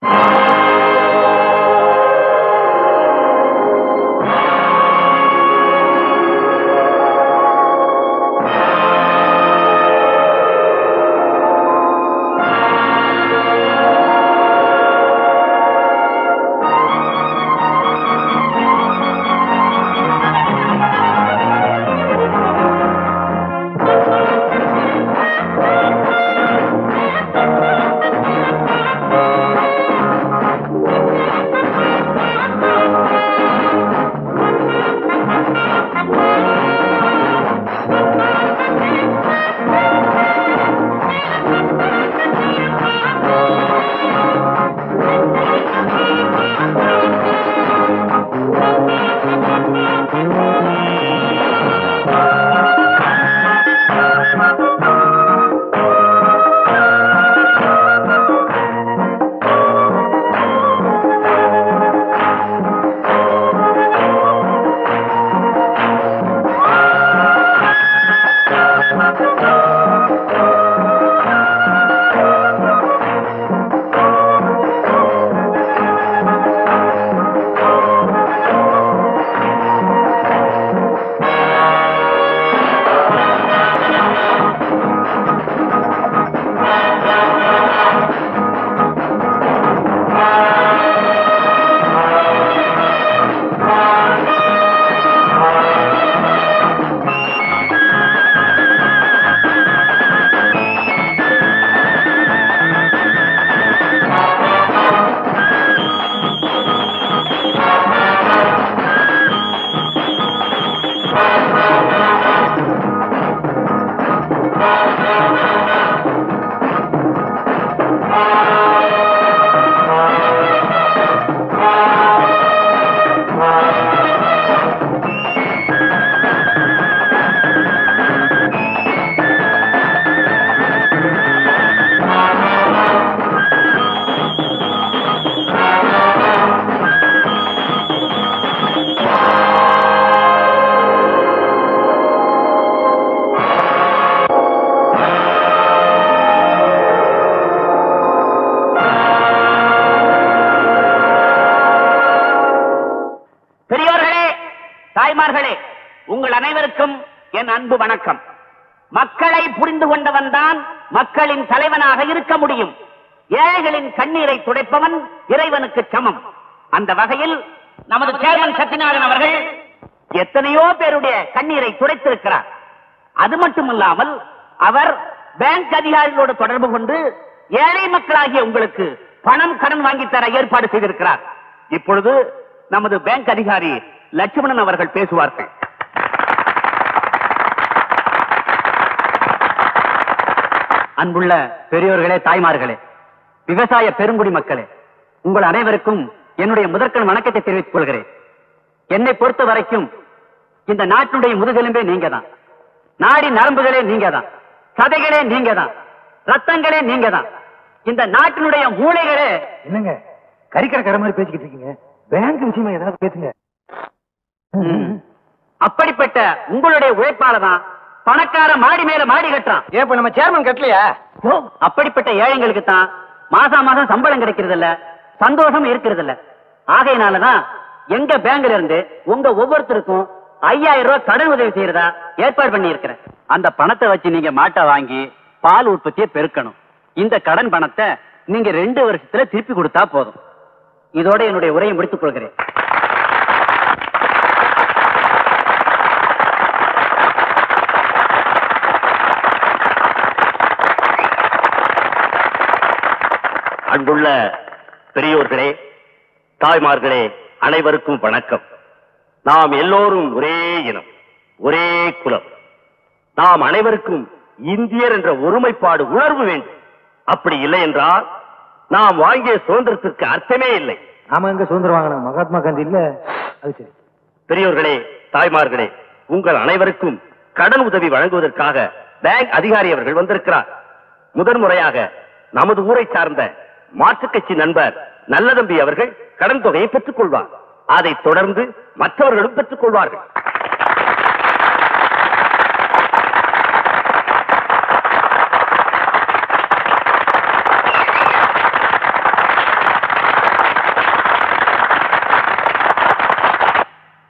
பெரியோர்களே தாய்மார்களே உங்கள் அனைவருக்கும் என் அன்பு வணக்கம் மக்களை புரிந்து கொண்டவன் தான் மக்களின் தலைவனாக இருக்க முடியும் ஏழைகளின் கண்ணீரை துடைப்பவன் இறைவனுக்கு சமம் அந்த வகையில் நமது சேர்மன் சத்யநாதன் அவர்கள் எத்தனையோ பேருடைய கண்ணீரை துடைத்திருக்கிறார் அது மட்டுமல்லாமல் அவர் பேங்க் அதிகாரிகளோடு தொடர்பு கொண்டு ஏழை மக்களாகிய உங்களுக்கு பணம் கடன் வாங்கித் தர ஏற்பாடு செய்திருக்கிறார் இப்பொழுது நமது பேங்க் அதிகாரி லட்சுமணன் அவர்கள் பேசுவார்கள் அன்புள்ள பெரியோர்களே தாய்மார்களே விவசாய பெருங்குடி மக்களே உங்கள் அனைவருக்கும் என்னுடைய முதற்கண் வணக்கத்தை தெரிவித்துக் கொள்கிறேன் என்னை பொறுத்த வரைக்கும் இந்த நாட்டினுடைய முதுகெலும்பே நீங்க தான் நாடி நரம்புகளே நீங்க தான் சதைகளே நீங்க தான் ரத்தங்களே நீங்க தான் இந்த நாட்டினுடைய மூளைகளே என்னங்க கறிக்கிற கடை மாதிரி பேசிக்கிட்டு இருக்கீங்க பேங்க் விஷயமா ஏதாவது பேசுங்க அப்படிப்பட்ட உங்களுடைய உழைப்பால தான் பணக்கார மாடி மேல மாடி கட்டுறான் ஏன் இப்ப நம்ம சேர்மன் கட்டலையா அப்படிப்பட்ட ஏழைங்களுக்கு தான் மாசா மாசம் சம்பளம் கிடைக்கிறது இல்ல சந்தோஷம் இருக்கிறது இல்ல ஆகையினாலதான் எங்க பேங்க்ல இருந்து உங்க ஒவ்வொருத்தருக்கும் ஐயாயிரம் ரூபாய் கடன் உதவி செய்யறதா ஏற்பாடு பண்ணி இருக்கிறேன் அந்த பணத்தை வச்சு நீங்க மாட்டை வாங்கி பால் உற்பத்தியை பெருக்கணும் இந்த கடன் பணத்தை நீங்க ரெண்டு வருஷத்துல திருப்பி கொடுத்தா போதும் இதோட என்னுடைய உரையை முடித்துக் கொள்கிறேன் அன்புள்ள பெரியோர்களே தாய்மார்களே அனைவருக்கும் வணக்கம் நாம் எல்லோரும் ஒரே இனம் ஒரே குலம் நாம் அனைவருக்கும் இந்தியர் என்ற ஒருமைப்பாடு உணர்வு வேண்டும் அப்படி இல்லை என்றால் நாம் வாங்கிய சுதந்திரத்திற்கு அர்த்தமே இல்லை நாம எங்க சுதந்திரம் வாங்கணும் மகாத்மா காந்தி இல்ல அது சரி பெரியோர்களே தாய்மார்களே உங்கள் அனைவருக்கும் கடன் உதவி வழங்குவதற்காக பேங்க் அதிகாரி அவர்கள் வந்திருக்கிறார் முதன் முறையாக நமது ஊரை சார்ந்த மாற்றுக் கட்சி நண்பர் நல்லதம்பி அவர்கள் கடன் தொகையை பெற்றுக் கொள்வார் அதைத் தொடர்ந்து மற்றவர்களும் பெற்றுக் கொள்வார்கள்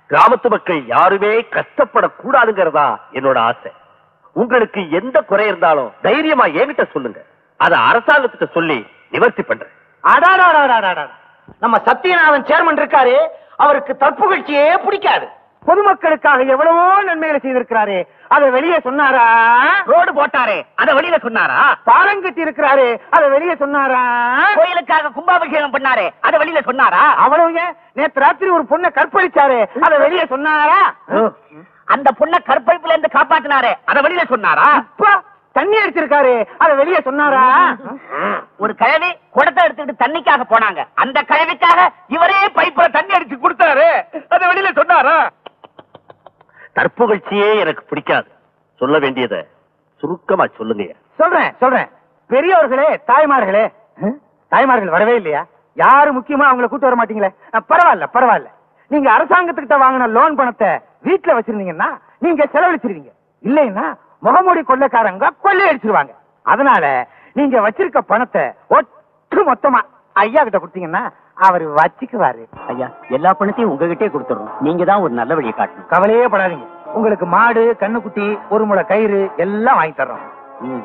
கிராமத்து மக்கள் யாருமே கஷ்டப்படக்கூடாதுங்கிறதா என்னோட ஆசை உங்களுக்கு எந்த குறை இருந்தாலும் தைரியமா என்கிட்ட சொல்லுங்க அத அரசாங்கத்துக்கு சொல்லி நிவர்த்தி பண்றேன் அடாடாடாடாடாடா. நம்ம சத்யநாதன் சேர்மன் இருக்காரு அவருக்கு தற்புகழ்ச்சியே பிடிக்காது பொதுமக்களுக்காக எவ்வளவோ நன்மைகளை செய்திருக்கிறாரு அதை வெளியே சொன்னாரா ரோடு போட்டாரே அத வெளியில சொன்னாரா பாலம் கட்டி இருக்கிறாரு அதை வெளியே சொன்னாரா கோயிலுக்காக கும்பாபிஷேகம் பண்ணாரே அத வெளியில சொன்னாரா அவ்வளவு ஏன் நேத்து ராத்திரி ஒரு பொண்ணை கற்பழிச்சாரு அதை வெளியே சொன்னாரா அந்த பொண்ண கற்பழிப்புல இருந்து காப்பாத்தினாரே அத வெளியில சொன்னாரா அப்பா தண்ணி அடிச்சிருக்காரு அதை வெளியே சொன்னாரா ஒரு கிழவி குடத்தை எடுத்துக்கிட்டு தண்ணிக்காக போனாங்க அந்த கிழவிக்காக இவரே பைப்புல தண்ணி அடிச்சு கொடுத்தாரு அத வெளியில சொன்னாரா தற்புகழ்ச்சியே எனக்கு பிடிக்காது சொல்ல வேண்டியதை சுருக்கமா சொல்லுங்க சொல்றேன் சொல்றேன் பெரியவர்களே தாய்மார்களே ஹம்? தாய்மார்கள் வரவே இல்லையா யாரு முக்கியமா அவங்கள கூட்டு வர மாட்டீங்களே அஹ், பரவாயில்ல பரவாயில்ல நீங்க அரசாங்கத்துக்கிட்ட வாங்கின லோன் பணத்தை வீட்டுல வச்சிருந்தீங்கன்னா நீங்க செலவழிச்சிருவீங்க இல்லைன்னா முகமூடி கொள்ளைக்காரங்க கொள்ளையடிச்சிருவாங்க அதனால நீங்க வச்சிருக்க பணத்தை ஒட்டு மொத்தமா ஐயா கிட்ட கொடுத்தீங்கன்னா அவர் வச்சுக்குவாரு ஐயா எல்லா பணத்தையும் உங்ககிட்டே கொடுத்துறோம் நீங்க தான் ஒரு நல்ல வழியை காட்டணும் கவலையே படாதீங்க உங்களுக்கு மாடு கண்ணுக்குட்டி ஒரு முளை கயிறு எல்லாம் வாங்கி தர்றோம் ம்.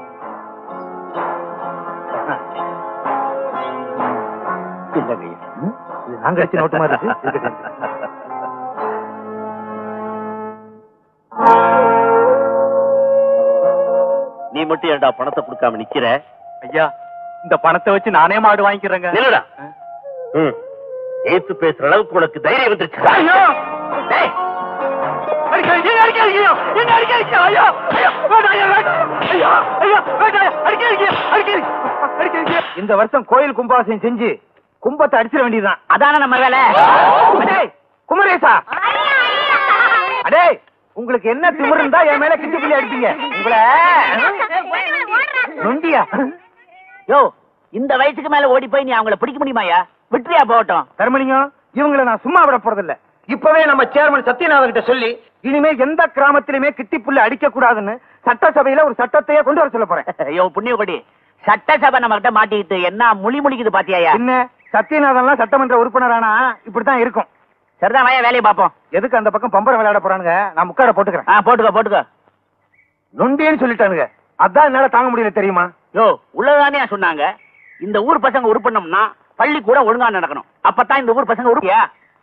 இந்தாங்க ஐயா. ம்? இது நாங்க வச்சு நோட்டு மாதிரி இருக்கு. இருக்கட்டும். நீ மட்டும் ஏன்டா பணத்தை கொடுக்காம நிக்கிற ஐயா இந்த பணத்தை வச்சு நானே மாடு வாங்கிக்கிறேங்க நில்லுடா ம். ஏத்து பேசுற அளவுக்கு உனக்கு தைரியம் வந்துருச்சு ஐயோ! டேய், அடிக்காதீங்க, அடிக்காதீங்க, என்ன அடிக்காதீங்க, ஐயோ! ஐயோ, வேண்டாம், ஐயோ, வேண்டாம். ஐயோ, ஐயோ, வேண்டாம், அடிக்காதீங்க, அடிக்காதீங்க, அடிக்காதீங்க. இந்த வருஷம் கோயில் கும்பாபிஷேகம் செஞ்சு கும்பத்தை அடிச்சிட வேண்டியதுதான் அதான நம்ம வேலை அடே குமரேசா அடே உங்களுக்கு என்ன திமிரு இருந்தா என் மேல கிட்டி கிள்ளி அடிப்பீங்க உங்களை நொண்டியா யோ இந்த வயசுக்கு மேல ஓடி போய் நீ அவங்கள பிடிக்க முடியுமாயா விட்டுறியா போகட்டும் தர்மலிங்கம் இவங்களை நான் சும்மா விட போறதில்ல இப்பவே நம்ம சேர்மன் சத்யநாதன் கிட்ட சொல்லி இனிமே எந்த கிராமத்திலுமே கிட்டி புல்லு அடிக்க கூடாதுன்னு சட்டசபையில ஒரு சட்டத்தையே கொண்டு வர சொல்ல போறேன் ஐயோ புண்ணியகொடி சட்டசபை நம்ம கிட்ட மாட்டிக்கிட்டு என்ன முழி முழிக்குது பாத்தியாயா என்ன சத்யநாதன்லாம் சட்டமன்ற உறுப்பினரானா இப்படித்தான் இருக்கும் சரிதான் வாயா வேலையை பாப்போம் எதுக்கு அந்த பக்கம் பம்பரம் விளையாட போறானுங்க நான் முக்காட போட்டுக்கிறேன் ஆ போட்டுக்கோ போட்டுக்கோ நொண்டின்னு சொல்லிட்டானுங்க அதான் என்னால தாங்க முடியல தெரியுமா யோ உள்ளதானே சொன்னாங்க இந்த ஊர் பசங்க உருப்படணும்னா பள்ளி கூட ஒழுங்கா நடக்கணும் அப்பதான் இந்த ஊர் பசங்க உருப்பியா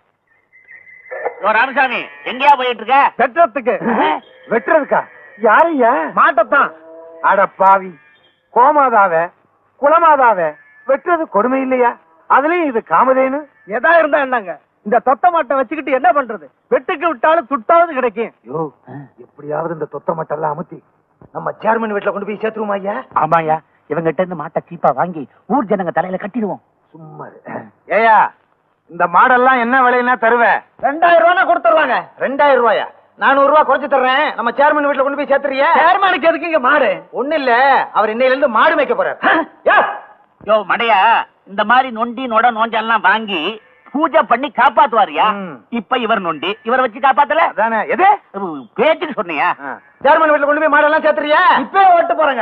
யோ ராமசாமி எங்கேயா போயிட்டு இருக்க வெட்டுறதுக்கு வெட்டுறதுக்கா யாரையா மாட்டத்தான் அட பாவி கோமாதாவ குலமாதாவ வெட்டுறது கொடுமை இல்லையா அதுலயும் இது காமதேனு எதா இருந்தா என்னங்க இந்த தொத்த மாட்டை வச்சுக்கிட்டு என்ன பண்றது வெட்டுக்கு விட்டாலும் துட்டாவது கிடைக்கும் யோ எப்படியாவது இந்த தொத்த மாட்டெல்லாம் அமுத்தி நம்ம சேர்மன் வீட்டுல கொண்டு போய் சேர்த்துருமா ஐயா ஆமாயா இவங்கிட்ட இருந்து மாட்டை சீப்பா வாங்கி ஊர் ஜனங்க தலையில கட்டிடுவோம் சும்மா ஏயா இந்த மாடெல்லாம் என்ன விலைன்னா தருவேன் ரெண்டாயிரம் ரூபாய் கொடுத்துடலாங்க ரெண்டாயிரம் ரூபாயா நானூறு ரூபாய் குறைச்சு தர்றேன் நம்ம சேர்மன் வீட்டுல கொண்டு போய் சேர்த்துறியா சேர்மனுக்கு எதுக்கு இங்க மாடு ஒண்ணு இல்ல அவர் இன்னையில இருந்து மாடு மேய்க்க போறாரு யோ மடையா இந்த மாதிரி நொண்டி நொட நோஞ்செல்லாம் வாங்கி பூஜை பண்ணி காப்பாத்துவாருயா ம். இப்ப இவர் நொண்டி இவரை வச்சு காப்பாத்தல அதானே எது உம், பேச்சுக்கு சொன்னியா சேர்மன் வீட்டுல கொண்டு போய் மாடெல்லாம் சேர்த்துறியா இப்பவே ஓட்டு போறேங்க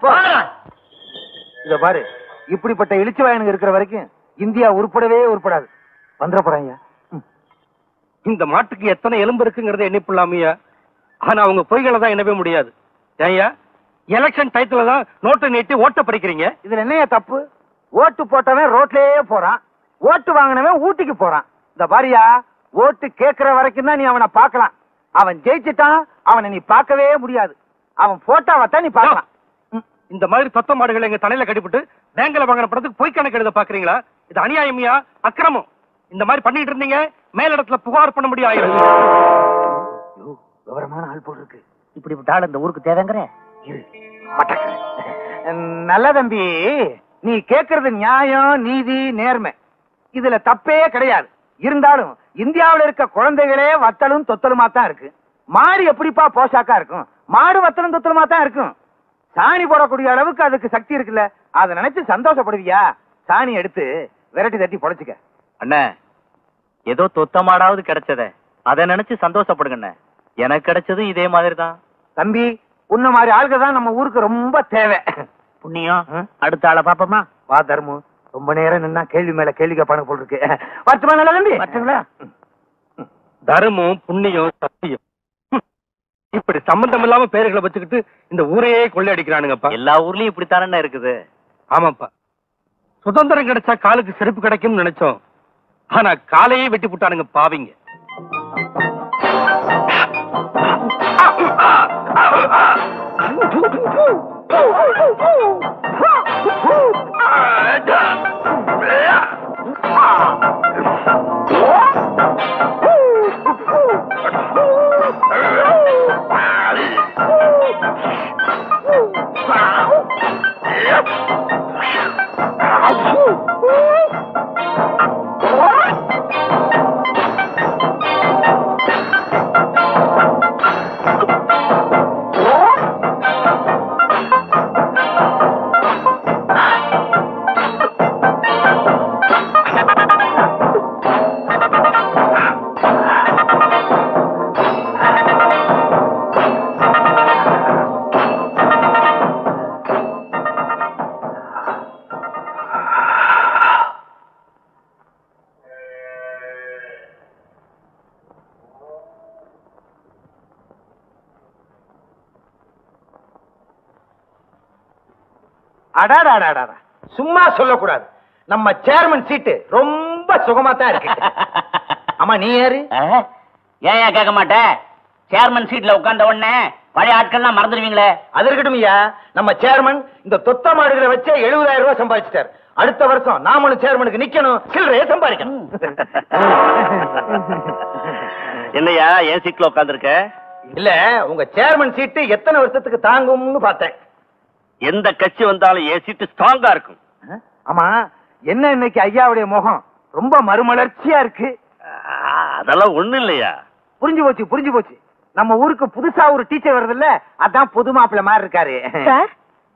இத பாரு இப்படிப்பட்ட இழிச்சு வாயனுங்க இருக்கிற வரைக்கும் இந்தியா உருப்படவே உருப்படாது வந்துட போறாங்க இந்த மாட்டுக்கு எத்தனை எலும்பு இருக்குங்கிறத எண்ணிப்புள்ளாமையா ஆனா அவங்க பொய்களை தான் எண்ணவே முடியாது ஏய்யா எலெக்ஷன் டயத்துல தான் நோட்டை நீட்டி ஓட்ட பறிக்கிறீங்க இதுல என்னையா தப்பு ஓட்டு போட்டவன் ரோட்லயே போறான் ஓட்டு வாங்கினவன் ஊட்டிக்கு போறான் இந்த பாரியா ஓட்டு கேட்கிற வரைக்கும் தான் நீ அவனை பார்க்கலாம் அவன் ஜெயிச்சிட்டான் அவனை நீ பார்க்கவே முடியாது அவன் போட்டோவை தான் நீ பார்க்கலாம் ம். இந்த மாதிரி தத்த மாடுகளை எங்க தலையில கட்டிவிட்டு பேங்க்ல வாங்கின படத்துக்கு பொய் கணக்கு எழுத பாக்குறீங்களா இது அநியாயமியா அக்கிரமம் இந்த மாதிரி பண்ணிட்டு இருந்தீங்க மேலிடத்துல புகார் பண்ண முடியும் ஆயிரும் ஐயோ, விவரமான ஆள் போல் இருக்கு இப்படிப்பட்ட ஆள் இந்த ஊருக்கு தேவைங்கிற இரு, பட்டக்கிறேன். நல்ல தம்பி நீ கேக்குறது நியாயம் நீதி நேர்மை இதுல தப்பே கிடையாது இருந்தாலும் இந்தியாவுல இருக்க குழந்தைகளே வத்தலும் தொத்தலுமா தான் இருக்கு மாடு எப்படிப்பா போஷாக்கா இருக்கும் மாடு வத்தலும் தொத்தலுமா தான் இருக்கும் சாணி போடக்கூடிய அளவுக்கு அதுக்கு சக்தி இருக்குல்ல அதை நினைச்சு சந்தோஷப்படுவியா சாணி எடுத்து விரட்டி தட்டி பொழைச்சுக்க அண்ணே ஏதோ தொத்த மாடாவது கிடைச்சதே அதை நினைச்சு சந்தோஷப்படுங்கண்ணே எனக்கு கிடைச்சது இதே மாதிரி தான் தம்பி உன்ன மாதிரி ஆளுங்க தான் நம்ம ஊருக்கு ரொம்ப தேவை புண்ணியம் ம்? அடுத்த ஆளை பாப்போமா வா தர்மு ரொம்ப நேரம் நின்னா கேள்வி மேல கேள்வி கேட்பானு போல் இருக்கு வரட்டுமா நல்ல தம்பி வரட்டுங்களா? தர்மம் புண்ணியம் சத்தியம் ஹம். இப்படி சம்பந்தம் இல்லாம பேர்களை வச்சுக்கிட்டு இந்த ஊரையே கொள்ளையடிக்கிறானுங்கப்பா எல்லா ஊர்லயும் இப்படித்தானே இருக்குது ஆமாப்பா சுதந்திரம் கிடைச்சா காலுக்கு செருப்பு கிடைக்கும்னு நினைச்சோம் ஆனா காலையே வெட்டி போட்டானுங்க பாவிங்க அடாடாடாடா சும்மா சொல்லக்கூடாது நம்ம சேர்மன் சீட்டு ரொம்ப சுகமா தான் இருக்கு ஆமா நீ யாரு ஏன் ஏன் கேட்க மாட்டேன் சேர்மன் சீட்ல உட்கார்ந்த உடனே பழைய ஆட்கள்லாம் மறந்துடுவீங்களே அது இருக்கட்டும் ஐயா நம்ம சேர்மன் இந்த தொத்த மாடுகளை வச்சே எழுபதாயிரம் ரூபாய் சம்பாதிச்சிட்டார் அடுத்த வருஷம் நாமளும் சேர்மனுக்கு நிக்கணும் சில்லறையே சம்பாதிக்கணும் என்னையா ஏன் சீட்ல உட்காந்துருக்க இல்ல உங்க சேர்மன் சீட்டு எத்தனை வருஷத்துக்கு தாங்கும்னு பார்த்தேன் எந்த கட்சி வந்தாலும் என் சீட்டு ஸ்ட்ராங்கா இருக்கும் ஆமா என்ன இன்னைக்கு ஐயாவுடைய முகம் ரொம்ப மறுமலர்ச்சியா இருக்கு அதெல்லாம் ஒண்ணு இல்லையா புரிஞ்சு போச்சு புரிஞ்சு போச்சு நம்ம ஊருக்கு புதுசா ஒரு டீச்சர் வருது இல்ல அதான் புது மாப்பிள்ள மாதிரி இருக்காரு சார்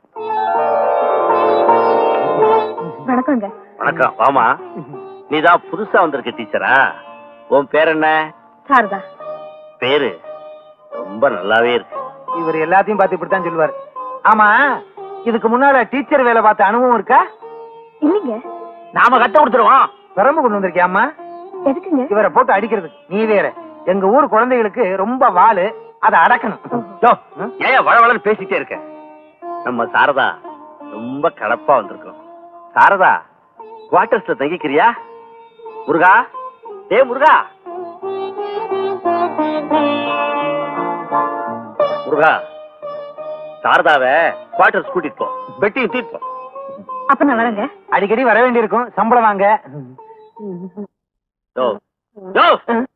வணக்கங்க வணக்கம் வாமா நீதான் புதுசா வந்திருக்க டீச்சரா உன் பேர் என்ன சாரதா பேரு ரொம்ப நல்லாவே இருக்கு இவர் எல்லாத்தையும் பார்த்து இப்படித்தான் சொல்லுவாரு ஆமா இதுக்கு முன்னால டீச்சர் வேலை பார்த்த அனுபவம் இருக்கா இல்லைங்க நாம கத்து கொடுத்துருவோம் பெரம்பு கொண்டு வந்திருக்கியாமா எதுக்குங்க இவரை போட்டு அடிக்கிறது நீ வேற எங்க ஊர் குழந்தைகளுக்கு ரொம்ப வாலு அதை அடக்கணும் யோ, ஏன் வள வளன்னு பேசிட்டே இருக்க நம்ம சாரதா ரொம்ப கலப்பா வந்திருக்கோம் சாரதா குவார்டர்ஸ்ல தங்கிக்கிறியா முருகா டே முருகா முருகா சாரதாவை குவார்டர்ஸ் கூட்டிட்டு போ பெட்டியும் தூக்கிட்டு போ அப்ப நான் வரேங்க அடிக்கடி வர வேண்டியிருக்கும் சம்பளம் வாங்க யோ, யோ.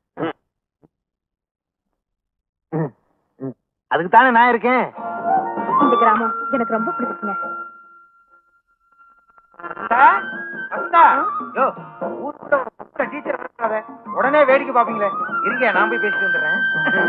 அதுக்கு தானே நான் இருக்கேன் இந்த கிராமம் எனக்கு ரொம்ப பிடிச்சிருக்குங்க வசந்தா, யோ, ஊருக்குள்ள ஒரு புதுசா teacher வந்திருக்காத. உடனே வேடிக்கை பாப்பீங்களே இருங்க நான் போய் பேசிட்டு வந்துடுறேன்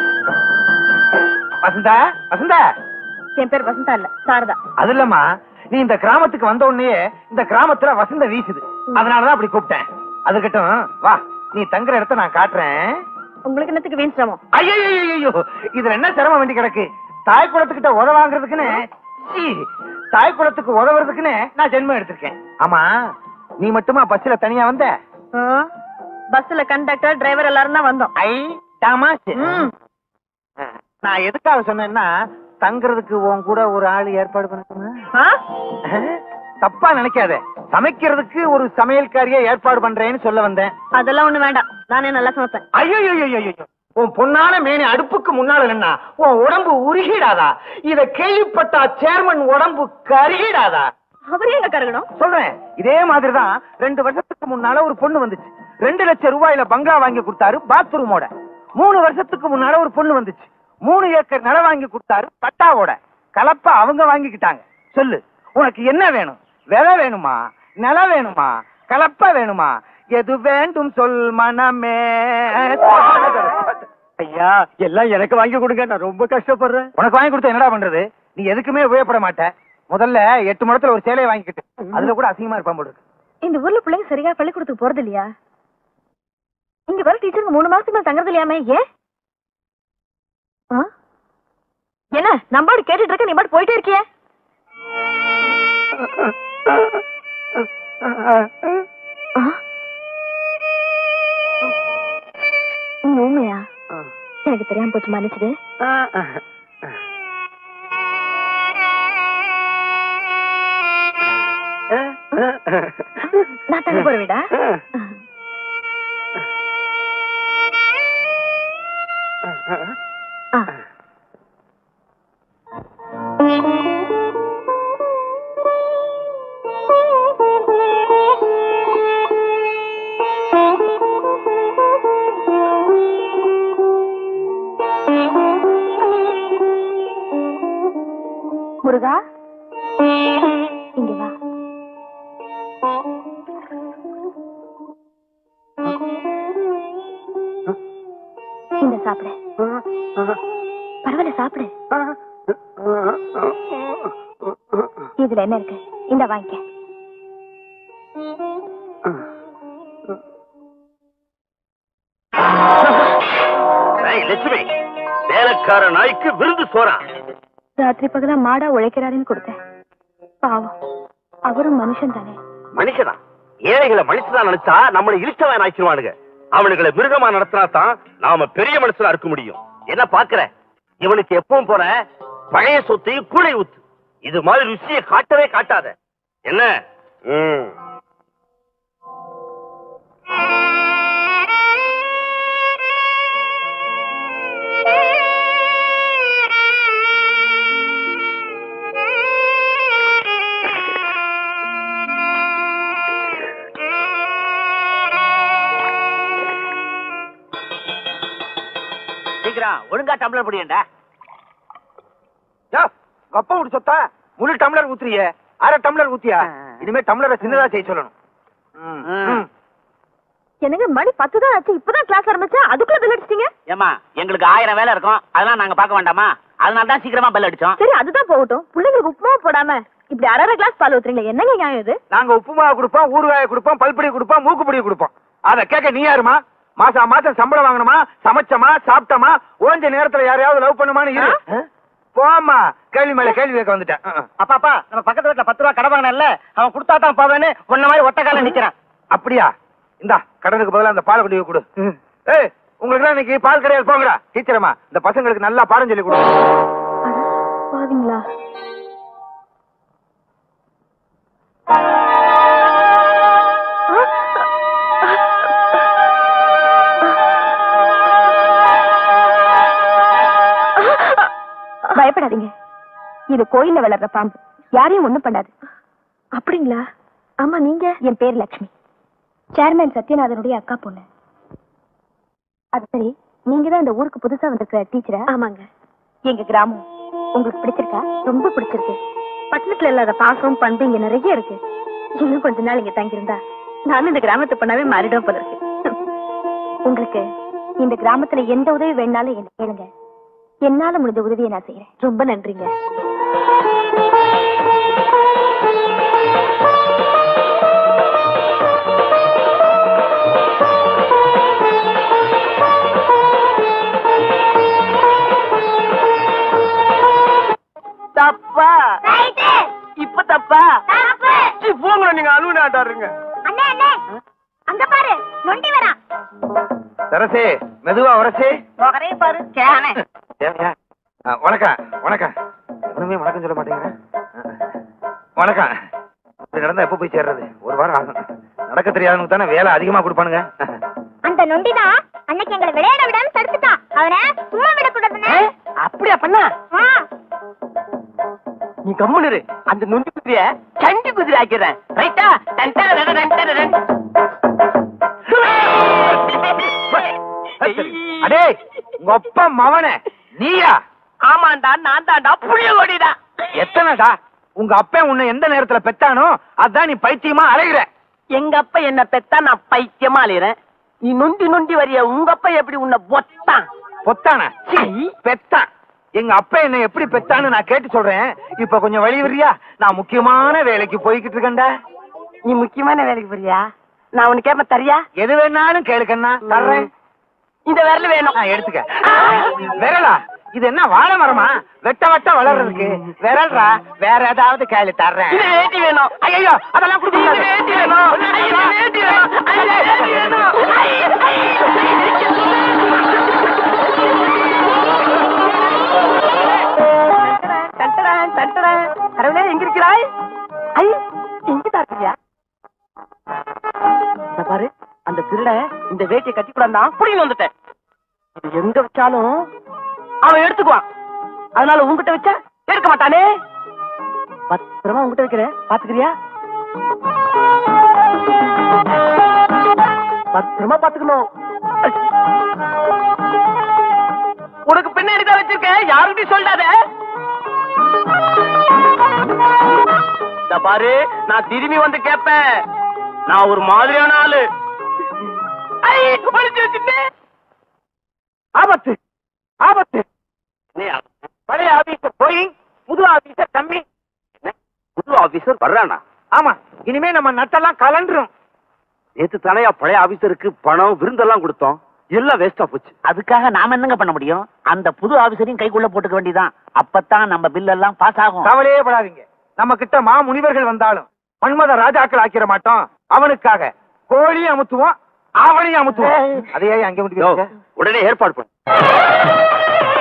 வசந்தா வசந்தா என் பேர் வசந்தா இல்ல சாரதா அது இல்லம்மா நீ இந்த கிராமத்துக்கு வந்த உடனே இந்த கிராமத்துல வசந்த வீசுது அதனாலதான் அப்படி கூப்பிட்டேன் அதுக்கட்டும் வா நீ தங்குற இடத்த நான் காட்டுறேன் உங்களுக்கு என்னத்துக்கு வீண் சிரமம் ஐயோ இதுல என்ன சிரமம் வேண்டி கிடக்கு தாய் குளத்துக்கிட்ட உத வாங்குறதுக்குன்னு சீ, தாய் குளத்துக்கு உதவுறதுக்குன்னு நான் ஜென்மம் எடுத்திருக்கேன் ஆமா நீ மட்டுமா பஸ்ல தனியா வந்த பஸ்ல கண்டக்டர் டிரைவர் எல்லாரும் தான் வந்தோம் ஐ தாமாஸ் ம். நான் எதுக்காக சொன்னேன்னா தங்குறதுக்கு உன் கூட ஒரு ஆள் ஏற்பாடு பண்ணட்டுமா ஆ? தப்பா நினைக்காத சமைக்கிறதுக்கு ஒரு சமையல்காரியை ஏற்பாடு பண்றேன்னு சொல்ல வந்தேன் அதெல்லாம் ஒண்ணு வேண்டாம் நானே நல்லா சமைப்பேன் ஐயோ உன் பொண்ணான மேனி அடுப்புக்கு முன்னால நின்னா உன் உடம்பு உருகிடாதா இத கேள்விப்பட்டா சேர்மன் உடம்பு கருகிடாதா அவரே எங்க கருகணும் சொல்றேன் இதே மாதிரிதான் ரெண்டு வருஷத்துக்கு முன்னால ஒரு பொண்ணு வந்துச்சு ரெண்டு லட்சம் ரூபாயில பங்களா வாங்கி கொடுத்தாரு பாத்ரூமோட மூணு வருஷத்துக்கு முன்னால ஒரு பொண்ணு வந்துச்சு மூணு ஏக்கர் நிலம் வாங்கி கொடுத்தாரு பட்டாவோட கலப்பா அவங்க வாங்கிக்கிட்டாங்க சொல்லு உனக்கு என்ன வேணும் விலை வேணுமா நிலம் வேணுமா கலப்பா வேணுமா எது வேண்டும் சொல் மனமே ஐயா எல்லாம் எனக்கு வாங்கி கொடுங்க நான் ரொம்ப கஷ்டப்படுறேன் உனக்கு வாங்கி கொடுத்தா என்னடா பண்றது நீ எதுக்குமே உபயோகப்பட மாட்ட முதல்ல எட்டு முடத்துல ஒரு சேலையை வாங்கிக்கிட்டு அதுல கூட அசிங்கமா இருப்பான் போல இருக்கு. இந்த ஊர்ல பிள்ளைங்க சரியா பள்ளிக்கூடத்துக்கு போறது இல்லையா இங்க வர டீச்சருக்கு மூணு மாசத்துக்கு மேல தங்குறது இல்லையாமே ஏன் ஆ? என்ன நம்பாடு கேட்டுட்டு இருக்க நீ பாட்டு போயிட்டே இருக்கியே ஆ? நீ ஊமையா தெரியாம போச்சு மன்னிச்சது நான் தங்க போற வீடா ஆ. முருகா இங்க வா இந்த சாப்பிடு பரவாயில்ல சாப்பிடு இதுல என்ன இருக்கு இந்த வாங்கிக்க லட்சுமி வேலைக்கார நாய்க்கு விருந்து சோறான் ராத்திரி பகலா மாடா உழைக்கிறாருன்னு கொடுத்தேன் பாவம் அவரும் மனுஷன் தானே மனுஷனா ஏழைகளை மனுஷனா நினைச்சா நம்மளை இழிச்சவன் ஆக்கிடுவானுங்க அவனுங்களை மிருகமா நடத்தினா தான் நாம பெரிய மனுஷனா இருக்க முடியும் என்ன பாக்குற இவனுக்கு எப்பவும் போற பழைய சொத்தையும் கூடை ஊத்து இது மாதிரி ருசியை காட்டவே காட்டாத என்ன ம். சீக்கிரம் ஒழுங்கா டம்ளர் புடியண்டா யோ, உங்க அப்பா விட்டு சொத்தா முழு டம்ளர் ஊத்துறியே அரை டம்ளர் ஊத்தியா இனிமே டம்ளரை சின்னதா செய்ய சொல்லணும் ம், ம். என்னங்க மணி பத்து தான் ஆச்சு இப்பதான் கிளாஸ் ஆரம்பிச்சா அதுக்குள்ள பில் அடிச்சிட்டீங்க ஏமா எங்களுக்கு ஆயிரம் வேலை இருக்கும் அதெல்லாம் நாங்க பார்க்க வேண்டாமா அதனால தான் சீக்கிரமா பெல் அடிச்சோம் சரி அதுதான் போகட்டும் பிள்ளைங்களுக்கு உப்புமா போடாம இப்படி அரை அரை கிளாஸ் பால் ஊத்துறீங்களா என்னங்க நியாயம் இது நாங்க உப்புமாவை கொடுப்போம் ஊறுகாயை கொடுப்போம் பல்படி கொடுப்போம் மூக்குப்பொடி கொடுப்போம் அத கேட்க நீ யாருமா மாசம் மாசம் சம்பளம் வாங்கணுமா சமைச்சமா சாப்பிட்டமா ஓஞ்ச நேரத்துல யாரையாவது லவ் பண்ணுமான்னு இரு போமா கேள்வி மேல கேள்வி கேட்க வந்துட்டேன் அஹ், அஹ். அப்பா அப்பா நம்ம பக்கத்து வீட்டுல பத்து ரூபா கடை வாங்கினல அவன் கொடுத்தா தான் போவேன்னு உன்ன மாதிரி ஒத்த கால நிக்கிறான் அப்படியா இந்தா கடனுக்கு பதிலா அந்த பால் கொண்டு போய் கொடு ஏய் உங்களுக்கு இன்னைக்கு பால் கிடையாது போங்கடா டீச்சரம்மா இந்த பசங்களுக்கு நல்லா பாடம் சொல்லி கொடு அட, பாவிங்களா பயப்படாதீங்க இது கோயில்ல வளர்ற பாம்பு யாரையும் ஒண்ணும் பண்ணாது அப்படிங்களா ஆமா நீங்க என் பேர் லட்சுமி சேர்மேன் சத்யநாதனுடைய அக்கா பொண்ணு அது சரி நீங்க தான் இந்த ஊருக்கு புதுசா வந்திருக்கிற டீச்சரா ஆமாங்க எங்க கிராமம் உங்களுக்கு பிடிச்சிருக்கா ரொம்ப பிடிச்சிருக்கு பட்டணத்துல இல்லாத பாசம் பண்பு இங்க நிறைய இருக்கு இன்னும் கொஞ்ச நாள் இங்க தங்கியிருந்தா நானும் இந்த கிராமத்து பொண்ணாவே மாறிடும் போல இருக்கு உங்களுக்கு இந்த கிராமத்துல எந்த உதவி வேணாலும் என்ன கேளுங்க என்னால முடிஞ்ச உதவியை நான் செய்யறேன் ரொம்ப நன்றிங்க தப்பா இப்ப தப்பா போங்கடா நீங்க அலுவலாட்டாருங்க அண்ணே அண்ணே அங்க பாரு நொண்டி வரா சரசே மெதுவா வரசே முகரே பாரு கேனே ஏம்யா? ஆ, வணக்கம் வணக்கம் ஒண்ணுமே வணக்கம் சொல்ல மாட்டேங்கிறேன் வணக்கம் இது நடந்தா எப்ப போய் சேர்றது ஒரு வாரம் ஆகும் நடக்க தெரியாதவனுக்கு தானே வேலை அதிகமா கொடுப்பானுங்க அந்த நொண்டிதான் அன்னைக்கு எங்களை விளையாட விடாம தடுத்துட்டான் அவனை சும்மா விடக்கூடாதுன்னு அப்படியா பண்ணா ஆ. நீ கம்முனு இரு. அந்த நொண்டி குதிரைய சண்டி குதிரை ஆக்கிறேன் ரைட்டா டன் டன் டன் டன் டன் டன். அடே உங்க அப்பா மவனே நீயா ஆமாண்டா நான் தாண்டா புளிய ஓடிடா எத்தனைடா உங்க அப்பா உன்னை எந்த நேரத்துல பெத்தானோ அதான் நீ பைத்தியமா அலைகிற எங்க அப்பா என்ன பெத்தா நான் பைத்தியமா அலையிறேன் நீ நொண்டி நொண்டி வரிய உங்க அப்பா எப்படி உன்னை பொத்தான் பொத்தான பெத்தான் எங்க அப்பா என்ன எப்படி பெத்தான்னு நான் கேட்டு சொல்றேன் இப்ப கொஞ்சம் வழி வரியா நான் முக்கியமான வேலைக்கு போய்கிட்டு இருக்கேன்டா நீ முக்கியமான வேலைக்கு போறியா நான் உனக்கு கேப்ப தரியா எது வேணாலும் கேளுக்கண்ணா தர்றேன் இந்த விரல் வேணும் நான் எடுத்துக்க விரலா இது என்ன வாழை மரமா வெட்ட வெட்ட வளர்றதுக்கு விரல்ரா வேற ஏதாவது கேளு தர்றேன் இது வேட்டி வேணும் ஐயோ அதெல்லாம் கொடுக்க இது கூடாது. வேட்டி வேணும் இது வேட்டி வேணும் இது வேட்டி வேணும் ஐ, ஐ, ஐ. பாரு அந்த திருட இந்த வேட்டியை கட்டி கூடாது அப்படின்னு வந்துட்டேன் இது எங்க வச்சாலும் அவன் எடுத்துக்குவான் அதனால உன்கிட்ட வச்சா எடுக்க மாட்டானே பத்திரமா உன்கிட்ட வைக்கிறேன் பாத்துக்கிறியா பத்திரமா பாத்துக்கணும் உனக்கு பின்னாடி தான் வச்சிருக்கேன் யாருக்கிட்டையும் சொல்லாத இந்த பாரு நான் திரும்பி வந்து கேட்பேன் நான் ஒரு மாதிரியான ஆளு ஐ, ஒளிச்சு வச்சுட்டேன். ஆபத்து ஆபத்து பழைய ஆபீசர் போய் புது ஆபீசர் கம்மி புது ஆபீசர் வர்றானா ஆமா இனிமே நம்ம நட்டெல்லாம் கலண்டுரும் நேத்து தானையா பழைய ஆபீசருக்கு பணம் விருந்தெல்லாம் கொடுத்தோம் எல்லாம் வேஸ்டா போச்சு அதுக்காக நாம என்னங்க பண்ண முடியும் அந்த புது ஆபீசரையும் கைக்குள்ள போட்டுக்க வேண்டியதான் அப்பதான் நம்ம பில் எல்லாம் பாஸ் ஆகும் கவலையே படாதீங்க நம்ம கிட்ட மா முனிவர்கள் வந்தாலும் மன்மத ராஜாக்கள் ஆக்கிற மாட்டோம் அவனுக்காக கோழியும் அமுத்துவோம் ஆவணையும் அமுத்துவோம் அதையே அங்க முடி யோ, உடனே ஏற்பாடு பண்ணு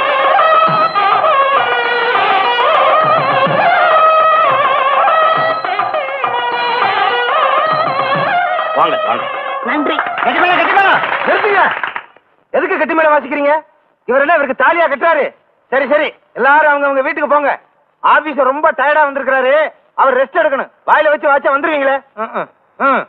வாங்க வாங்க நன்றி கட்டிமேல கட்டிமேல நிறுத்துங்க எதுக்கு கட்டிமேல வாசிக்கிறீங்க இவர் என்ன இவருக்கு தாலியா கட்டுறாரு சரி சரி எல்லாரும் அவங்க அவங்க வீட்டுக்கு போங்க ஆபீசர் ரொம்ப டயர்டா வந்திருக்கிறாரு அவர் ரெஸ்ட் எடுக்கணும் வாயில வச்சு வாச்சா வந்துருவீங்களே ம், ம், ம்.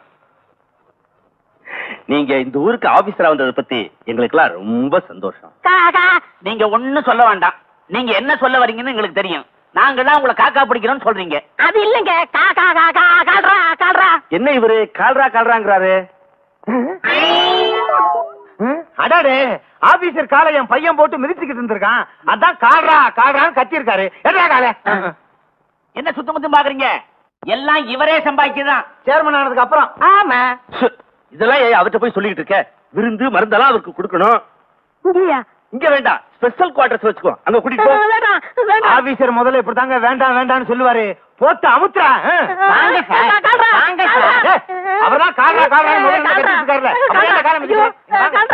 நீங்க இந்த ஊருக்கு ஆபீசரா வந்ததை பத்தி எங்களுக்கெல்லாம் ரொம்ப சந்தோஷம் நீங்க ஒண்ணும் சொல்ல வேண்டாம் நீங்க என்ன சொல்ல வரீங்கன்னு எங்களுக்கு தெரியும் நாங்க தான் உங்களை காக்கா பிடிக்கிறோம்னு சொல்றீங்க அது இல்லங்க காக்கா காக்கா கால்றா கால்றா என்ன இவரு கால்ரா கால்ராங்கிறாரு ம், அடாடே ஆபீசர் காலை என் பையன் போட்டு மிதிச்சுக்கிட்டு இருந்திருக்கான் அதான் காடுறா காடுறான்னு கத்திருக்காரு என்ன காலை என்ன சுத்தம் முத்தம் பாக்குறீங்க எல்லாம் இவரே சம்பாதிக்கதான் சேர்மன் ஆனதுக்கு அப்புறம் ஆமா ச்சே, இதெல்லாம் ஏன் அவர்கிட்ட போய் சொல்லிட்டு இருக்க விருந்து மருந்தெல்லாம் அவருக்கு கொடுக்கணும் இங்க வேண்டாம் ஸ்பெஷல் குவார்டர்ஸ் வச்சுக்கோ அங்க கூட்டிட்டு போ ஆபீசர் முதல்ல இப்படித்தாங்க வேண்டாம் வேண்டாம்னு சொல்லுவாரு போட்டு அமுத்துறா ஆ. வாங்க சார், வாங்க சார். ஏய், அவர்தான் காரா காரா முதல்ல கட்டிட்டு இருக்காருல்ல அப்புறம் ஏன்டா காலை மிதிக்கிற? வாங்க.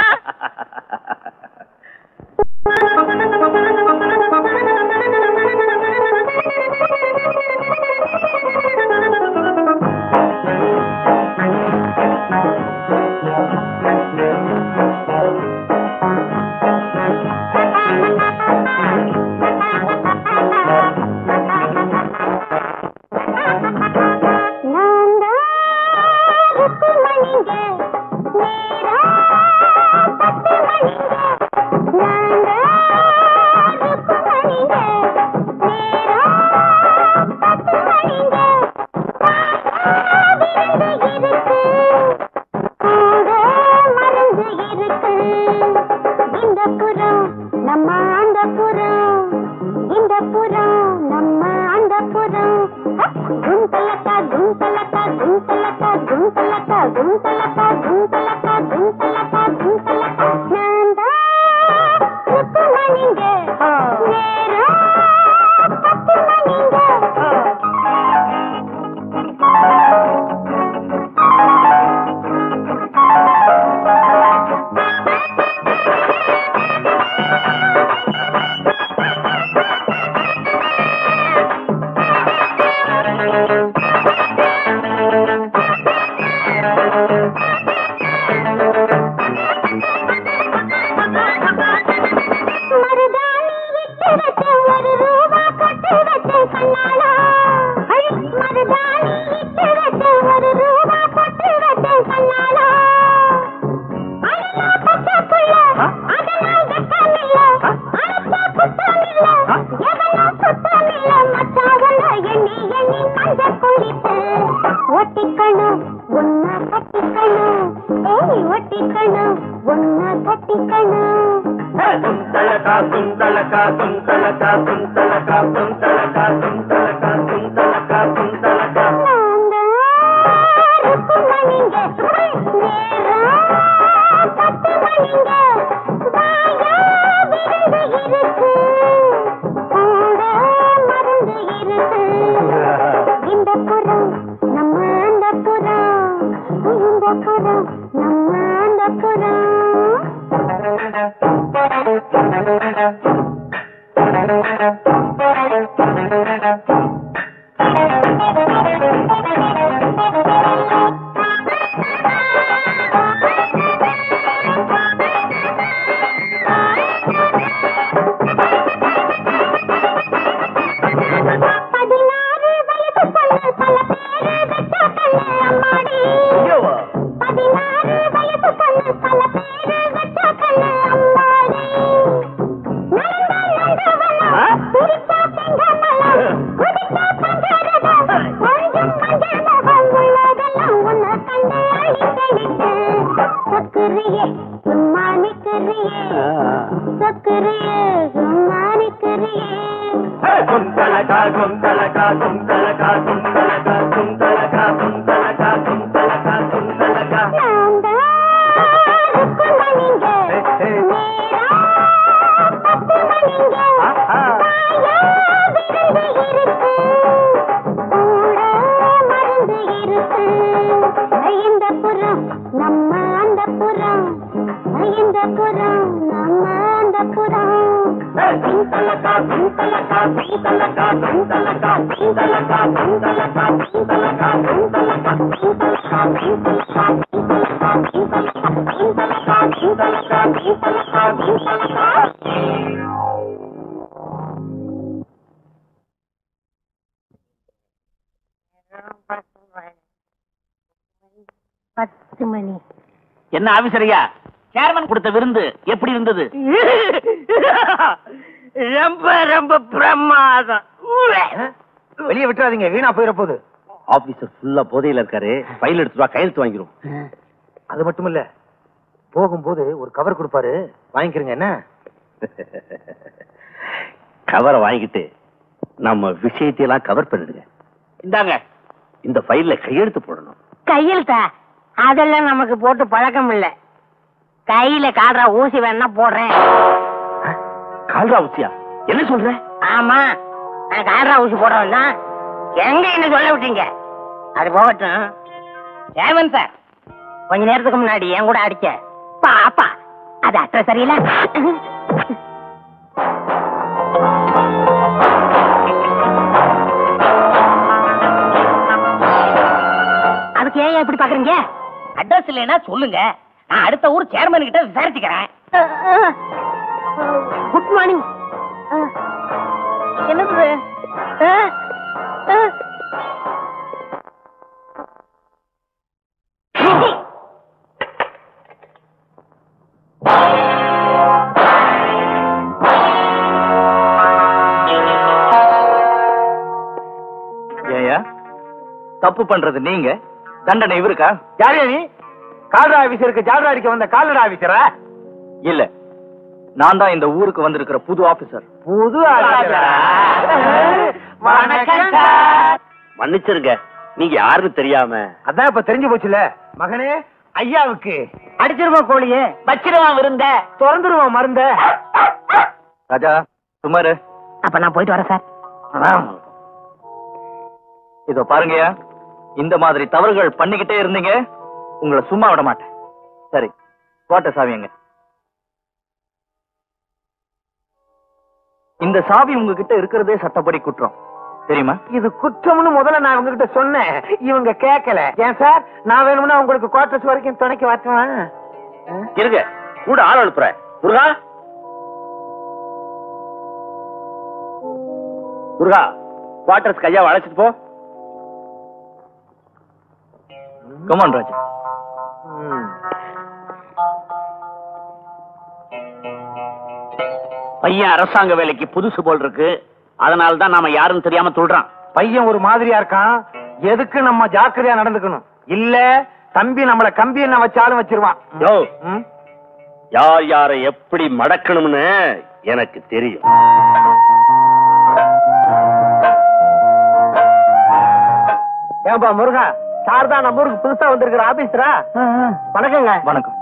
இந்த புறம் நம்ம அந்த புறம் இந்த புறம் நம்ம அந்த புறம் குந்தலக்கா குந்தலக்கா குந்தலக்கா குந்தலக்கா குந்தலக்கா குந்தலக்கா குந்தலக்கா குந்தலக்கா நான் தான் ருக்குமணிங்க நேரம் பத்து மணிங்க மருதாணி இட்டு வச்ச ஒரு ரூபா கொட்டு வச்ச கண்ணாலா ஐ, மருதாணி இட்டு வச்ச ஒரு ரூபா கொட்டு வச்ச கண்ணாலா அழகா பச்சை புள்ள, அதனால் வெட்கமில்ல. அழைச்சா குத்தமில்ல, எவனும் சுத்தமில்ல. மச்சான் உன்னை எண்ணி எண்ணி மஞ்சள் குளித்து. ஒட்டிக்கணும் உன்னை கட்டிக்கணும் ஏய் ஒட்டிக்கணும் உன்னை கட்டிக்கணும் குந்தலக்கா குந்தலக்கா குந்தலக்கா குந்தலக்கா குந்தலக்கா குந்தலக்கா குந்தலக்கா குந்தலக்கா இந்த புறம் நம்ம அந்த புறம் இந்த புறம் நம்ம அந்த புறம் ஆறு வயசு பொண்ணு பல பேரு வெட்ட கண்ணு அம்மாடி நடந்தா நந்தவனம் சிரிச்சா செங்கமலம் குதிச்சா பஞ்சரதம் கொஞ்சம் மஞ்சள் முகம் உள்ளதெல்லாம் உன்னை கண்டு அழித்தடித்து சக்கரையே சும்மா நிற்கிறியே சக்கரையே சும்மா நிற்கிறியே குந்தலகா குந்தலகா குந்தலகா குந்தலகா குந்தலகா குந்தலகா குந்தலகா குந்தலகா நான் தான் ருக்குமணிங்க. நேரம் பத்து மணிங்க. தாயா விருந்து இருக்கு. கூட மருந்து இருக்கு. இந்த புறம் நம்ம அந்த புறம் இந்த புறம் நம்ம அந்த புறம் குந்தலகா குந்தலகா குந்தலகா குந்தலகா குந்தலகா குந்தலகா குந்தலகா குந்தலகா குந்தலகா குந்தலகா குந்தலகா குந்தலகா குந்தலகா குந்தலகா குந்தலகா பத்து மணி என்ன ஆபீசரையா சேர்மன் கொடுத்த விருந்து எப்படி இருந்தது ரொம்ப ரொம்ப பிரமாதம் வெளியே விட்டுறாதீங்க வீணா போயிட போகுது ஆபீசர் ஃபுல்லா போதையில இருக்காரு ஃபைல் எடுத்து வா கையெழுத்து வாங்கிரும் அது மட்டும் இல்ல போகும்போது ஒரு கவர் கொடுப்பாரு வாங்கிக்கிறீங்க என்ன கவரை வாங்கிட்டு நம்ம விஷயத்தையெல்லாம் கவர் பண்ணிடுங்க இந்தாங்க இந்த ஃபைல்ல கையெழுத்து போடணும் கையெழுத்தா அதெல்லாம் நமக்கு போட்டு பழக்கம் இல்ல கையில காடுற ஊசி வேணா போடுறேன் கால்ரா உச்சியா என்ன சொல்ற ஆமா நான் காடுற ஊசி போட வந்தான் எங்க என்ன சொல்ல விட்டீங்க அது போகட்டும் ஏவன் சார் கொஞ்ச நேரத்துக்கு முன்னாடி என் கூட அடிச்ச பாப்பா அது அற்ற சரியில்லை அதுக்கு ஏன் இப்படி பாக்குறீங்க அட்ரஸ் இல்லைன்னா சொல்லுங்க நான் அடுத்த ஊர் சேர்மன் கிட்ட விசாரிச்சுக்கிறேன் குட் மார்னிங் என்னது ஏயா தப்பு பண்றது நீங்க தண்டனை இவருக்கா யாரையா நீ கால்ரா ஆபீசருக்கு ஜால்ரா அடிக்க வந்த கால்ரா ஆபீசரா இல்ல நான் தான் இந்த ஊருக்கு வந்திருக்கிற புது ஆபீசர் புது ஆபீசரா வணக்கம் சார் மன்னிச்சிருங்க நீங்க யாருன்னு தெரியாம அதான் இப்ப தெரிஞ்சு போச்சுல மகனே ஐயாவுக்கு அடிச்சிருவோம் கோழியே வச்சிருவான் விருந்த திறந்துருவோம் மருந்த ராஜா சுமாரு அப்ப நான் போயிட்டு வரேன் சார் இதோ பாருங்கய்யா இந்த மாதிரி தவறுகள் பண்ணிக்கிட்டே இருந்தீங்க உங்களை சும்மா விட மாட்டேன் சரி கோட்டை சாவியங்க இந்த சாவி உங்ககிட்ட இருக்கிறதே சட்டப்படி குற்றம் தெரியுமா இது குற்றம்னு முதல்ல நான் உங்ககிட்ட சொன்னேன் இவங்க கேட்கல ஏன் சார் நான் வேணும்னா உங்களுக்கு குவார்டர்ஸ் வரைக்கும் துணைக்கு வரட்டுவேன் இருங்க கூட ஆள் அனுப்புறேன் முருகா முருகா குவார்டர்ஸ் கையா அழைச்சிட்டு போ கமான் ராஜா பையன் அரசாங்க வேலைக்கு புதுசு போல் இருக்கு அதனால தான் நாம யாருன்னு தெரியாம சொல்றான் பையன் ஒரு மாதிரியா இருக்கான் எதுக்கு நம்ம ஜாக்கிரதையா நடந்துக்கணும் இல்ல தம்பி நம்மள கம்பி என்ன வச்சாலும் வச்சிருவான் யோ ம்? யார் யாரை எப்படி மடக்கணும்னு எனக்கு தெரியும் ஏன்பா முருகா சார் தான் நம்ம ஊருக்கு புதுசா வந்திருக்கிற ஆபீசரா வணக்கங்க வணக்கம்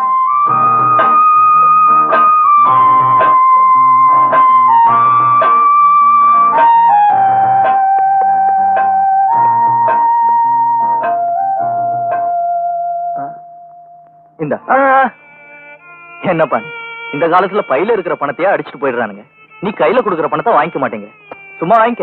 இந்த என்னப்பா நீ? இந்த காலத்துல பையில இருக்கிற பணத்தையே அடிச்சுட்டு போயிடுறானுங்க நீ கையில கொடுக்கிற பணத்தை வாங்கிக்க மாட்டேங்க சும்மா வாங்கிக்க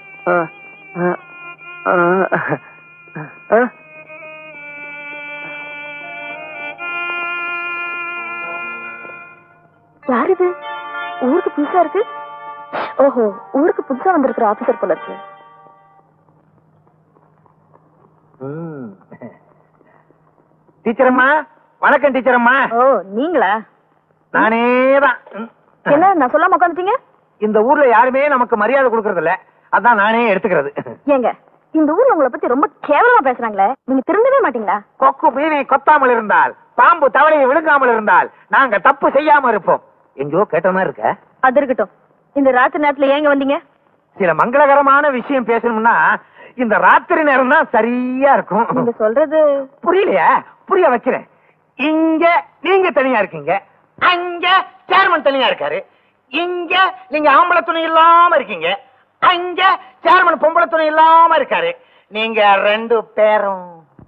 யார் இது ஊருக்கு புதுசா இருக்கு ஓஹோ ஊருக்கு புதுசா வந்திருக்கிற ஆபீசர் போல இருக்கு டீச்சர் அம்மா வணக்கம் டீச்சர் அம்மா ஓ நீங்களா நானே தான் ம். என்ன நான் சொல்லாம உட்காந்துட்டீங்க இந்த ஊர்ல யாருமே நமக்கு மரியாதை கொடுக்கறது இல்ல அதான் நானே எடுத்துக்கிறது ஏங்க இந்த ஊர்ல உங்களை பத்தி ரொம்ப கேவலமா பேசுறாங்களே நீங்க திருந்தவே மாட்டீங்களா கொக்கு மீனை கொத்தாமல் இருந்தால் பாம்பு தவளையை விழுங்காமல் இருந்தால் நாங்க தப்பு செய்யாம இருப்போம் எங்கோ கேட்ட மாதிரி இருக்க அது இருக்கட்டும் இந்த ராத்திரி நேரத்துல ஏங்க வந்தீங்க சில மங்களகரமான விஷயம் பேசணும்னா இந்த ராத்திரி நேரம் தான் சரியா நீங்க இருக்கும் சொல்றது புரியலையா புரிய வைக்கிறேன் இங்க நீங்க தனியா இருக்கீங்க அங்க சேர்மன் தனியா இருக்காரு இங்க நீங்க ஆம்பளை துணி இல்லாம இருக்கீங்க அங்க சேர்மன் பொம்பளை துணி இல்லாம இருக்காரு நீங்க ரெண்டு பேரும்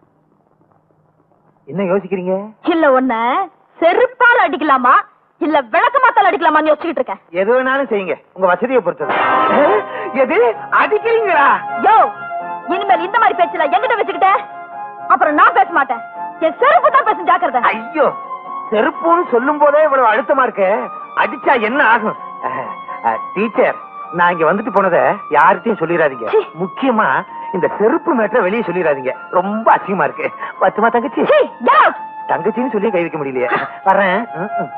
என்ன யோசிக்கிறீங்க இல்ல ஒண்ண செருப்பால அடிக்கலாமா இல்ல விளக்கமாத்தால அடிக்கலாமான்னு யோசிச்சுட்டு இருக்கேன் எது வேணாலும் செய்யுங்க உங்க வசதியை பொறுத்தது எது அடிக்கிறீங்களா யோ இனிமேல் இந்த மாதிரி பேச்சுல எங்கிட்ட வச்சுக்கிட்ட அப்புறம் நான் பேச மாட்டேன் என் செருப்பு தான் பேசும் ஜாக்கிரதை ஐயோ செருப்புன்னு சொல்லும் போதே இவ்வளவு அழுத்தமா இருக்கு அடிச்சா என்ன ஆகும் அஹ், அஹ், டீச்சர் நான் இங்க வந்துட்டு போனதை யார்கிட்டயும் சொல்லிடாதீங்க சீ. முக்கியமா இந்த செருப்பு மேட்டரை வெளியே சொல்லிடாதீங்க ரொம்ப அசிங்கமா இருக்கு பத்துமா தங்கச்சி சீ, get out. தங்கச்சின்னு சொல்லி கை வைக்க முடியலையே வரேன் ம், ம்.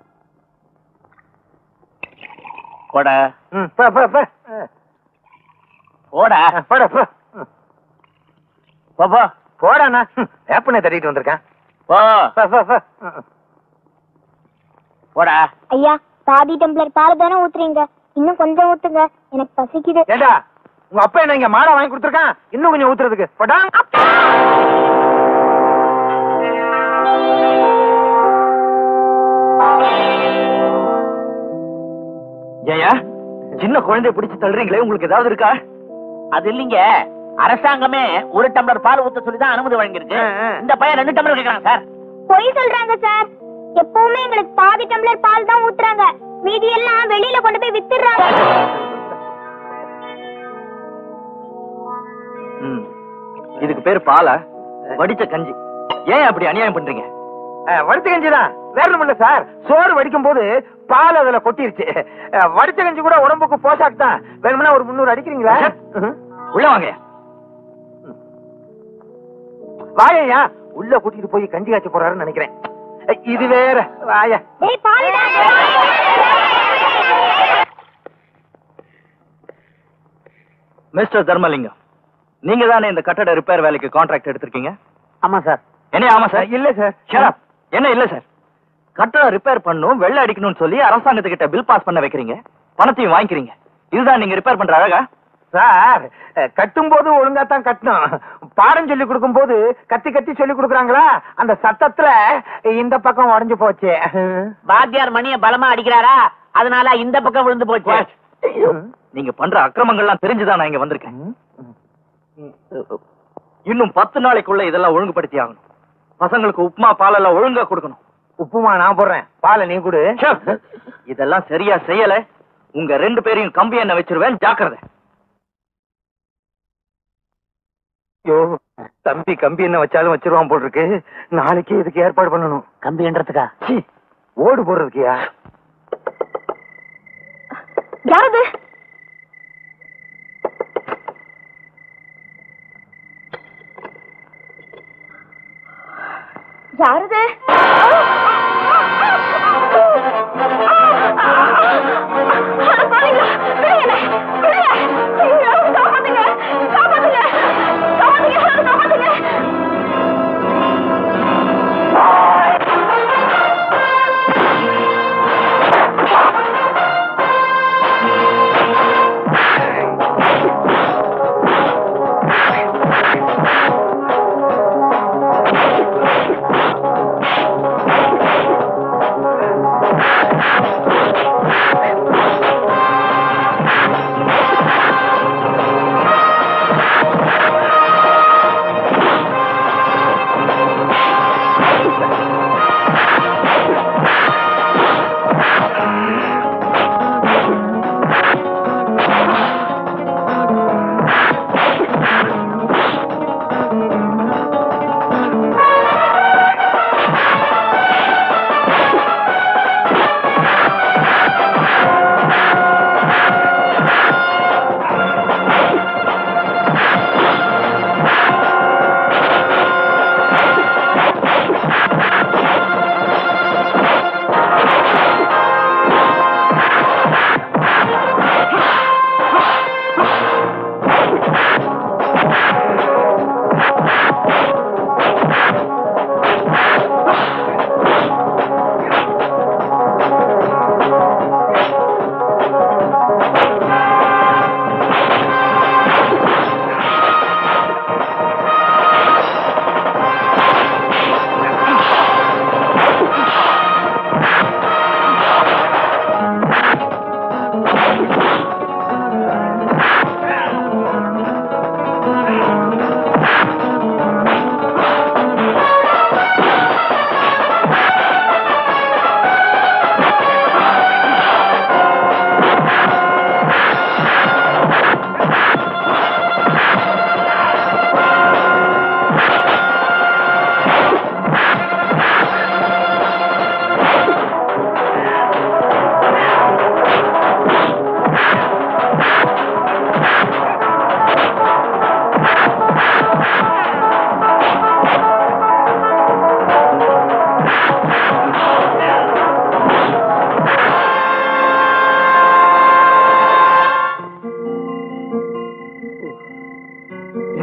போட ம், போ, போ, போ. அஹ், போட போடா, போ. ம். போ போ போடாண்ணா ம், வேப்பனை தட்டிட்டு வந்திருக்கேன் போ போ, போ, போ. ம், ம். போடா ஐயா பாதி டம்ளர் பால் தானே ஊத்துறீங்க இன்னும் கொஞ்சம் ஊத்துங்க எனக்கு பசிக்குது ஏண்டா உங்க அப்பா என்ன இங்க மாடை வாங்கி கொடுத்துருக்கான் இன்னும் கொஞ்சம் ஊத்துறதுக்கு போடா ஜெயா சின்ன குழந்தைய பிடிச்சு தள்ளுறீங்களே உங்களுக்கு ஏதாவது இருக்கா அது இல்லீங்க அரசாங்கமே ஒரு டம்ளர் பால் ஊத்த சொல்லி தான் அனுமதி வழங்கியிருக்கு ஆ, ஆ. இந்த பையன் ரெண்டு டம்ளர் கேக்குறான் சார் பொய் சொல்றாங்க சார் எப்பவுமே எங்களுக்கு பாதி டம்ளர் பால் தான் ஊத்துறாங்க மீதி எல்லாம் வெளியில கொண்டு போய் வித்துடுறாங்க ம். இதுக்கு பேர் பாலா வடிச்ச கஞ்சி ஏன் அப்படி அநியாயம் பண்றீங்க அஹ், வடிச்ச கஞ்சி தான் வேற ஒண்ணும் இல்ல சார் சோறு வடிக்கும் போது பால் அதுல கொட்டிருச்சு அஹ், வடிச்ச கஞ்சி கூட உடம்புக்கு போஷாக் தான் வேணும்னா ஒரு முந்நூறு அடிக்கிறீங்களா ம்ஹும். உள்ள வாங்க வாயா உள்ள கூட்டிட்டு போய் கஞ்சி காய்ச்ச போறாருன்னு நினைக்கிறேன் அஹ், இது வேற வாயா டேய் பாலுடா மிஸ்டர் தர்மலிங்கம் நீங்க தானே இந்த கட்டட ரிப்பேர் வேலைக்கு கான்ட்ராக்ட் எடுத்திருக்கீங்க ஆமா சார் என்ன ஆமா சார் இல்ல சார் Shut up. என்ன இல்ல சார் கட்டடம் ரிப்பேர் பண்ணும் வெள்ள அடிக்கணும்னு சொல்லி அரசாங்கத்துக்கிட்ட பில் பாஸ் பண்ண வைக்கிறீங்க பணத்தையும் வாங்கிக்கிறீங்க இதுதான் நீங்க ரிப்பேர் பண்ற அழகா சார் கட்டும் போது ஒழுங்கா தான் கட்டணும் பாடம் சொல்லி கொடுக்கும் போது கத்தி கத்தி சொல்லி கொடுக்குறாங்களா அந்த சத்தத்துல இந்த பக்கம் உடைஞ்சு போச்சு வாத்தியார் மணிய பலமா அடிக்கிறாரா அதனால இந்த பக்கம் விழுந்து போச்சு நீங்க பண்ற அக்கிரமங்கள்லாம் தெரிஞ்சுதான் நான் இங்க வந்திருக்கேன் இன்னும் பத்து நாளைக்குள்ள இதெல்லாம் ஒழுங்குபடுத்தி ஆகணும் பசங்களுக்கு உப்புமா பாலெல்லாம் ஒழுங்கா கொடுக்கணும் உப்புமா நான் போடுறேன் பாலை நீ கொடு இதெல்லாம் சரியா செய்யல உங்க ரெண்டு பேரையும் கம்பி என்ன வச்சிருவேன் ஜாக்கிரதை ஐயோ தம்பி கம்பி என்ன வச்சாலும் வச்சிருவான் போல் இருக்கு நாளைக்கு இதுக்கு ஏற்பாடு பண்ணணும் கம்பின்றதுக்கா சீ, ஓடு போடுறதுக்கியா யாரது யாரது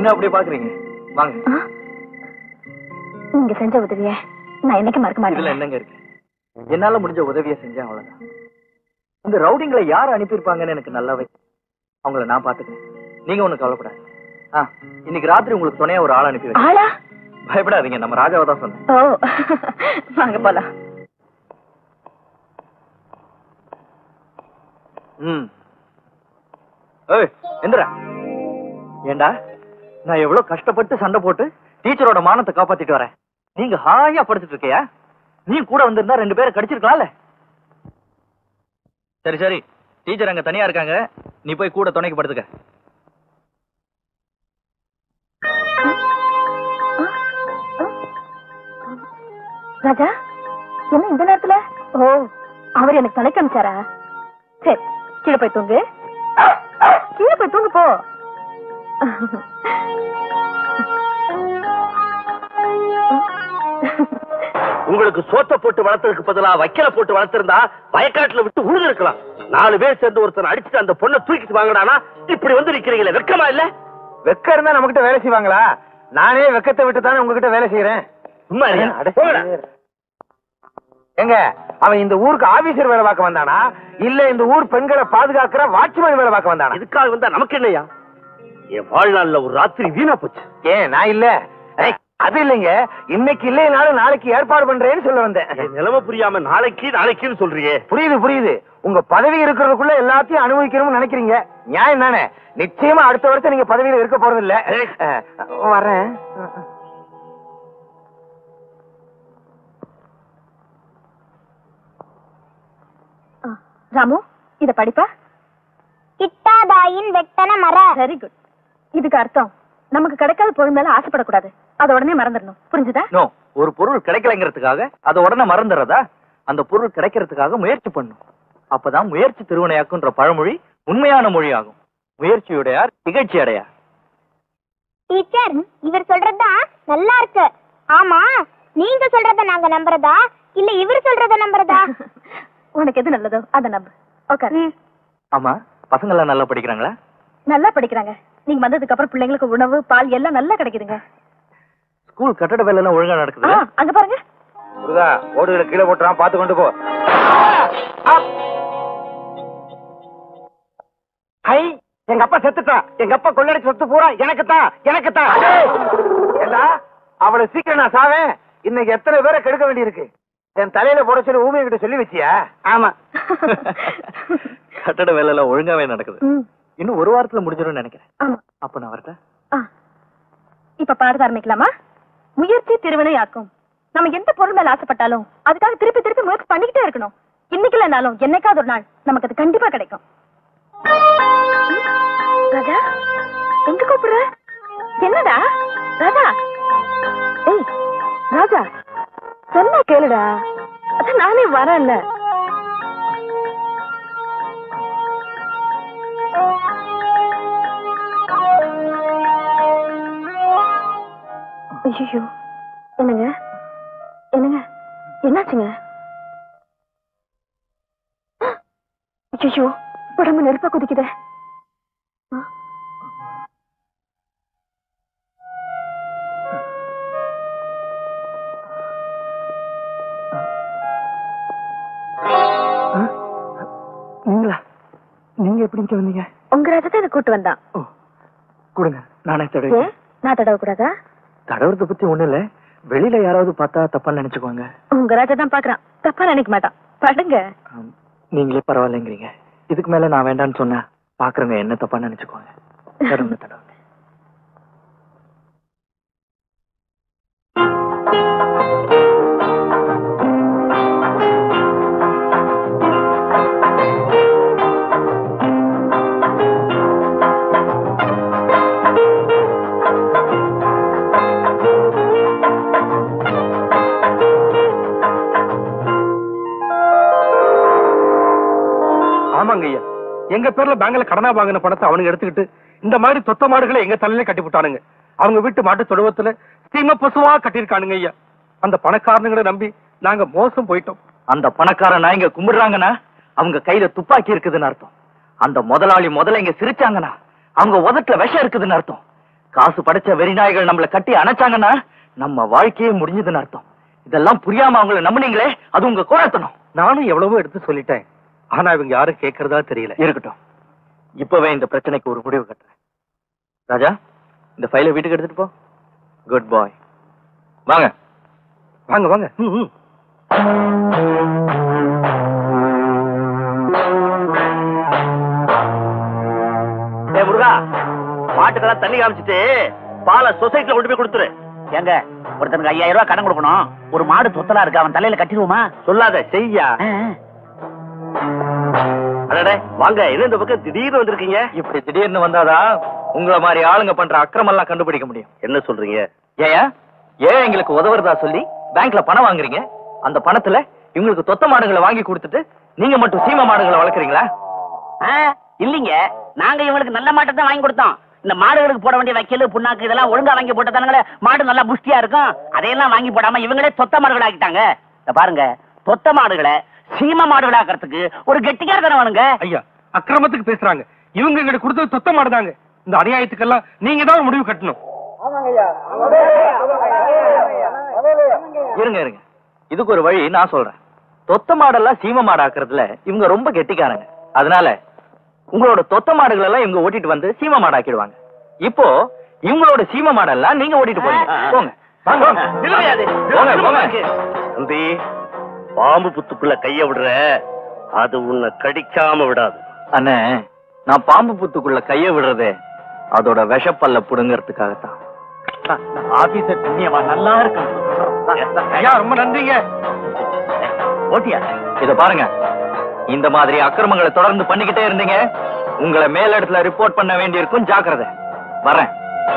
என்ன அப்படி பாக்குறீங்க வாங்க ஆ? நீங்க செஞ்ச உதவிய நான் என்னைக்கு மறக்க இதுல மாட்டேன் என்னங்க இருக்கு என்னால முடிஞ்ச உதவியை செஞ்சேன் அவ்வளவுதான் இந்த ரவுடிங்களை யார் அனுப்பியிருப்பாங்கன்னு எனக்கு நல்லாவே அவங்கள நான் பாத்துக்கிறேன் நீங்க ஒண்ணு கவலைப்படாது ஆ இன்னைக்கு ராத்திரி உங்களுக்கு துணையா ஒரு ஆள் அனுப்பி வைக்கிறேன் ஆளா பயப்படாதீங்க நம்ம ராஜாவை தான் சொன்னேன் ஓ வாங்க போலாம் ம் ஏய் எந்திரா ஏண்டா நான் எவ்வளவு கஷ்டப்பட்டு சண்டை போட்டு டீச்சரோட மானத்தை காப்பாத்திட்டு வரேன் நீங்க ஹாயா படுத்துட்டு இருக்கியா நீ கூட வந்திருந்தா ரெண்டு பேரை கடிச்சிருக்கலாம்ல சரி சரி டீச்சர் அங்க தனியா இருக்காங்க நீ போய் கூட துணைக்கு படுத்துக்க ராஜா என்ன இந்த நேரத்துல ஓ அவர் எனக்கு தலைக்கு அமிச்சாரா சரி கீழே போய் தூங்கு கீழே போய் தூங்கு போ உங்களுக்கு சோத்த போட்டு வளர்த்ததுக்கு பதிலா வைக்கல போட்டு வளர்த்திருந்தா வயக்காட்டுல விட்டு உழுது இருக்கலாம் நாலு பேர் சேர்ந்து ஒருத்தர் அடிச்சுட்டு அந்த பொண்ணை தூக்கிட்டு வாங்கடானா இப்படி வந்து நிக்கிறீங்களே வெக்கமா இல்ல வெக்க இருந்தா நம்ம கிட்ட வேலை செய்வாங்களா நானே வெக்கத்தை விட்டு தானே உங்ககிட்ட வேலை செய்யறேன் சும்மா இருங்க. அட, போங்கடா. எங்க அவன் இந்த ஊருக்கு ஆபீசர் வேலை பார்க்க வந்தானா இல்ல இந்த ஊர் பெண்களை பாதுகாக்கிற வாட்ச்மேன் வேலை பார்க்க வந்தானா இதுக்காக வந்தா நமக்கு என்னையா என் வாழ்நாள்ல ஒரு ராத்திரி வீணா போச்சு ஏன் நான் இல்ல ஏய், அது இல்லைங்க இன்னைக்கு இல்லைனாலும் நாளைக்கு ஏற்பாடு பண்றேன்னு சொல்ல வந்தேன் என் நிலைமை புரியாம நாளைக்கு நாளைக்குன்னு சொல்றியே புரியுது புரியுது உங்க பதவி இருக்கிறதுக்குள்ள எல்லாத்தையும் அனுபவிக்கணும்னு நினைக்கிறீங்க நியாயம் தானே நிச்சயமா அடுத்த வருஷம் நீங்க பதவியில இருக்க போறது இல்ல அஹ், வரேன் ஆ, ராமு இத படிப்பா கிட்டாதாயின் வெட்டன மர வெரி குட் இதுக்கு அர்த்தம் நமக்கு கிடைக்காத பொருள் மேல ஆசைப்படக்கூடாது அத உடனே மறந்துடணும் புரிஞ்சுதா நோ ஒரு பொருள் கிடைக்கலைங்கிறதுக்காக அதை உடனே மறந்துடுறதா அந்த பொருள் கிடைக்கிறதுக்காக முயற்சி பண்ணும் அப்பதான் முயற்சி திருவினையாக்குன்ற பழமொழி உண்மையான மொழியாகும் முயற்சியுடையார் திகழ்ச்சி அடையார் டீச்சர் இவர் சொல்றதுதான் நல்லா இருக்கு ஆமா நீங்க சொல்றத நாங்க நம்புறதா இல்ல இவர் சொல்றத நம்புறதா உனக்கு எது நல்லதோ அத நம்பு ஓகே ஆமா பசங்க எல்லாம் நல்லா படிக்கிறாங்களா நல்லா படிக்கிறாங்க நீங்க வந்ததுக்கு அப்புறம் பிள்ளைங்களுக்கு உணவு பால் எல்லாம் நல்லா கிடைக்குதுங்க ஸ்கூல் கட்டட வேலை எல்லாம் ஒழுங்கா ஆ, நடக்குது அங்க பாருங்க முருகா ஓடுகளை கீழே போட்டுறான் பாத்து கொண்டு போ ஹை எங்க அப்பா செத்துட்டான் எங்க அப்பா கொள்ளடிச்சு சொத்து பூரா எனக்கு தான் எனக்கு தான் ஏண்டா அவளை சீக்கிரம் நான் சாவேன் இன்னைக்கு எத்தனை பேரை கெடுக்க வேண்டியிருக்கு என் தலையில போட சொல்லி ஊமையை கிட்ட சொல்லி வச்சியா ஆமா கட்டட வேலை எல்லாம் ஒழுங்காவே நடக்குது ம், இன்னும் ஒரு வாரத்துல முடிஞ்சிடும் நினைக்கிறேன் ஆமா அப்ப நான் வரட்டேன் ஆ. இப்ப பாடத ஆரம்பிக்கலாமா முயற்சி திருவினையாக்கும் நம்ம எந்த பொருள் மேல ஆசைப்பட்டாலும் அதுக்காக திருப்பி திருப்பி முயற்சி பண்ணிக்கிட்டே இருக்கணும் இன்னைக்கு இல்லைனாலும் என்னைக்காவது ஒரு நாள் நமக்கு அது கண்டிப்பா கிடைக்கும் ம், ராஜா எங்க கூப்பிடுற என்னடா ராஜா ஏய் ராஜா சொன்னா கேளுடா அதான் நானே வரேன்ல ஐயோ என்னங்க என்னங்க என்னாச்சுங்க ஐயோ உடம்பு நெருப்பா குதிக்குதே ஆ? நீங்களா நீங்க எப்படி இங்க வந்தீங்க உங்க ராஜா தான் கூட்டு வந்தான் ஓ கொடுங்க நானே தடவை ஏன் நான் தடவ கூடாதா தடவுறத பத்தி ஒண்ணு இல்ல வெளியில யாராவது பார்த்தா தப்பா நினைச்சுக்குவாங்க உங்க ராஜா தான் பாக்குறான் தப்பா நினைக்க மாட்டான் படுங்க ஆம், நீங்களே பரவாயில்லைங்கிறீங்க இதுக்கு மேல நான் வேண்டாம்னு சொன்னா பாக்குறவங்க என்ன தப்பா நினைச்சுக்குவாங்க தடவுங்க தடவுங்க ஆமாங்க ஐயா எங்க பேர்ல பேங்க்ல கடனா வாங்கின பணத்தை அவனுங்க எடுத்துக்கிட்டு இந்த மாதிரி தொத்த மாடுகளை எங்க தலையில கட்டி விட்டானுங்க அவங்க வீட்டு மாட்டு தொழுவத்துல சீம பசுவா கட்டியிருக்கானுங்க ஐயா அந்த பணக்காரனுங்களை நம்பி நாங்க மோசம் போயிட்டோம் அந்த பணக்கார நாய்ங்க கும்பிடுறாங்கன்னா அவங்க கையில துப்பாக்கி இருக்குதுன்னு அர்த்தம் அந்த முதலாளி முதல்ல இங்க சிரிச்சாங்கன்னா அவங்க உதட்டுல விஷம் இருக்குதுன்னு அர்த்தம் காசு படைச்ச வெறிநாய்கள் நம்மள கட்டி அணைச்சாங்கன்னா நம்ம வாழ்க்கையே முடிஞ்சதுன்னு அர்த்தம் இதெல்லாம் புரியாம அவங்கள நம்புனீங்களே அது உங்க கோரத்தனம் நானும் எவ்வளவோ எடுத்து சொல்லிட்டேன் ஆனா இவங்க யாரும் கேட்கறதா தெரியல இருக்கட்டும் இப்பவே இந்த பிரச்சனைக்கு ஒரு முடிவு கட்டுறேன் ராஜா இந்த ஃபைலை வீட்டுக்கு எடுத்துட்டு போ குட் பாய் வாங்க வாங்க வாங்க ம், ம். ஏ முருகா மாட்டுக்கெல்லாம் தண்ணி காமிச்சிட்டு பாலை சொசைட்டில கொண்டு போய் கொடுத்துரு ஏங்க ஒருத்தனுக்கு ஐயாயிரம் ரூபாய் கடன் கொடுக்கணும் ஒரு மாடு தொத்தலா இருக்கு அவன் தலையில கட்டிடுவோமா சொல்லாத செய்யா அடடே வாங்க என்ன இந்த பக்கம் திடீர்னு வந்திருக்கீங்க இப்படி திடீர்னு வந்தாதான் உங்களை மாதிரி ஆளுங்க பண்ற அக்கிரமம் எல்லாம் கண்டுபிடிக்க முடியும் என்ன சொல்றீங்க ஏன் ஏன் எங்களுக்கு உதவுறதா சொல்லி பேங்க்ல பணம் வாங்குறீங்க அந்த பணத்துல இவங்களுக்கு தொத்த மாடுகளை வாங்கி கொடுத்துட்டு நீங்க மட்டும் சீம மாடுகளை வளர்க்குறீங்களா ஆ, இல்லீங்க நாங்க இவங்களுக்கு நல்ல மாட்டை தான் வாங்கி கொடுத்தோம் இந்த மாடுகளுக்கு போட வேண்டிய வைக்கல் புண்ணாக்கு இதெல்லாம் ஒழுங்கா வாங்கி போட்டதானுங்களே மாடு நல்லா புஷ்டியா இருக்கும் அதையெல்லாம் வாங்கி போடாம இவங்களே தொத்த மாடுகள் ஆக்கிட்டாங்க இத பாருங்க தொத்த மாடுகளை சீம மாடுகள் ஆக்கிறதுக்கு ஒரு கெட்டிக்காரத்தனம் வேணுங்க ஐயா அக்கிரமத்துக்கு பேசுறாங்க இவங்க எங்களுக்கு கொடுத்தது சொத்த மாடுதாங்க இந்த அநியாயத்துக்கெல்லாம் நீங்க தான் ஒரு முடிவு கட்டணும் இருங்க இருங்க இதுக்கு ஒரு வழி நான் சொல்றேன் தொத்த மாடெல்லாம் சீம மாடு ஆக்குறதுல இவங்க ரொம்ப கெட்டிக்காரங்க அதனால உங்களோட தொத்த மாடுகள் எல்லாம் இவங்க ஓட்டிட்டு வந்து சீம மாடு ஆக்கிடுவாங்க இப்போ இவங்களோட சீம மாடெல்லாம் நீங்க ஓட்டிட்டு போறீங்க போங்க வாங்க, வாங்க. நில்லுமையாது. போங்க, போங்க. தம்பி பாம்பு புத்துக்குள்ள கைய விடுற அது உன்னை கடிக்காம விடாது அண்ணே நான் பாம்பு புத்துக்குள்ள கைய விடுறதே அதோட விஷப்பல்ல புடுங்கறதுக்காகத்தான் ஆபீசர் புண்ணியவா நல்லா இருக்கும் ஐயா ரொம்ப நன்றிங்க ஓட்டியா இத பாருங்க இந்த மாதிரி அக்கிரமங்களை தொடர்ந்து பண்ணிக்கிட்டே இருந்தீங்க உங்களை மேலிடத்துல ரிப்போர்ட் பண்ண வேண்டியிருக்கும் ஜாக்கிரதை வரேன்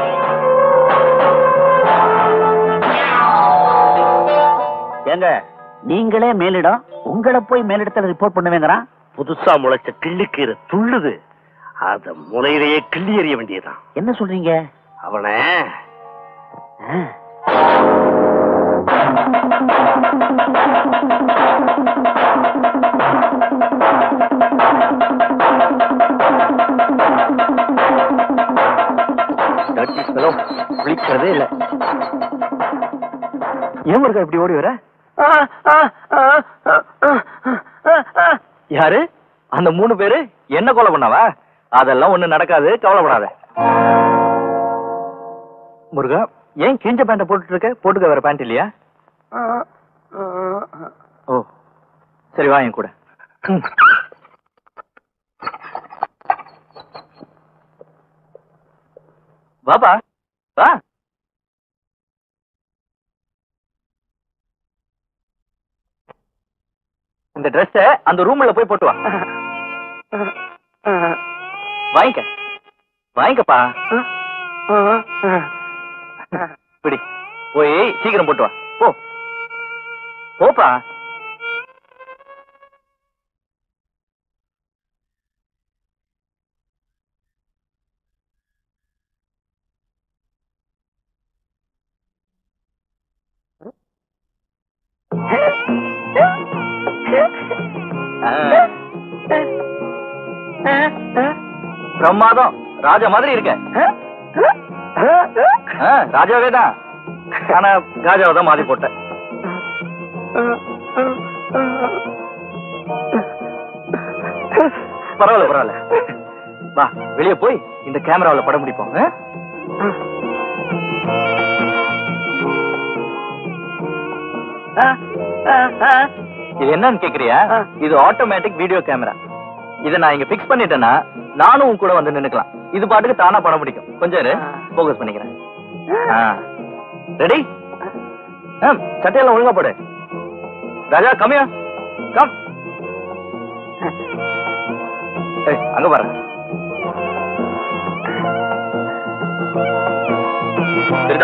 ஏங்க நீங்களே மேலிடம் உங்களை போய் மேலிடத்துல ரிப்போர்ட் பண்ணுவேங்கிறான் புதுசா முளைச்ச கிள்ளுக்கீரை துள்ளுது அத முனையிலேயே கிள்ளி எறிய வேண்டியதுதான் என்ன சொல்றீங்க அவனை Dirty fellow. விழிக்கிறதே இல்ல ஏன் இருக்கா இப்படி ஓடி வர யாரு அந்த மூணு பேரு என்ன கொலை பண்ணாவா அதெல்லாம் ஒண்ணு நடக்காது கவலைப்படாத முருகா ஏன் கிழிஞ்ச பேண்ட போட்டுட்டு இருக்க போட்டுக்க வேற பேண்ட் இல்லையா ஓ சரி வா என் கூட ம். வாப்பா வா இந்த Dress அந்த ரூம்ல போய் போட்டு வா வாங்கிக்க வாங்கிக்கப்பா பிடி போய் சீக்கிரம் போட்டு வா போ போப்பா பிரமாதம் ராஜா மாதிரி இருக்க ஆ, ராஜாவே தான் ஆனா ராஜாவை தான் மாறி போட்டேன் பரவாயில்ல பரவாயில்ல வா வெளியே போய் இந்த கேமராவுல படம் பிடிப்போம் ஆ? இது என்னன்னு கேக்குறியா இது ஆட்டோமேட்டிக் வீடியோ கேமரா இத நான் இங்க பிக்ஸ் பண்ணிட்டேன்னா நானும் உன் கூட வந்து நின்னுக்கலாம் இது பாட்டுக்கு தானா படம் பிடிக்கும் கொஞ்சம் இரு ஃபோக்கஸ் பண்ணிக்கிறேன் ரெடி சட்டையெல்லாம் ஒழுங்கா போடு ராஜா கம்மியா கம் ஏய், அங்க பாரு சரிடா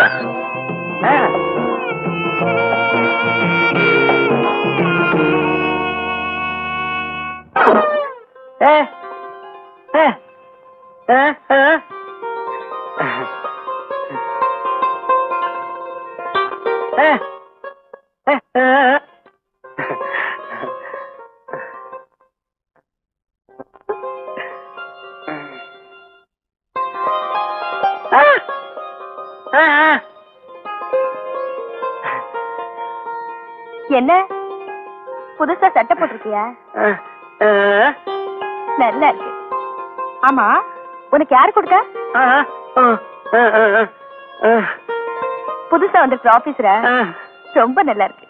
என்ன புதுசா சட்டை போட்டிருக்கியா நல்லா இருக்கு ஆமா உனக்கு யாரு கொடுத்தா புதுசா வந்திருக்க ஆபீசரா ரொம்ப நல்லா இருக்கு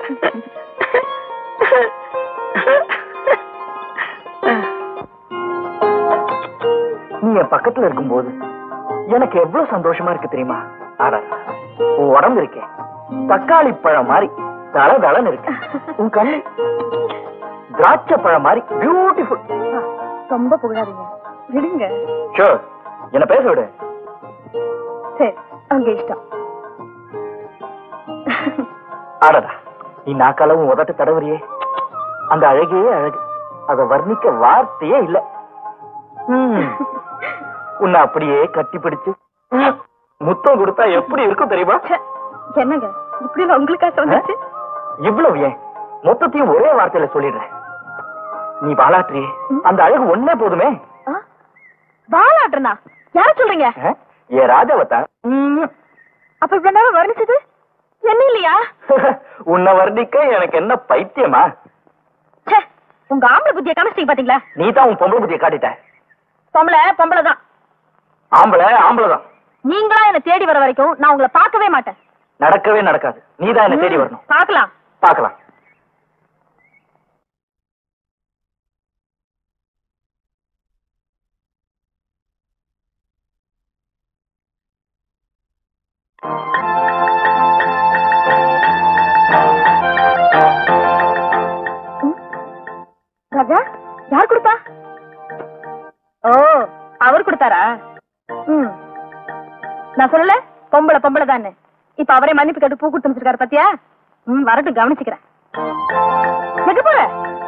நீ என் பக்கத்துல இருக்கும்போது எனக்கு எவ்வளவு சந்தோஷமா இருக்கு தெரியுமா ஆடா உன் உடம்பு இருக்கே தக்காளி பழம் மாதிரி தள தளன்னு இருக்கு உன் கண்ணு திராட்சை பழம் மாதிரி பியூட்டிஃபுல் ரொம்ப புகழாதீங்க விடுங்க ஷோர் என்ன பேச விடு சரி அங்க இஷ்டம் ஆடடா நீ நாக்காலவும் உதட்டு தடவறியே அந்த அழகே அழகு அத வர்ணிக்க வார்த்தையே இல்ல ம். உன்னை அப்படியே கட்டி பிடிச்சு முத்தம் கொடுத்தா எப்படி இருக்கும் தெரியுமா ச்சே, என்னங்க இப்படி எல்லாம் உங்களுக்கா தோணுச்சு இவ்வளவு ஏன் மொத்தத்தையும் ஒரே வார்த்தையில சொல்லிடுறேன் நீ பாலாற்றியே அந்த அழகு ஒண்ணே போதுமே ஆ? பாலாட்டனா யார சொல்றீங்க ஆ? ஏ ராஜாவத்தான் ம். அப்ப இவ்வளவு நேரம் வர்ணிச்சது என்ன இல்லையா உன்னை வர்ணிக்க எனக்கு என்ன பைத்தியமா ச்சே, உங்க ஆம்பளை புத்திய காமிச்சிட்டீங்க பாத்தீங்களா நீ தான் உன் பொம்பளை புத்திய காட்டிட்ட பொம்பளை பொம்பளை தான் ஆம்பளை ஆம்பளை தான் நீங்களா என்ன தேடி வர வரைக்கும் நான் உங்களை பார்க்கவே மாட்டேன் நடக்கவே நடக்காது நீ தான் என்ன தேடி வரணும் பார்க்கலாம் பார்க்கலாம் ராஜா யார் கொடுத்தா ஓ அவர் கொடுத்தாரா ம் நான் சொல்லல பொம்பளை பொம்பளை தானே இப்ப அவரே மன்னிப்பு கேட்டு பூ கொடுத்து அமைச்சிருக்காரு பாத்தியா ம் வரட்டும் கவனிச்சுக்கிறேன் எங்க போற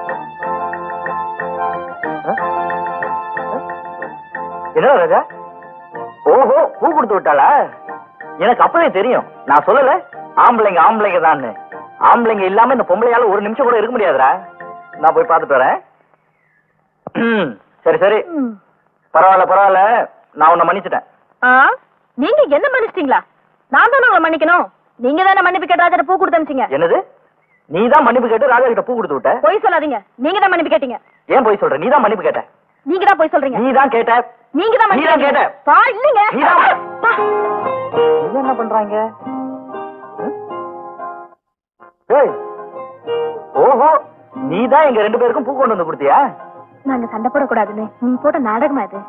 என்ன ராஜா ஓஹோ பூ கொடுத்து விட்டாளா எனக்கு அப்பவே தெரியும் நான் சொல்லல ஆம்பளைங்க ஆம்பளைங்க தான் ஆம்பளைங்க இல்லாம இந்த பொம்பளையால ஒரு நிமிஷம் கூட இருக்க முடியாதுடா நான் போய் பார்த்துட்டு வரேன் ம், சரி சரி ம். பரவாயில்ல பரவாயில்ல நான் உன்னை மன்னிச்சிட்டேன் ஆ நீங்க என்ன மன்னிச்சிட்டீங்களா நான் தானே உங்களை மன்னிக்கணும் நீங்க தானே மன்னிப்பு கேட்டு ராஜா பூ கொடுத்து அனுப்பிச்சீங்க என்னது நீ தான் மன்னிப்பு கேட்டு ராஜா கிட்ட பூ கொடுத்து விட்ட பொய் சொல்லாதீங்க நீங்க தான் மன்னிப்பு கேட்டீங்க ஏன் போய் சொல்ற நீ தான் மன்னிப்பு கேட்ட நீங்க தான் பொய் சொல்றீங்க நீ தான் கேட்ட நீங்க தான் நீ தான் கேட்ட. பா இல்லங்க நீ தான். பா. இது என்ன பண்றாங்க ம்? ஏய் ஓஹோ நீ தான் எங்க ரெண்டு பேருக்கும் பூ கொண்டு வந்து கொடுத்தியா நாங்க சண்டை போடக்கூடாதுன்னு நீ போட்ட நாடகமா இது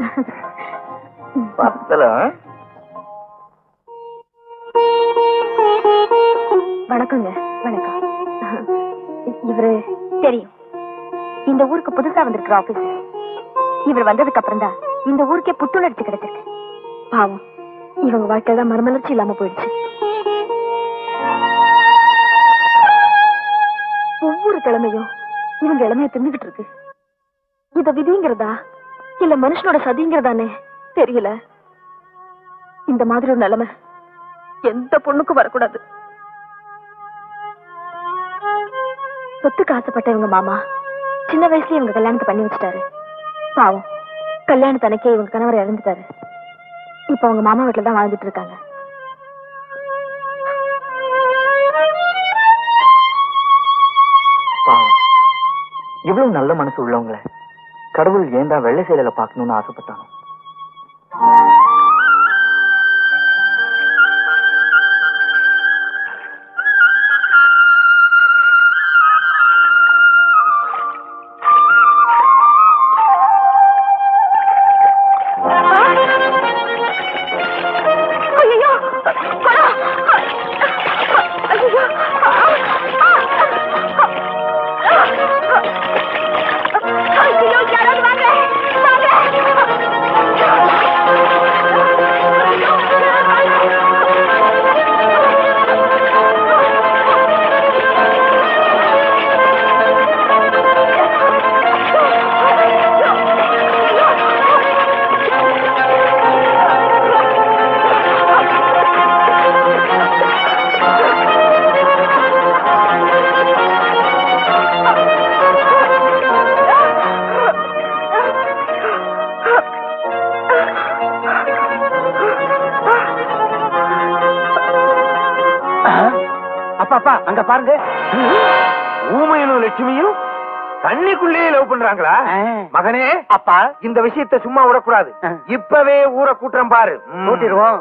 பத்தல வணக்கங்க வணக்கம் இ- இவரு தெரியும் இந்த ஊருக்கு புதுசா வந்திருக்கிற ஆபீசர் இவர் வந்ததுக்கு அப்புறம் தான் இந்த ஊருக்கே புத்துணர்ச்சி கிடைச்சிருக்கு பாவம் இவங்க வாழ்க்கை தான் மறுமலர்ச்சி இல்லாம போயிடுச்சு ஒவ்வொரு கிழமையும் இவங்க இளமைய தின்னுகிட்டு இருக்கு இத விதிங்கிறதா இல்ல மனுஷனோட சதிங்கிறதானே தெரியல இந்த மாதிரி ஒரு நிலைமை எந்த பொண்ணுக்கும் வரக்கூடாது சொத்துக்கு ஆசைப்பட்ட இவங்க மாமா சின்ன வயசுல இவங்க கல்யாணத்தை பண்ணி வச்சுட்டாரு பாவம் கல்யாணத்தனைக்கே இவங்க கணவர் இறந்துட்டாரு இப்ப அவங்க மாமா வீட்டுல தான் வாழ்ந்துட்டு இருக்காங்க பாவம் இவ்வளவு நல்ல மனசு உள்ளவங்கள கடவுள் ஏன் தான் வெள்ளை சேலையில பார்க்கணும்னு ஆசைப்பட்டானோ ஐயோ ஐயோ ஐயோ யாராவது வாங்க வாங்க அங்க பாருங்க ஊமையனும் லட்சுமியும் தண்ணிக்குள்ளேயே லவ் பண்றாங்களா மகனே அப்பா இந்த விஷயத்தை சும்மா விடக்கூடாது இப்பவே ஊரை கூட்டுறோம் பாரு ம். கூட்டிடுவோம்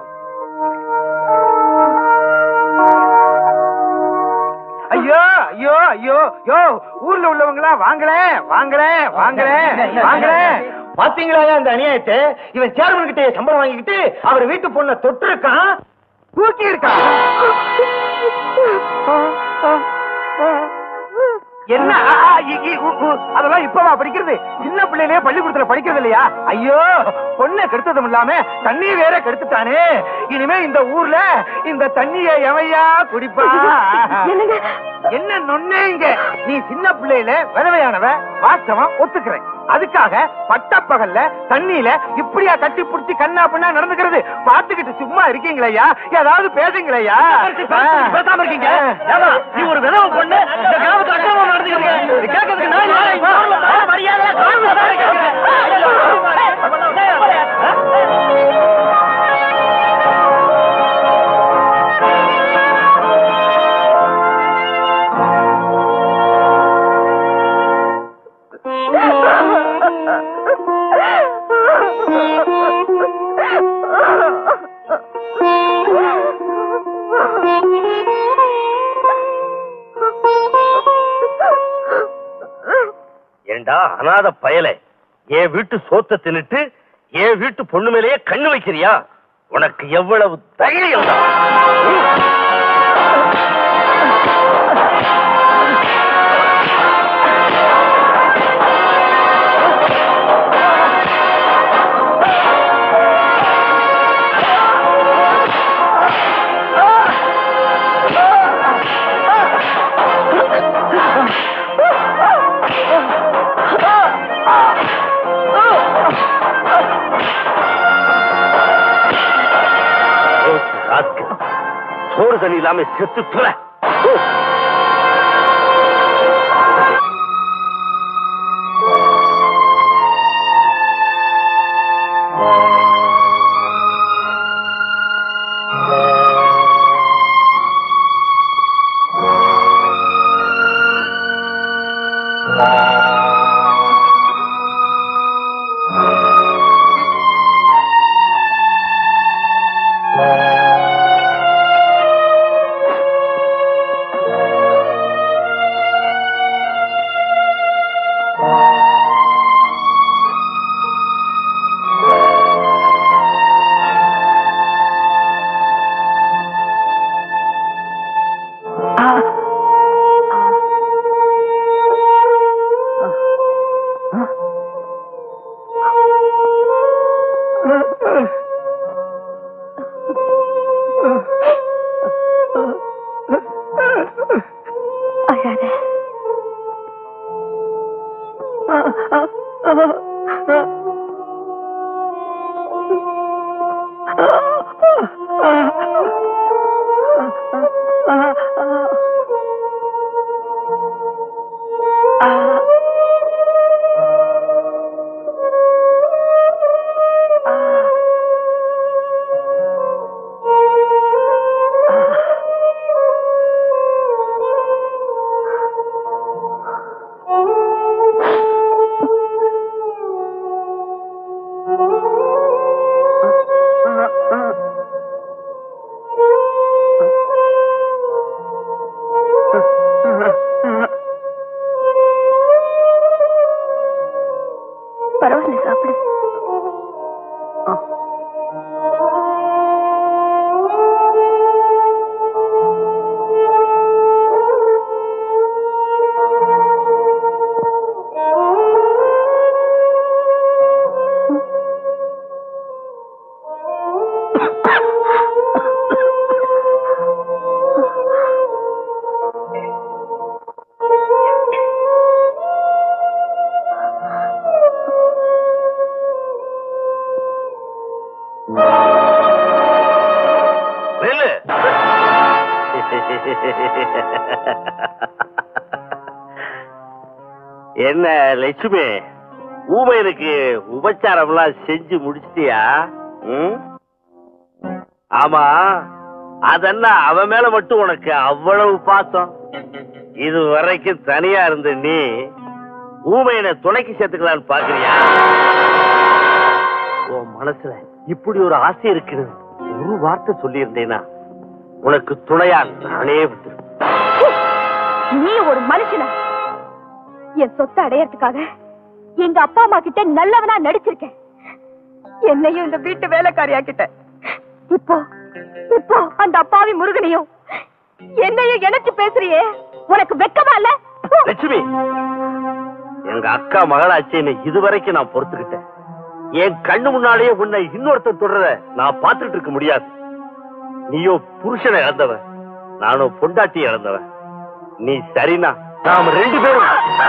ஐயோ ஐயோ ஐயோ யோ ஊர்ல உள்ளவங்களா வாங்களே வாங்களே வாங்களே வாங்களே பாத்தீங்களா அந்த அநியாயத்தை இவன் சேர்மன் கிட்ட சம்பளம் வாங்கிக்கிட்டு அவர் வீட்டு பொண்ண தொட்டு இருக்கான் தூக்கி இருக்கான் என்ன ஆ, ஆ, இ, இ, உ, உ, அதெல்லாம் இப்பவா படிக்கிறது சின்ன பிள்ளையிலே பள்ளிக்கூடத்துல படிக்கிறது இல்லையா ஐயோ பொண்ணை கெடுத்ததும் இல்லாம தண்ணியை வேற கெடுத்துட்டானே இனிமே இந்த ஊர்ல இந்த தண்ணிய எவையா குடிப்பா என்ன நொன்னேங்க நீ சின்ன பிள்ளையில விதவையானவ வாஸ்தவம் ஒத்துக்கிறேன் அதுக்காக பட்டப்பகல்ல தண்ணியில இப்படியா கட்டி புடிச்சு கண்ணா பண்ணா நடந்துக்கிறது பாத்துக்கிட்டு சும்மா இருக்கீங்களா ஏதாவது பேசுங்களா பேசாம இருக்கீங்க ஏமா, நீ ஒரு விதவை பொண்ணு இந்த கிராமத்து அக்கிரமம் நடந்துக்கிறீங்க இது கேட்கறதுக்கு நான் யாரு? இந்த ஊர்ல நான் மரியாதை காரணம் தானே ஏண்டா அனாத பயலே என் வீட்டு சோத்த தின்னுட்டு என் வீட்டு பொண்ணு மேலேயே கண்ணு வைக்கிறியா உனக்கு எவ்வளவு தைரியம் சோறு தண்ணி இல்லாம செத்து துற அழாத பரவாயில்ல சாப்பிடு நில்லு. என்ன லட்சுமி ஊமையனுக்கு உபச்சாரம் எல்லாம் செஞ்சு முடிச்சிட்டியா ம்? ஆமா அதெல்லாம் அவன் மேல மட்டும் உனக்கு அவ்வளவு பாசம் இது வரைக்கும் தனியா இருந்த நீ ஊமையனை துணைக்கு சேர்த்துக்கலான்னு பாக்குறியா உன் மனசுல இப்படி ஒரு ஆசை இருக்குது ஒரு வார்த்தை சொல்லியிருந்தேனா உனக்கு துணையா நானே விட்டு நீ ஒரு மனுஷனா என் சொத்தை அடையறதுக்காக எங்க அப்பா அம்மா கிட்ட நல்லவனா நடிச்சிருக்கேன் என்னையும் இந்த வீட்டு வேலைக்காரியாக்கிட்ட இப்போ இப்போ அந்த அப்பாவி முருகனையும் என்னையும் இணைச்சு பேசுறியே உனக்கு வெக்கமா இல்ல ப்பு! லட்சுமி எங்க அக்கா மகளாச்சேன்னு இதுவரைக்கும் நான் பொறுத்துக்கிட்டேன் என் கண்ணு முன்னாலேயே உன்னை இன்னொருத்தன் தொடர நான் பார்த்துட்டு இருக்க முடியாது நீயோ புருஷனை இழந்தவன் நானும் பொண்டாட்டி இழந்தவன் நீ சரினா நாம ரெண்டு பேரும்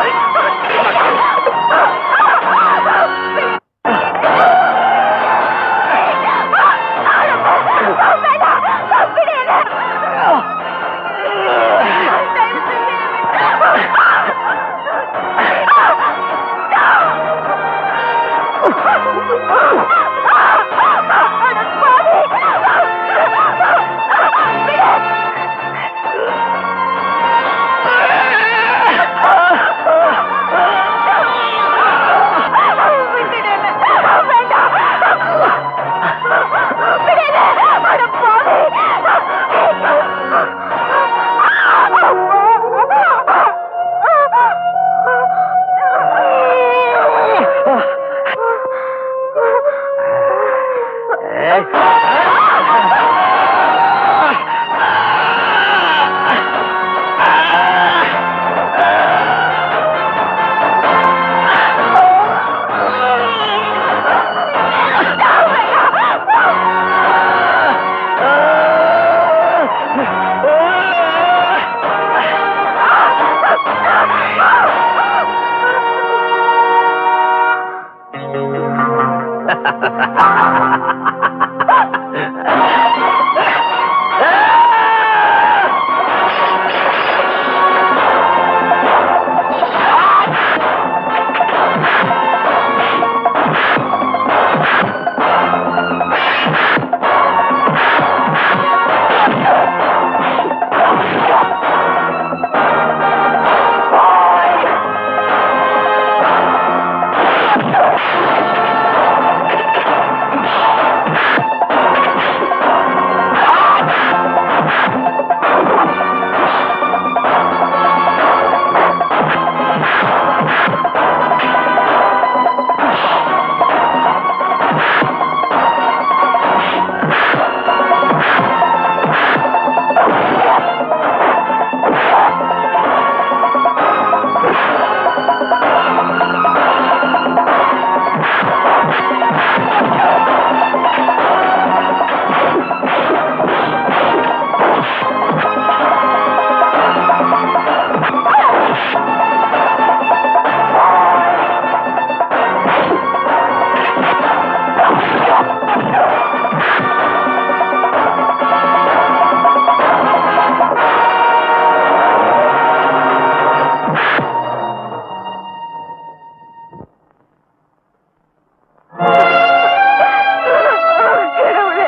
கடவுளே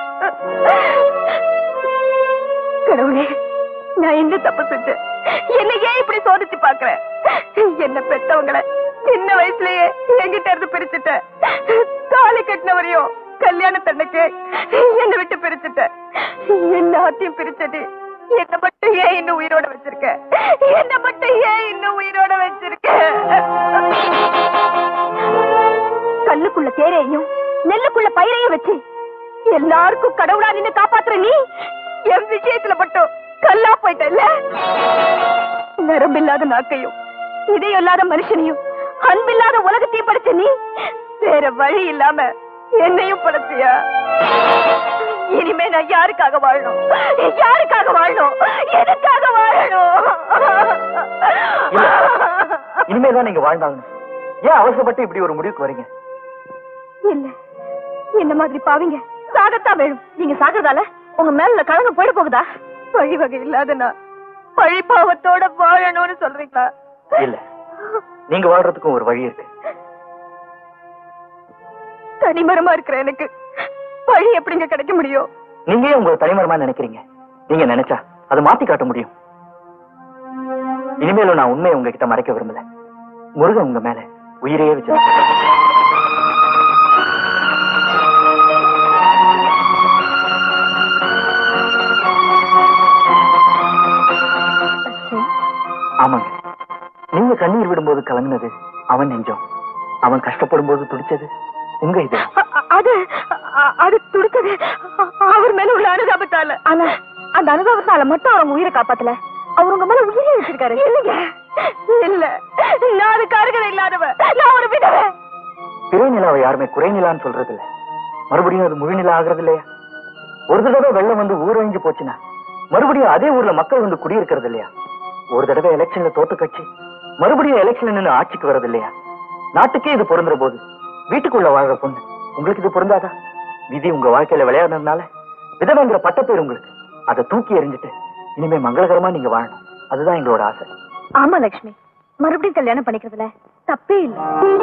கடவுளே நான் என்ன தப்பு செஞ்சேன் என்ன ஏன் இப்படி சோதிச்சு பாக்குறேன் என்ன பெத்தவங்கள சின்ன வயசுலயே என்கிட்ட இருந்து பிரிச்சுட்ட தாலி கட்டினவரையும் கல்யாணத்தன்னைக்கு என்னை விட்டு பிரிச்சுட்ட எல்லாத்தையும் பிரிச்சது என்ன மட்டும் ஏன் இன்னும் உயிரோட வச்சிருக்க என்ன மட்டும் ஏன் இன்னும் உயிரோட வச்சிருக்க கல்லுக்குள்ள தேரையும் நெல்லுக்குள்ள பயிரையும் வச்சு எல்லாருக்கும் கடவுளா நின்னு காப்பாத்துற நீ என் விஷயத்துல மட்டும் கல்லா போயிட்டல்ல நரம்பில்லாத நாக்கையும் இதயம் இல்லாத மனுஷனையும் அன்பில்லாத உலகத்தையும் படைச்ச நீ வேற வழி இல்லாம என்னையும் படைச்சியா இனிமே நான் யாருக்காக வாழணும் யாருக்காக வாழணும் எதுக்காக வாழணும் இனிமேதான் நீங்க வாழ்ந்தாங்க ஏன் அவசரப்பட்டு இப்படி ஒரு முடிவுக்கு வரீங்க இல்ல என்ன மாதிரி பாவிங்க சாகத்தான் வேணும் நீங்க சாகிறதால உங்க மேல கலங்க போயிட போகுதா வழி வகை இல்லாத நான் பழி பாவத்தோட வாழணும்னு சொல்றீங்களா இல்ல நீங்க வாழ்றதுக்கும் ஒரு வழி இருக்கு தனிமரமா இருக்கிற எனக்கு வழி எப்படிங்க கிடைக்க முடியும் நீங்க ஏன் உங்களை தலைமரமா நினைக்கிறீங்க நீங்க நினைச்சா அதை மாத்தி காட்ட முடியும் இனிமேலும் நான் உண்மையை உங்ககிட்ட மறைக்க விரும்பல முருகன் உங்க மேல உயிரையே வச்சு ஆமாங்க நீங்க கண்ணீர் விடும்போது கலங்கினது அவன் நெஞ்சம் அவன் கஷ்டப்படும் போது துடிச்சது உங்க இது அ- அ- அது அ- அது துடிச்சது அ- அவர் மேல உள்ள அனுதாபத்தால ஆனா அந்த அனுதாபத்தால மட்டும் அவங்க உயிரை காப்பாத்தல அவர் உங்க மேல உயிரை வச்சிருக்காரு இல்லைங்க இல்ல நான் அது கருகதை இல்லாதவ நான் ஒரு விதவை பிறை நிலாவை யாருமே குறை நிலான்னு சொல்றது இல்ல மறுபடியும் அது முழு நிலா ஆகுறது இல்லையா ஒரு தடவை வெள்ளம் வந்து ஊரழிஞ்சு போச்சுன்னா மறுபடியும் அதே ஊர்ல மக்கள் வந்து குடியிருக்கிறது இல்லையா ஒரு தடவை எலெக்ஷன்ல தோத்து கட்சி மறுபடியும் எலெக்ஷன்ல நின்று ஆட்சிக்கு வர்றது இல்லையா நாட்டுக்கே இது பொருந்துற போது வீட்டுக்குள்ள வாழ்ற பொண்ணு உங்களுக்கு இது பொருந்தாதா விதி உங்க வாழ்க்கையில விளையாடுறதுனால விதவைங்கிற பட்டப்பேர் உங்களுக்கு அதை தூக்கி எறிஞ்சிட்டு இனிமே மங்களகரமா நீங்க வாழணும் அதுதான் எங்களோட ஆசை ஆமா லட்சுமி மறுபடியும் கல்யாணம் பண்ணிக்கிறதுல தப்பே இல்ல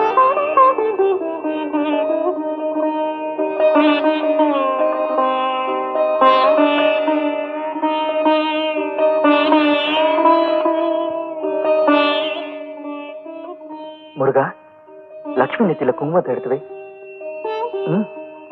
முருகா லட்சுமி நெத்தியில குங்குமத்தை எடுத்து வை ம்.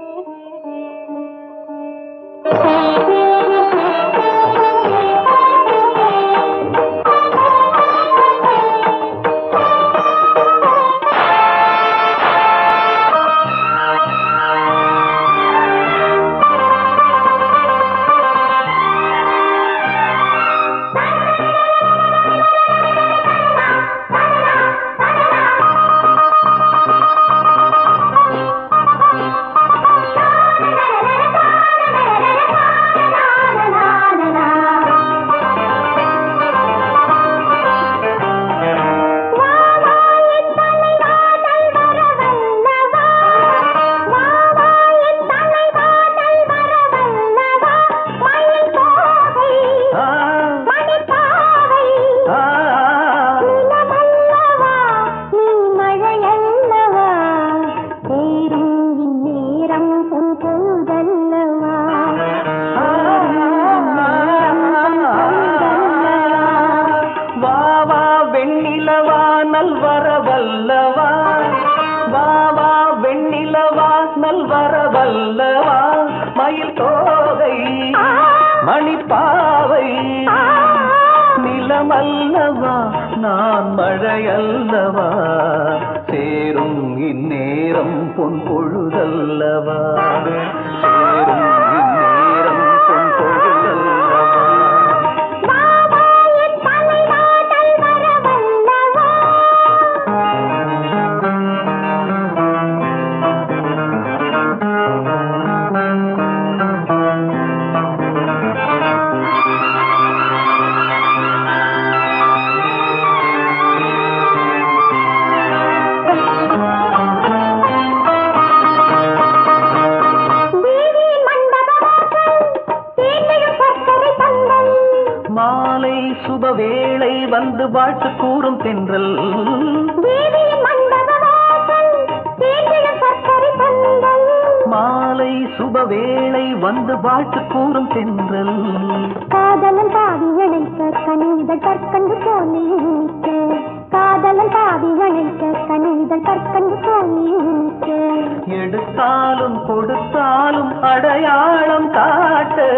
வா வா வெண்ணிலவா நல்வரவல்லவா வா வா வெண்ணிலவா நல்வரவல்லவா மயில் தோகை மணிப்பாவை நிலமல்லவா நான் மழையல்லவா சேரும் இந்நேரம் பொன் பொழுதல்லவா சேரும் இந்நேரம் பொன் பொழுதல்லவா மாலை சுபவேளை வந்து வாழ்த்து கூறும் தென்றல் மாலை சுபவேளை வந்து வாழ்த்து கூறும் தென்றல் காதலன் பாவி இணைக்க கனிதழ் கற்கண்டு போலே இனிக்க காதலன் பாவி இணைக்க கனிதழ் கற்கண்டு போலே இனிக்க எடுத்தாலும் கொடுத்தாலும் அடையாளம் காட்டு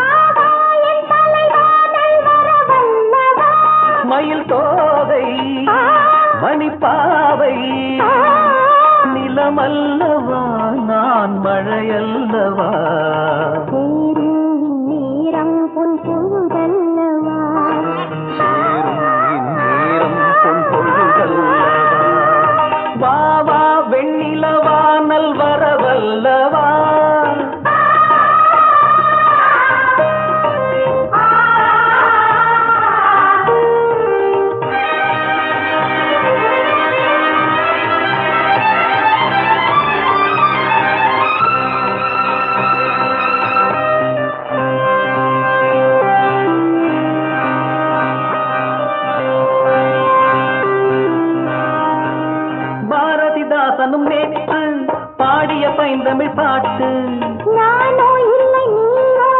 மயில் தோகை மணிப்பாவை நிலமல்லவா நான் மழையல்லவா நேரம் பொன் பொழுதல்லவா சேரும் இந்நேரம் பொன் பொழுதல்லவா வா வா வெண்ணிலவா நல்வரவல்லவா பாரதிதாசனும் நேற்று பாடிய பைந்தமிழ் பாட்டு நானோ இல்லை நீயோ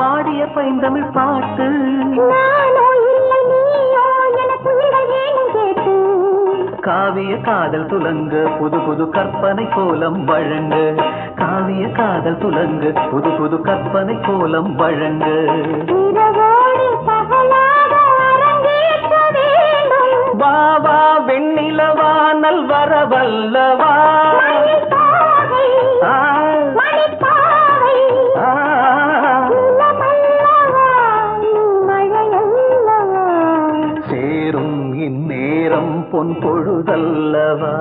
பாடிய பைந்தமிழ் பாட்டு நானோ இல்லை நீயோ எனக்கு உயிர்கள் வேணும் கேட்டு காவிய காதல் துலங்க புது புது கற்பனை கோலம் வழங்க காவிய காதல் துலங்க புது புது கற்பனை கோலம் வழங்க இரவோடு பகலாக அரங்கேற்ற வேண்டும் வா வா வெண்ணிலவா நல்வரவல்லவா மணிப்பாவை ஆ, மணிப்பாவை ஆ. நிலமல்லவா நீ மழையல்லவா சேரும் இந்நேரம் பொன் பொழுதல்லவா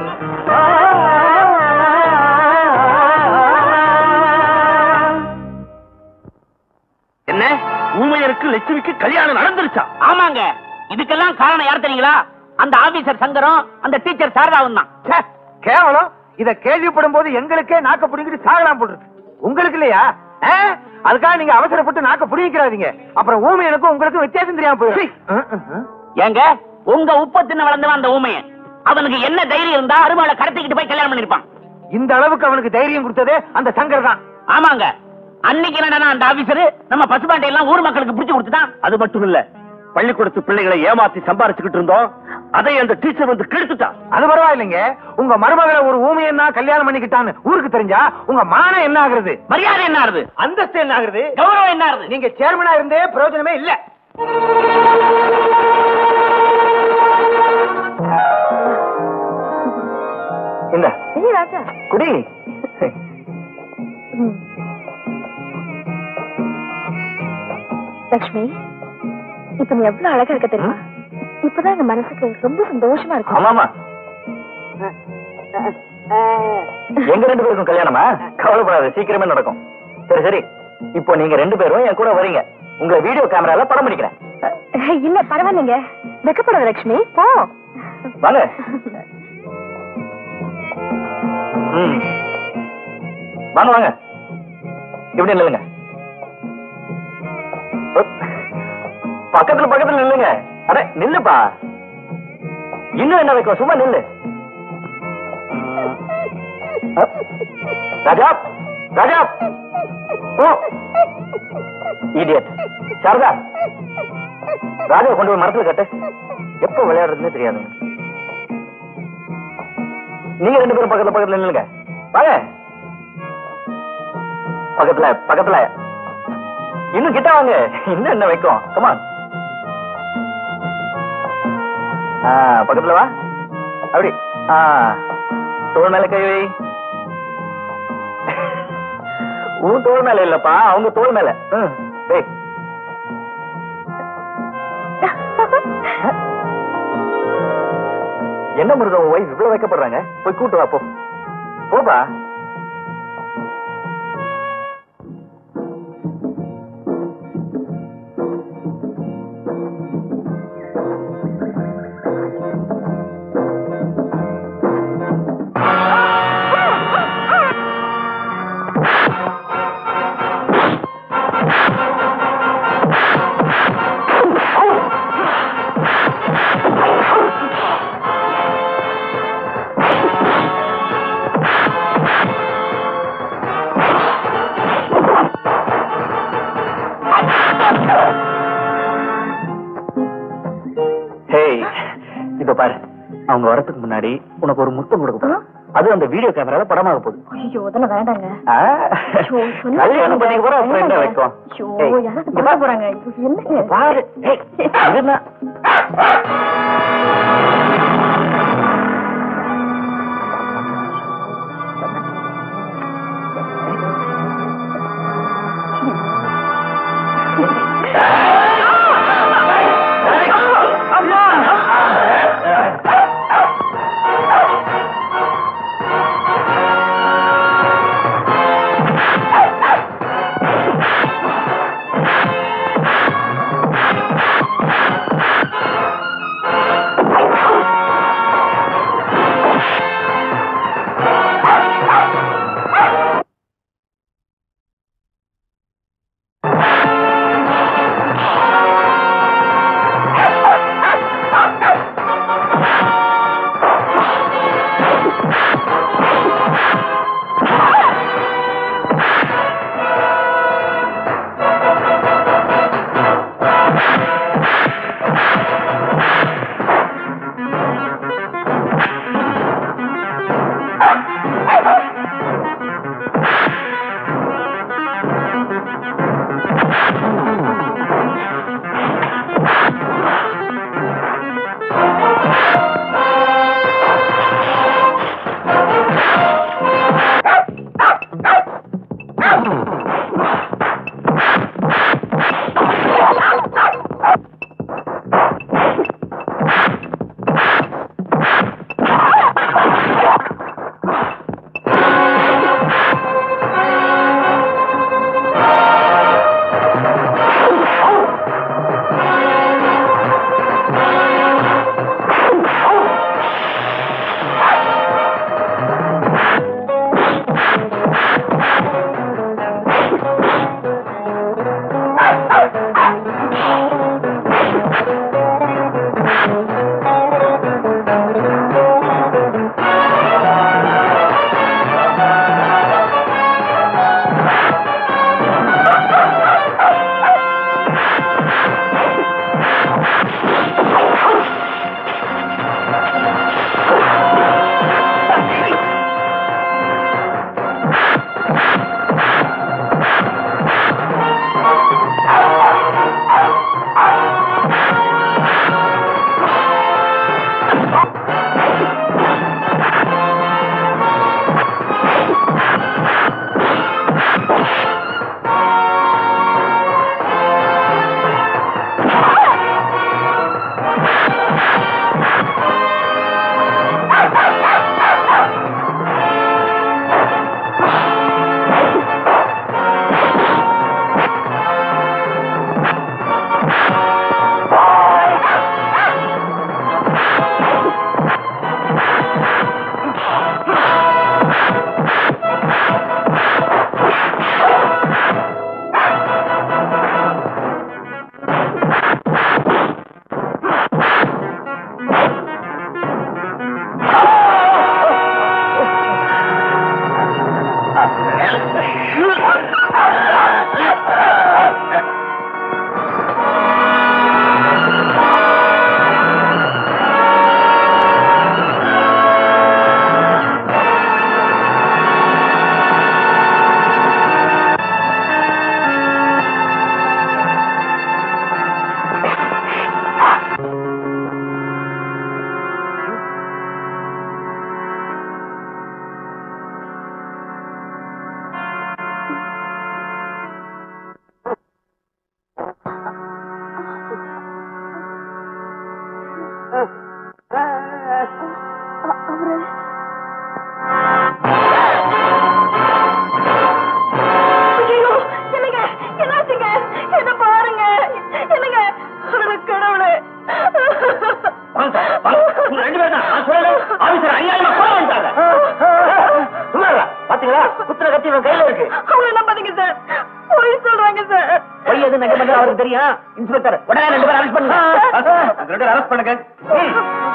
என்ன ஊமையருக்கு லட்சுமிக்கு கல்யாணம் நடந்துருச்சா ஆமாங்க இதுக்கெல்லாம் காரணம் யார் தெரியுங்களா அந்த ஆபீசர் சங்கரம் அந்த டீச்சர் சாரதாவும் தான் ச்சே, கேவலம் இத கேள்விப்படும் போது எங்களுக்கே நாக்க புடிங்கிட்டு சாகலாம் போல் இருக்கு உங்களுக்கு இல்லையா ஆ? அதுக்காக நீங்க அவசரப்பட்டு நாக்க புடிங்கிறாதீங்க அப்புறம் ஊமையனுக்கும் உங்களுக்கும் வித்தியாசம் தெரியாம போயிடும் ஏங்க உங்க உப்ப தின்ன வளர்ந்தவன் அந்த ஊமையன் அவனுக்கு என்ன தைரியம் இருந்தா அருமாளை கடத்திக்கிட்டு போய் கல்யாணம் பண்ணிருப்பான் இந்த அளவுக்கு அவனுக்கு தைரியம் கொடுத்ததே அந்த சங்கர் தான் ஆமாங்க அன்னைக்கு என்னடா அந்த ஆபீசர் நம்ம பசுபாட்டை எல்லாம் ஊர் மக்களுக்கு பிடிச்சு கொடுத்துட்டான் அது மட்டும் இல்ல பள்ளிக்கூடத்து பிள்ளைகளை ஏமாத்தி சம்பாரிச்சுக்கிட்டு இருந்தோம் அதை அந்த டீச்சர் வந்து கெடுத்துட்டான் அது பரவாயில்லைங்க உங்க மருமகளை ஒரு ஊமையன் தான் கல்யாணம் பண்ணிக்கிட்டான்னு ஊருக்கு தெரிஞ்சா உங்க மானம் என்ன ஆகுறது மரியாதை என்ன ஆறுது அந்தஸ்து என்ன ஆகுறது கௌரவம் என்ன ஆறுது நீங்க சேர்மனா இருந்தே பிரயோஜனமே இல்ல இந்த ஏய் ராஜா குடி லக்ஷ்மி இப்ப நீ எவ்வளவு அழகா இருக்க தெரியுமா இப்பதான் எங்க மனசுக்கு ரொம்ப சந்தோஷமா இருக்கு ஆமாமா எங்க ரெண்டு பேருக்கும் கல்யாணமா கவலைப்படாத சீக்கிரமே நடக்கும் சரி சரி இப்போ நீங்க ரெண்டு பேரும் என் கூட வரீங்க உங்களை வீடியோ கேமரால படம் பிடிக்கிறேன் இல்ல பரவாயில்லைங்க வெக்கப்படாத லக்ஷ்மி போ வாங்க ம். வாங்க வாங்க இப்படி நில்லுங்க உப். பக்கத்துல பக்கத்துல நில்லுங்க அட நில்லுப்பா இன்னும் என்ன வைக்கும் சும்மா நில்லு அப். ராஜா ராஜா ஓ இடியட் சாரதா ராஜா கொண்டு போய் மரத்துல கட்டு எப்ப விளையாடுறதுன்னு தெரியாது நீங்க ரெண்டு பேரும் பக்கத்துல பக்கத்துல நில்லுங்க வாங்க பக்கத்துல பக்கத்துல இன்னும் கிட்ட வாங்க இன்னும் என்ன வைக்கும் கமான் பக்கத்துல வா அப்படி ஆ தோல் மேல கை வை உன் தோல் மேல இல்லப்பா அவங்க தோல் மேல ம், டேய். என்ன முருகன் உன் ஒய்ஃப் இவ்வளவு வைக்கப்படுறாங்க போய் கூட்டு வா போ போப்பா ஹேய் இப்ப பாரு அவங்க வரதுக்கு முன்னாடி உனக்கு ஒரு முத்தம் கொடுக்க போறேன் அது அந்த வீடியோ கேமரால படமாக போகுது ஐயோ அதெல்லாம் வேண்டாங்க ஆ? ஐயோ, சொன்னா கல்யாணம் பண்ணிக்க போற அப்புறம் என்ன வேண்டாங்க. வைக்கும் ஐயோ, ஏய், யாராவது இங்க பார்க்க பாரு. போறாங்க ஐயோ, என்னங்க பாரு ஏய், இருண்ணா. ஆதாரத்து இவன் கையில இருக்கு அவங்கள நம்பாதீங்க சார் போய் சொல்றாங்க சார் பொய் எது நகை பண்ணது அவருக்கு தெரியும் இன்ஸ்பெக்டர் உடனே ரெண்டு பேரும் அரெஸ்ட் பண்ணுங்க ரெண்டு பேரும் அரெஸ்ட் பண்ணுங்க ம்.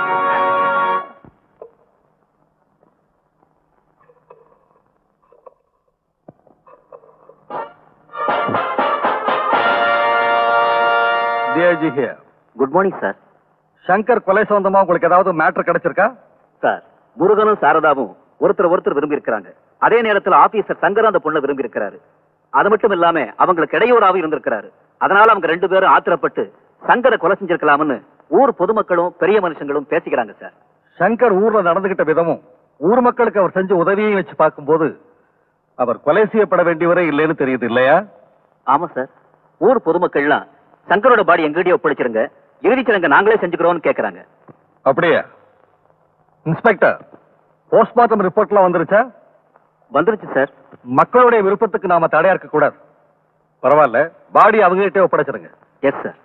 DIG here good morning sir Shankar கொலை சம்பந்தமா உங்களுக்கு ஏதாவது மேட்டர் கிடைச்சிருக்கா சார் முருகனும் சாரதாவும் ஒருத்தர் ஒருத்தர் விரும்பி இருக்கிறாங்க அதே நேரத்துல ஆபீசர் சங்கர் அந்த பொண்ணை விரும்பி இருக்கிறாரு அது மட்டும் இல்லாம அவங்களுக்கு இடையூறாவும் இருந்திருக்கிறாரு அதனால அவங்க ரெண்டு பேரும் ஆத்திரப்பட்டு சங்கரை கொலை செஞ்சிருக்கலாம்னு ஊர் பொதுமக்களும் பெரிய மனுஷங்களும் பேசிக்கிறாங்க சார் சங்கர் ஊர்ல நடந்துகிட்ட விதமும் ஊர் மக்களுக்கு அவர் செஞ்ச உதவியையும் வச்சு பார்க்கும்போது அவர் கொலை செய்யப்பட வேண்டியவரே இல்லைன்னு தெரியுது இல்லையா ஆமா சார் ஊர் பொதுமக்கள்லாம் சங்கரோட பாடி எங்ககிட்டயே ஒப்படைச்சிருங்க இறுதிச்சடங்க நாங்களே செஞ்சுக்கிறோம்னு கேக்குறாங்க அப்படியா இன்ஸ்பெக்டர் போஸ்ட்மார்ட்டம் ரிப்போர்ட்லாம் வந்துருச்சா வந்துருச்சு சார் மக்களுடைய விருப்பத்துக்கு நாம தடையா இருக்க கூடாது பரவாயில்ல பாடி அவங்க கிட்டே ஒப்படைச்சிருங்க எஸ் சார்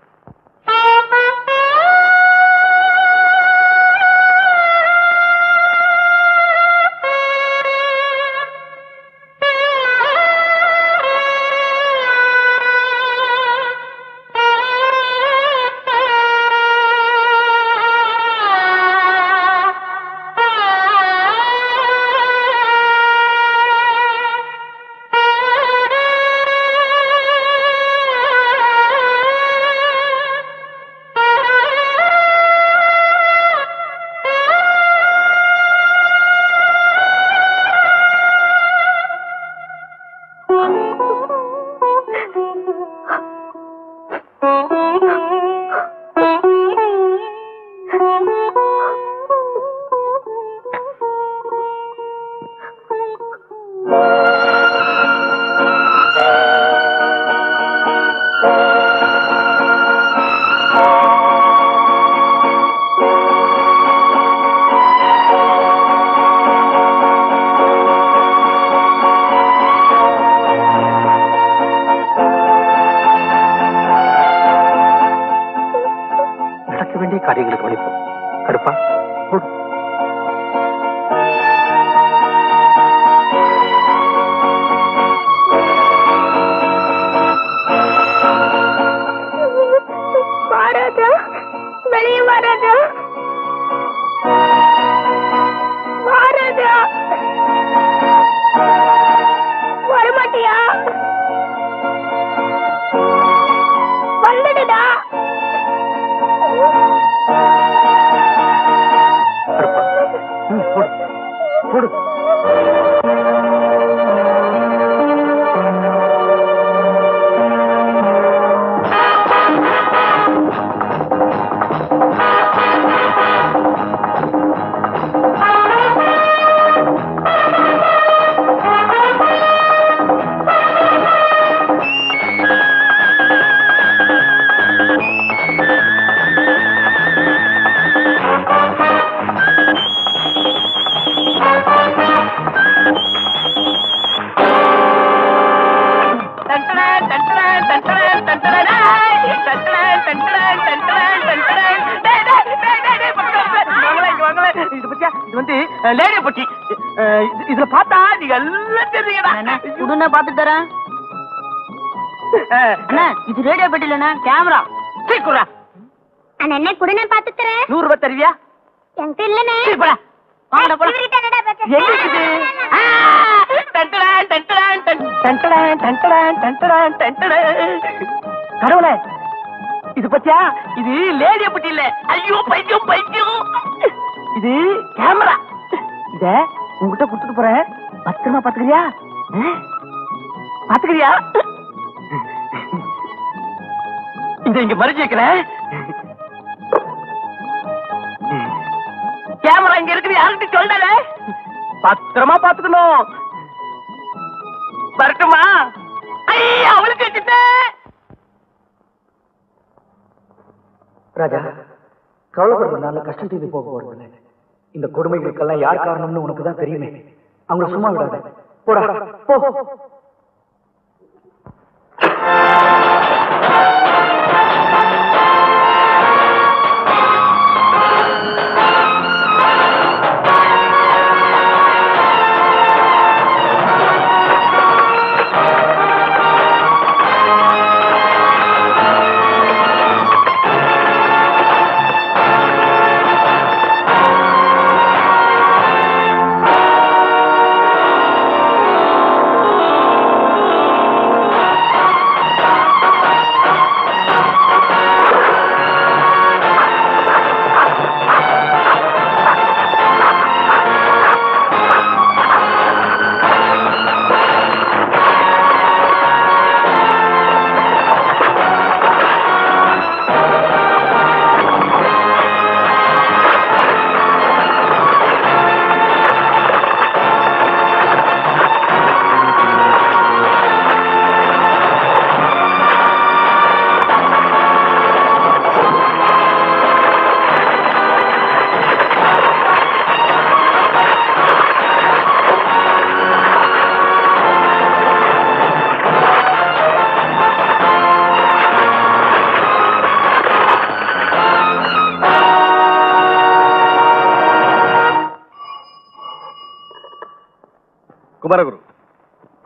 நடக்க வேண்டிய காரியங்களுக்கு கவனிப்போம் கருப்பா வாராதா வெளியே வாராதா வாராதா வரமாட்டியா வந்துடுடா இது பத்தியா இது வந்து லேடிய பட்டி இதுல பார்த்தா நீங்க எல்லாம் தெரியுங்கடா உடனே பாத்து தரேன் அண்ணா இது ரேடியோ பெட்டிலண்ணா கேமரா சீக்குறா அண்ணா என்ன குடனே பாத்து தரேன் நூறு ரூபாய் தருவியா என்கிட்ட இல்லனே சீப்படா வாங்கடா போலாம் இவர்கிட்ட என்னடா பேச? எங்க இருக்குது ஆ! டன்டடான், டன்டடான், டன், டன்டடான், டன்டடான், டன்டடான், டன்டடான். கடவுளே இது பத்தியா இது லேடிய பட்டி இல்ல ஐயோ பைத்தியம் பைத்தியம் இது கேமரா இத உங்ககிட்ட கொடுத்துட்டு போறேன் பத்திரமா பாத்துக்கிறியா ஆ? பாத்துக்கிறியா இத இங்க மறைச்சு வைக்கிறேன் கேமரா இங்க இருக்குது யாருக்கிட்ட சொல்லல பத்திரமா பாத்துக்கணும் வரட்டுமா ஐயா அவளுக்கு வச்சுட்டேன் ராஜா கவலைப்படுறதுனால கஷ்டம் தீர்ந்து போக போறதில்லை இந்த கொடுமைகளுக்கெல்லாம் யார் காரணம்னு உனக்கு தான் தெரியுமே அவங்கள சும்மா விடாத போடா போ ஆ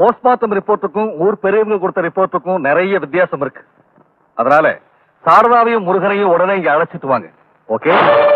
போஸ்ட்மார்ட்டம் ரிப்போர்ட்டுக்கும் ஊர் பெரியவங்க கொடுத்த ரிப்போர்ட்டுக்கும் நிறைய வித்தியாசம் இருக்கு அதனால சாரதாவையும் முருகனையும் உடனே இங்க அழைச்சிட்டு வாங்க ஓகே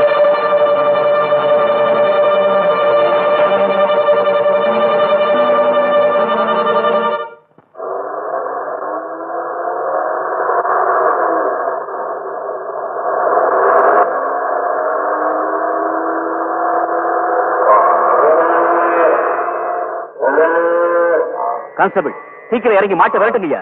கான்ஸ்டபிள் சீக்கிரம் இறங்கி மாட்ட விரட்டுங்கய்யா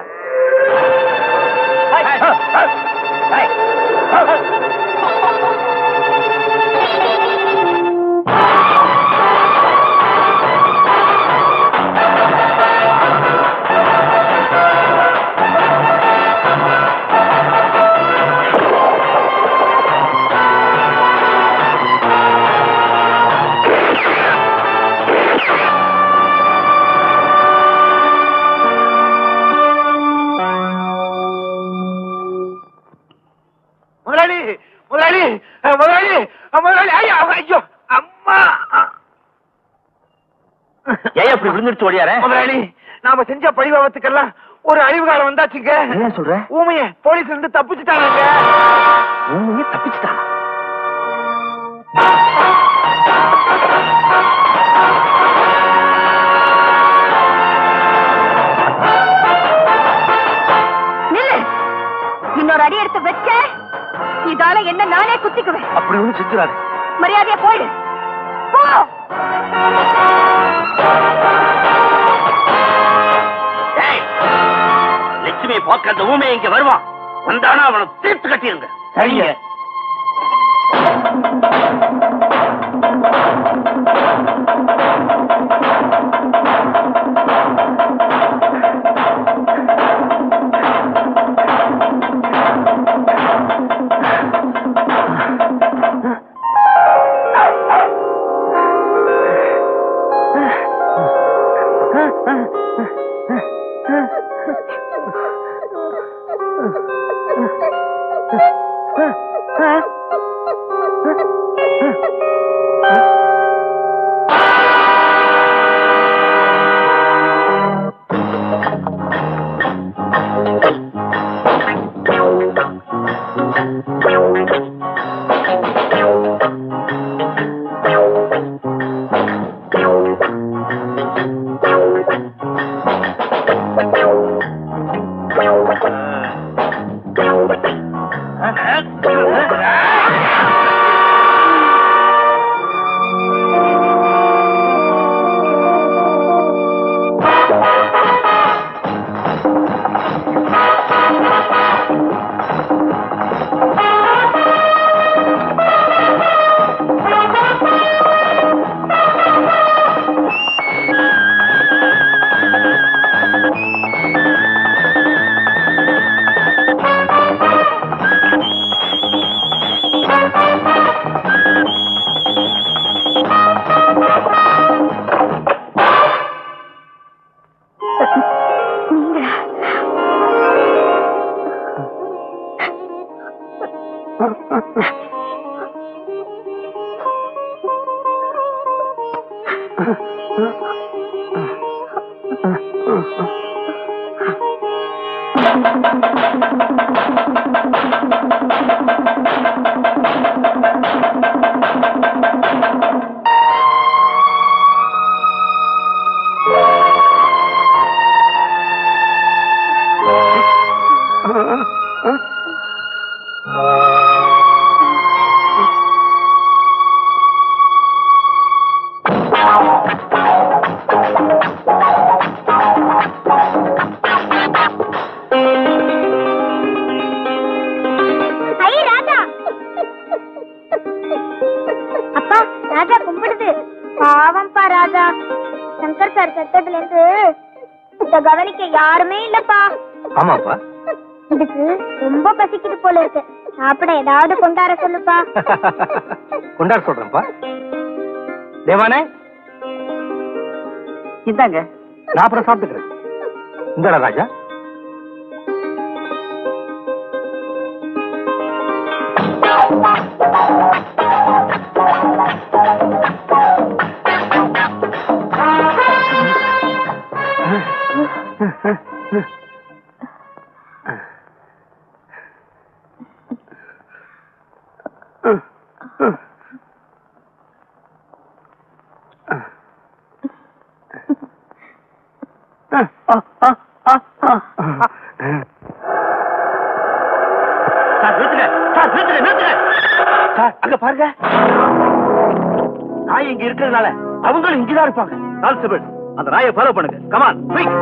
முதலாளி முதலாளி அஹ், முதலாளி அஹ், முதலாளி ஐயா ஐயோ அம்மா அஹ். ஏன் அப்படி விழுந்துருச்சு ஓடியார முதலாளி நாம செஞ்ச பழிபாவத்துக்கெல்லாம் ஒரு அழிவு காலம் வந்தாச்சுங்க என்ன சொல்ற ஊமைய போலீஸ்ல இருந்து தப்பிச்சுட்டாங்க உண்மையே தப்பிச்சுட்டான் நில்லு இன்னொரு அடி எடுத்து வச்ச இதால என்ன நானே குத்திக்குவேன் அப்படி ஒண்ணு செஞ்சிடாது மரியாதையா போயிடு போ லட்சுமி பார்க்க அந்த ஊமை இங்க வருவான் வந்தானா அவனை தீர்த்து கட்டிருங்க சரிங்க ஐ ராஜா அப்பா ராஜா கும்பிடுது பாவம்பா ராஜா சங்கர் சார் செத்ததுல இருந்து இத கவனிக்க யாருமே இல்லப்பா ஆமாப்பா இதுக்கு ரொம்ப பசிக்குது போல இருக்கு சாப்பிட ஏதாவது கொண்டாட சொல்லுப்பா கொண்டாட சொல்றேன்ப்பா தேவானே இந்தாங்க நான் அப்புறம் சாப்பிட்டுக்கிறேன் இந்தடா ராஜா சார் நிறுத்துங்க சார் நிறுத்துங்க நிறுத்துங்க சார் அங்க பாருங்க நாய் இங்க இருக்கிறதுனால அவங்களும் இங்கதான் இருப்பாங்க கான்ஸ்டபிள் அந்த நாயை ஃபாலோ பண்ணுங்க கமான் குயிக்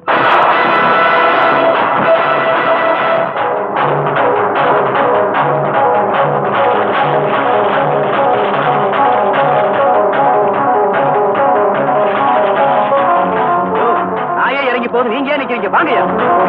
நாயே இறங்கி போகுது நீங்க ஏன் நிக்கிறீங்க வாங்கய்யா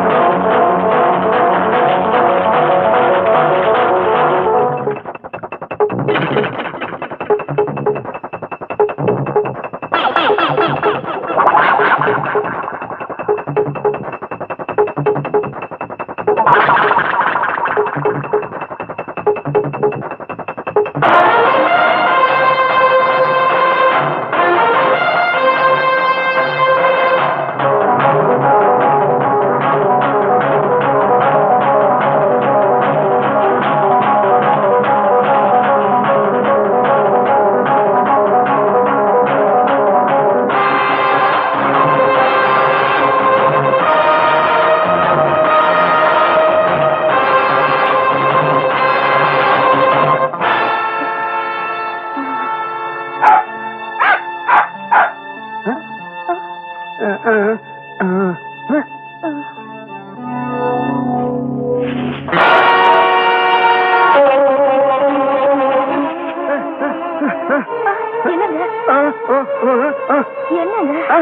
என்னங்க என்னங்க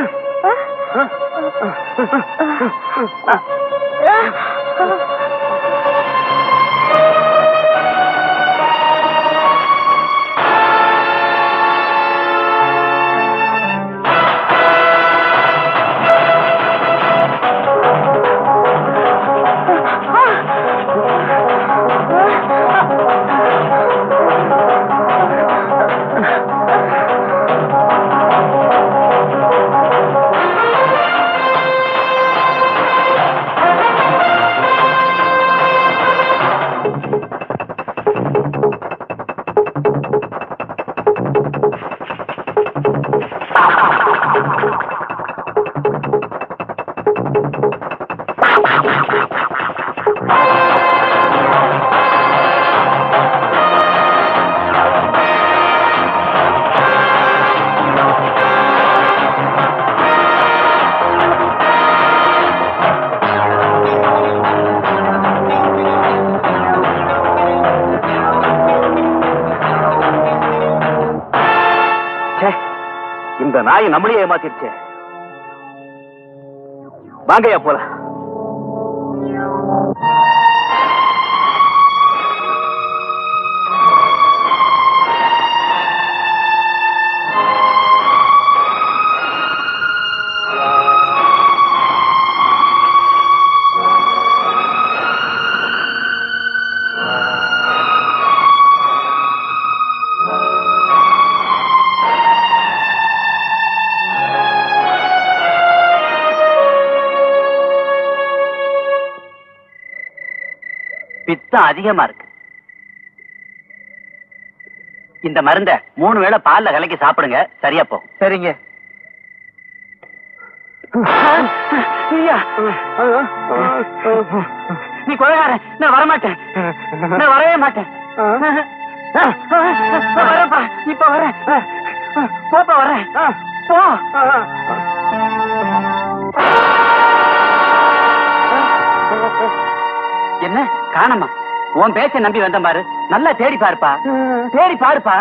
இந்த நாய் நம்மளையே ஏமாத்திருச்சே வாங்கய்யா போலாம் பித்தம் அதிகமா இருக்கு இந்த மருந்த மூணு வேளை பால்ல கலக்கி சாப்பிடுங்க சரியா போகும் சரிங்க நீ கொலைகாரன் நான் வரமாட்டேன் நான் வரவே மாட்டேன் நான் வரேன்ப்பா இப்ப வரேன் போப்பா வரேன் போ என்ன காணமா உன் பேச்ச நம்பி வந்த பாரு நல்லா தேடி பாருப்பா தேடி பாருப்பா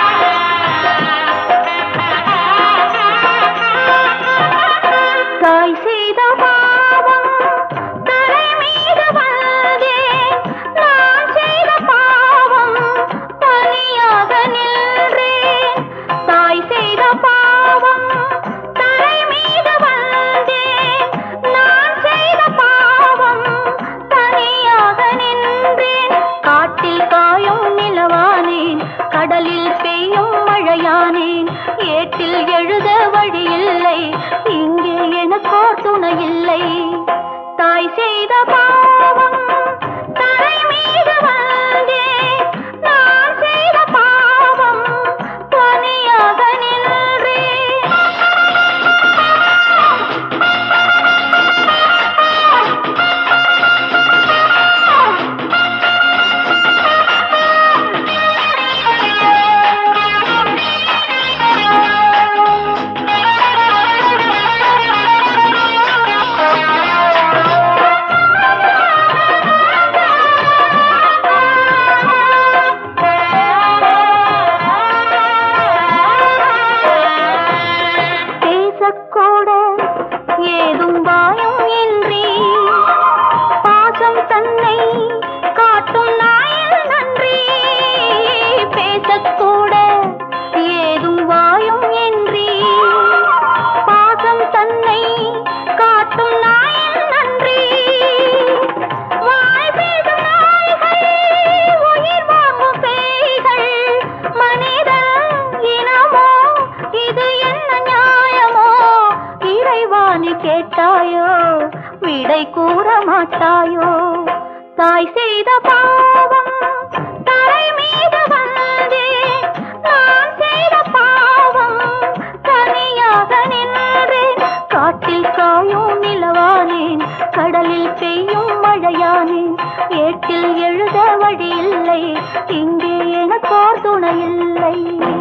தாய் பெய்யும் மழையானேன் ஏட்டில் எழுத வழியில்லை இங்கே எனக்கோ துணை இல்லை தாய் செய்த பாவம் தரை மீது வந்தே நான் செய்த பாவம் தனியாக நின்றேன் பேசக்கூட ஏதும் வாயும் இன்றி பாசம் தன்னை காட்டும் நாயில் நன்றி பேசக்கூட ஏதும் வாயும் இன்றி பாசம் தன்னை காட்டும் நாயில் நன்றி வாய் பேசும் நாய்கள் உயிர் வாங்கும் பேய்கள் மனிதன் இனமோ இது என்ன நியாயமோ இறைவாணி கேட்டாயோ விடை கூற மாட்டாயோ தாய் செய்த பாவம் தரை மீது வந்தே நான் செய்த பாவம் தனியாக நின்றேன் காட்டில் காயும் நிலவானேன் கடலில் பெய்யும் மழையானேன் ஏட்டில் எழுத வழி இல்லை இங்கே எனக்கோர் துணை இல்லை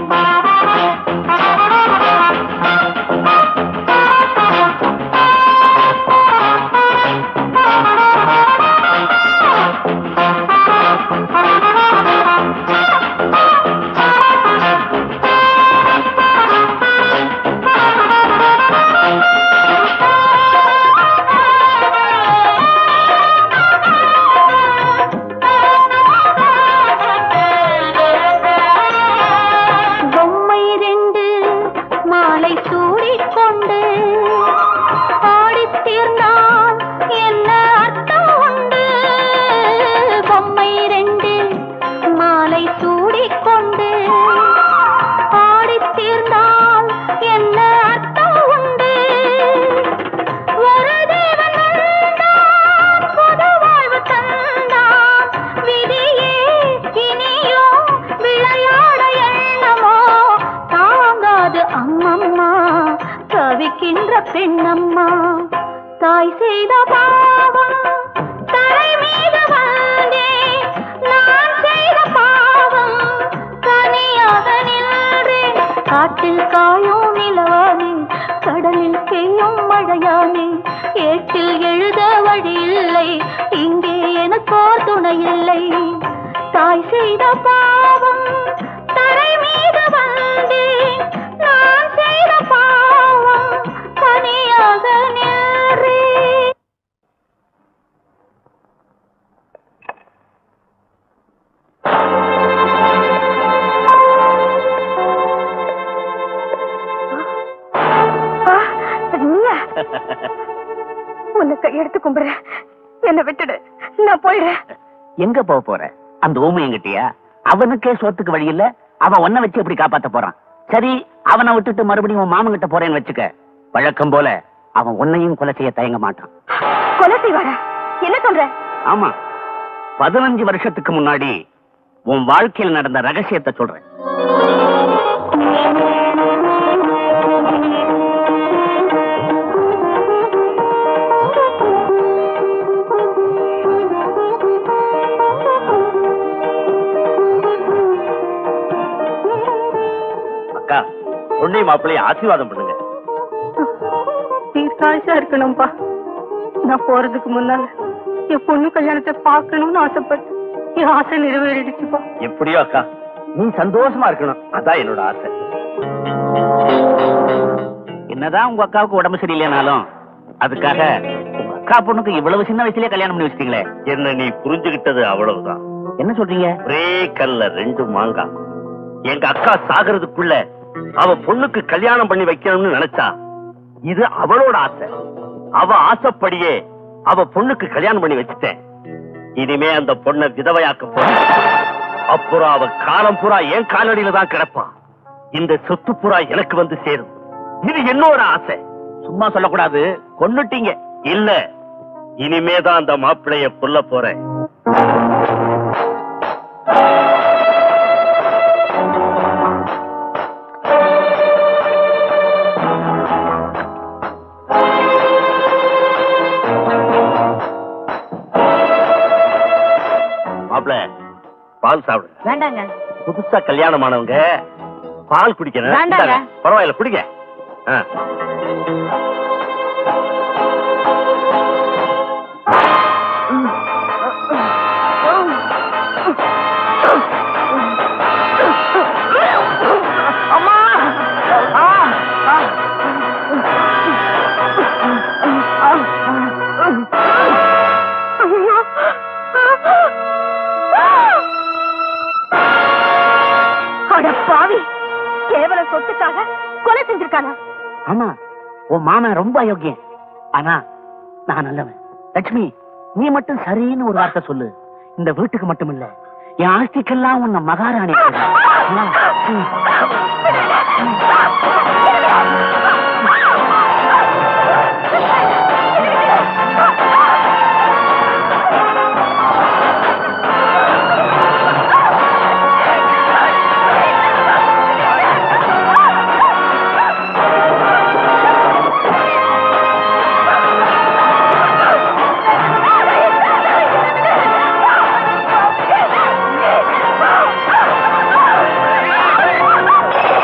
பொம்மை ரெண்டு மாலை சூடிக்கொண்டு ஆடித் தீர்ந்தால் என்ன அர்த்தம் உண்டு பொம்மை ரெண்டு மாலை சூடிக்கொண்டு ஆடித் தீர்ந்தால் என்ன அர்த்தம் உண்டு ஒரு தேவன் வந்தான், புது வாழ்வு தந்தான். விதியே இனியோ விளையாட எண்ணமோ தாங்காது அம்மம்மா தவிக்கின்ற பெண்ணம்மா தாய் செய்த பாவம் தரை மீது வந்தே நான் செய்த பாவம் தனியாக நின்றேன் காட்டில் காயும் நிலவானே கடலில் பெய்யும் மழையானே ஏட்டில் எழுத வழி இல்லை இங்கே எனக்கோர் துணை இல்லை தாய் செய்த பாவம் தரை மீது வந்தேன் நான் செய்த பாவம் தனியாக நின்றேன் ஆ, நீயா உன்னை கையெடுத்து கும்பிடுறேன் என்னை விட்டுடு நான் போயிடுறேன் எங்க போக போற அந்த ஊமை எங்கிட்டயா அவனுக்கே சோத்துக்கு வழி இல்ல அவன் உன்னை வச்சு எப்படி காப்பாத்த போறான் சரி அவனை விட்டுட்டு மறுபடியும் உன் மாமன் கிட்ட போறேன்னு வச்சுக்க வழக்கம் போல அவன் உன்னையும் கொலை செய்ய தயங்க மாட்டான் கொலை செய்வாரா என்ன சொல்ற ஆமா பதினஞ்சு வருஷத்துக்கு முன்னாடி உன் வாழ்க்கையில் நடந்த ரகசியத்தை சொல்றேன் அக்கா பொண்ணை மாப்பிள்ளைய ஆசீர்வாதம் பண்ணுங்க தீர்க்காயுசா இருக்கணும்பா நான் போறதுக்கு முன்னால என் பொண்ணு கல்யாணத்தை பார்க்கணும்னு ஆசைப்பட்டேன் என் ஆசை நிறைவேறிடுச்சுப்பா எப்படியோ அக்கா நீ சந்தோஷமா இருக்கணும் அதான் என்னோட ஆசை என்னதான் உங்க அக்காவுக்கு உடம்பு சரியில்லைனாலும் அதுக்காக உங்க அக்கா பொண்ணுக்கு இவ்வளவு சின்ன வயசுலயே கல்யாணம் பண்ணி வச்சிட்டீங்களே என்ன நீ புரிஞ்சுகிட்டது அவ்வளவுதான் என்ன சொல்றீங்க ஒரே கல்ல ரெண்டு மாங்காய் எங்க அக்கா சாகிறதுக்குள்ள அவ பொண்ணுக்கு கல்யாணம் பண்ணி வைக்கணும்னு நினைச்சா இது அவளோட ஆசை அவ ஆசைப்படியே அவ பொண்ணுக்கு கல்யாணம் பண்ணி வச்சுட்டேன் இனிமே அந்த பொண்ணை விதவையாக்க போறேன் அப்புறம் அவ காலம் பூரா என் காலடியில தான் கிடப்பான் இந்த சொத்து புறா எனக்கு வந்து சேரும் இது என்னோட ஆசை சும்மா சொல்லக்கூடாது கொன்னுட்டீங்க இல்ல இனிமேதான் அந்த மாப்பிளைய கொல்ல போறேன் மாப்பிள பால் சாப்பிடு வேண்டாங்க புதுசா கல்யாணம் ஆனவங்க பால் குடிக்கணும் வேண்டாங்க. இந்தாங்க, பரவாயில்ல குடிங்க ஆ. அட பாவி கேவல சொத்துக்காக கொலை செஞ்சிருக்கானா ஆமா உன் மாமன் ரொம்ப அயோக்கியன் ஆனா நான் நல்லவன் லட்சுமி நீ மட்டும் சரின்னு ஒரு வார்த்தை சொல்லு இந்த வீட்டுக்கு மட்டும் இல்ல என் ஆஸ்திக்கெல்லாம் உன்னை மகாராணி ஆக்குறேன். ம். ஆ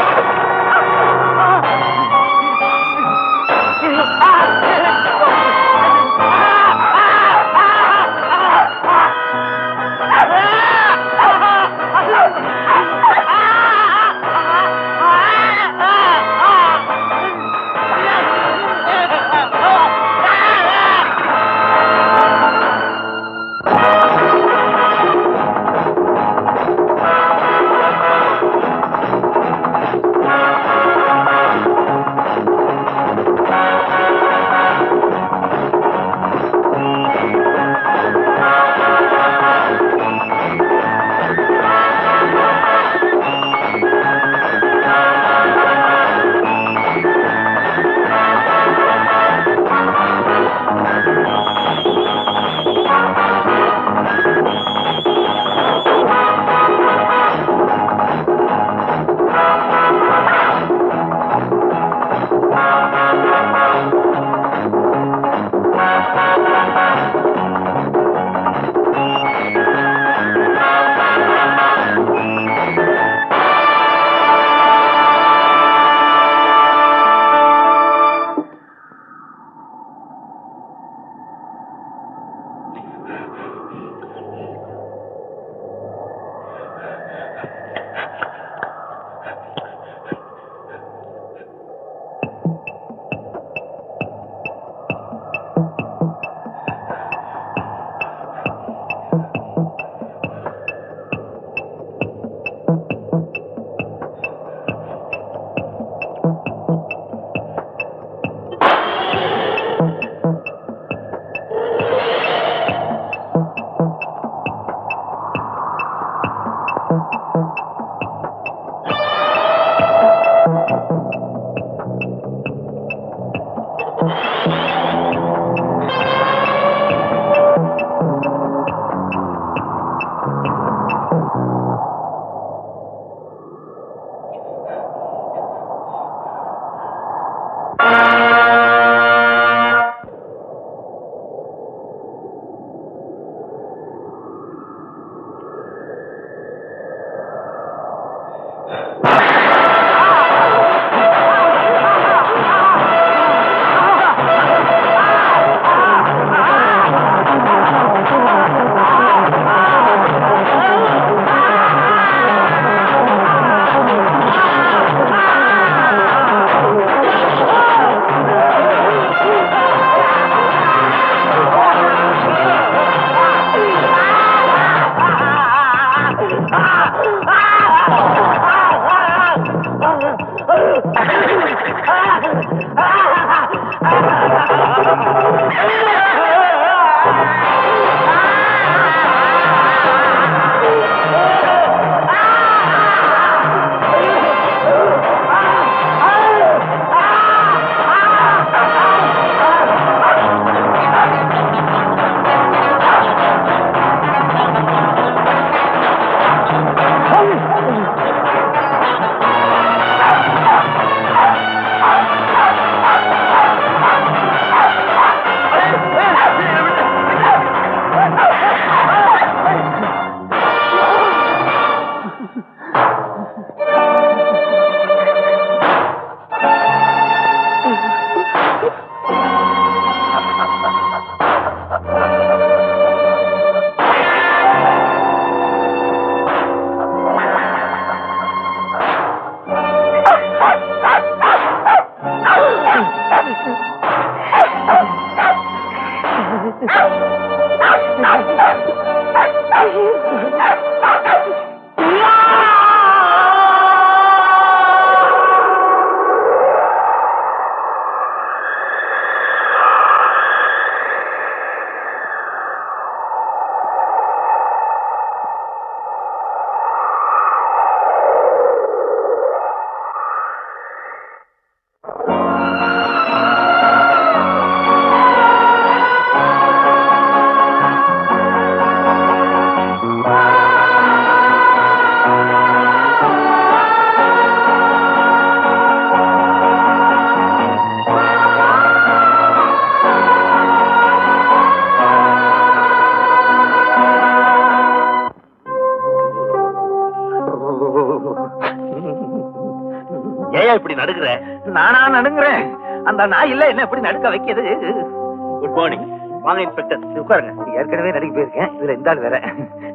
ஏன் இப்படி நடுக்குற நானா நடுங்குறேன் அந்த நாய் இல்ல என்ன எப்படி நடுக்க வைக்கிது குட் மார்னிங் வாங்க இன்ஸ்பெக்டர் உட்காருங்க ஏற்கனவே நடுக்கி போயிருக்கேன் இதுல இந்த ஆள் வேற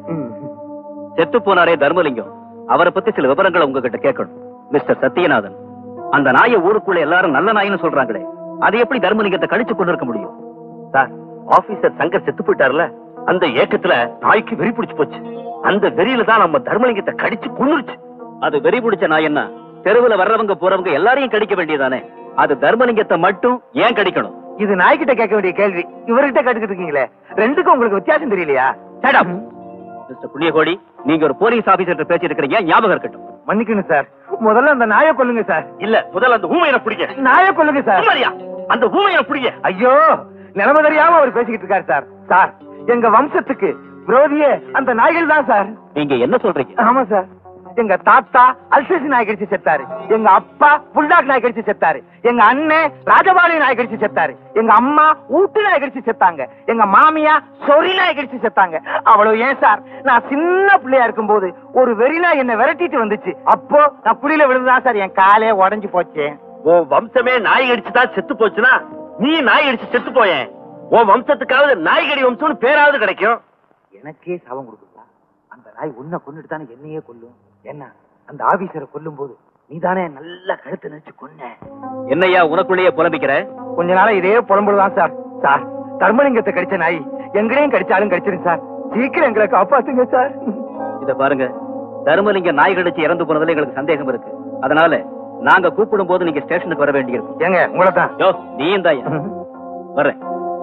செத்து போனாரே தர்மலிங்கம் அவரை பத்தி சில விவரங்களை உங்ககிட்ட கேட்கணும் மிஸ்டர் சத்யநாதன் அந்த நாயை ஊருக்குள்ள எல்லாரும் நல்ல நாயின்னு சொல்றாங்களே அது எப்படி தர்மலிங்கத்தை கழிச்சு கொண்டு இருக்க முடியும் சார் ஆபீசர் சங்கர் செத்து போயிட்டாருல அந்த ஏக்கத்துல நாய்க்கு வெறி பிடிச்சு போச்சு அந்த வெறியில தான் நம்ம தர்மலிங்கத்தை கடிச்சு கொன்னுருச்சு அது வெறி பிடிச்ச நாய் என்ன தெருவுல வர்றவங்க போறவங்க எல்லாரையும் கடிக்க வேண்டியதானே அது தர்மலிங்கத்தை மட்டும் ஏன் கடிக்கணும் இது நாய்கிட்ட கேட்க வேண்டிய கேள்வி இவர்கிட்ட கேட்டுக்கிட்டு இருக்கீங்களே ரெண்டுக்கும் உங்களுக்கு வித்தியாசம் தெரியலையா Shut up. மிஸ்டர் புண்ணியகோடி நீங்க ஒரு போலீஸ் ஆபீசர் பேசிட்டு இருக்கிறீங்க ஞாபகம் இருக்கட்டும் மன்னிக்கணும் சார் முதல்ல அந்த நாயை கொல்லுங்க சார் இல்ல முதல்ல அந்த ஊமையனை பிடிக்க நாயை கொல்லுங்க சார் சும்மாரியா? அந்த ஊமையனை பிடிக்க ஐயோ நிலைமை தெரியாம அவர் பேசிக்கிட்டு இருக்காரு சார் சார் எங்க வம்சத்துக்கு விரோதியே அந்த நாய்கள் தான் சார் நீங்க என்ன சொல்றீங்க ஆமா சார் எங்க தாத்தா அல்சேசி நாய் கடிச்சு செத்தாரு எங்க அப்பா புல்டாக் நாய் கடிச்சு செத்தாரு எங்க அண்ணன் ராஜபாளைய நாய் கடிச்சு செத்தாரு எங்க அம்மா ஊட்டு நாய் கடிச்சு செத்தாங்க எங்க மாமியா சொறி நாய் கடிச்சு செத்தாங்க அவ்வளவு ஏன் சார் நான் சின்ன பிள்ளையா இருக்கும்போது ஒரு வெறி நாய் என்ன விரட்டிட்டு வந்துச்சு அப்போ நான் குழியில விழுந்துதான் சார் என் காலே உடைஞ்சு போச்சு உன் வம்சமே நாய் கடிச்சுதான் செத்து போச்சுன்னா நீ நாய் கடிச்சு செத்து போயேன் உன் வம்சத்துக்காவது நாய்கடி வம்சம்னு பேராவது கிடைக்கும் எனக்கே சாபம் கொடுக்குதா அந்த நாய் உன்னை கொண்டுட்டு தானே என்னையே கொல்லும் என்ன அந்த ஆபீசரை கொல்லும் போது நீதானே நல்ல கழுத்து நினைச்சு கொன்ன என்னையா உனக்குள்ளேயே புலம்பிக்கிற கொஞ்ச நாளா இதே புலம்புலதான் சார் சார் தர்மலிங்கத்தை கடிச்ச நாய் எங்களையும் கடிச்சாலும் கடிச்சிரும் சார் சீக்கிரம் எங்களை காப்பாத்துங்க சார் இத பாருங்க தர்மலிங்க நாய் கடிச்சு இறந்து போனதுல எங்களுக்கு சந்தேகம் இருக்கு அதனால நாங்க கூப்பிடும் போது நீங்க ஸ்டேஷனுக்கு வர வேண்டியிருக்கும் ஏங்க உங்களை தான் யோ நீயும் தான் வர்றேன்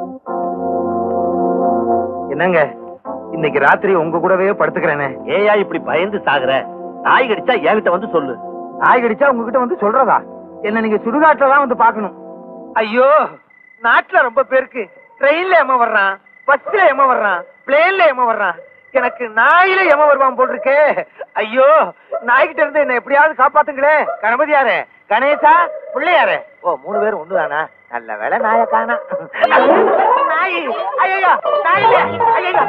என்னங்க இன்னைக்கு ராத்திரி உங்க கூடவே படுத்துக்கிறேனே ஏயா இப்படி பயந்து சாகுற நாய் கடிச்சா என்கிட்ட வந்து சொல்லு நாய் கடிச்சா உங்ககிட்ட வந்து சொல்றதா என்ன நீங்க சுடுகாட்டுல தான் வந்து பாக்கணும் ஐயோ நாட்டுல ரொம்ப பேருக்கு ட்ரெயின்ல ஏமா வர்றான் பஸ்ல ஏமா வர்றான் பிளேன்ல ஏமா வர்றான் எனக்கு நாயில ஏமா வருவான் போல் இருக்கே ஐயோ நாய்கிட்ட இருந்து என்ன எப்படியாவது காப்பாத்துங்களே கணபதியாரே கணேசா பிள்ளையாரே ஓ மூணு பேரும் ஒண்ணுதானா நல்ல வேலை நாய காணா நாய் ஐயோ நாயில ஐயோ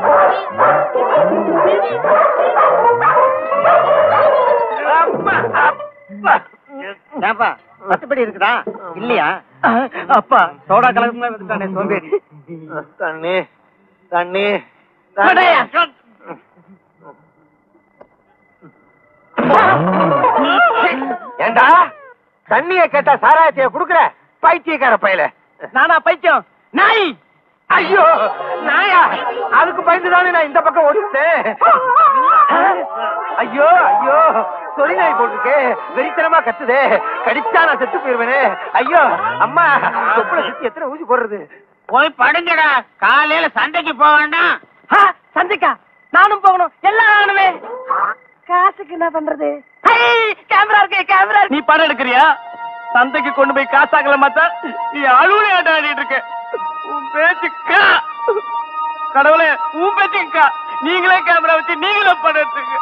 அப்பா அப்பா ஏப்பா பத்துப்படி இருக்குதா இல்லையா அப்பா சோடா கலந்து வந்துட்டானே சோம்பேறி தண்ணி தண்ணி தண்ணி ஏண்டா தண்ணிய கேட்டா சாராயத்தைய குடுக்குற பைத்தியக்கார பையல நானா பைத்தியம் நாய் ஐயோ நாயா அதுக்கு பயந்துதானே நான் இந்த பக்கம் ஓடிட்டேன் ஐயோ ஐயோ சொறி நாய் போட்டுருக்கு வெறித்தனமா கத்துதே கடிச்சா நான் செத்து போயிருவேனே ஐயோ அம்மா தொப்புல சுத்தி எத்தனை ஊசி போடுறது போய் படுங்கடா காலையில சண்டைக்கு போக வேண்டாம் சந்திக்கா நானும் போகணும் எல்லாம் நானுமே காசுக்கு என்ன பண்றது கேமரா இருக்கு கேமரா நீ படம் எடுக்கிறியா சந்தைக்கு கொண்டு போய் காசாக்கல மாத்தா நீ அழுவலி ஆட்டம் ஆடிட்டு இருக்க உன் பேச்சுக்கா கடவுளே உன் பேச்சுக்கா நீங்களே கேமரா வச்சு நீங்களே படம் எடுத்துக்க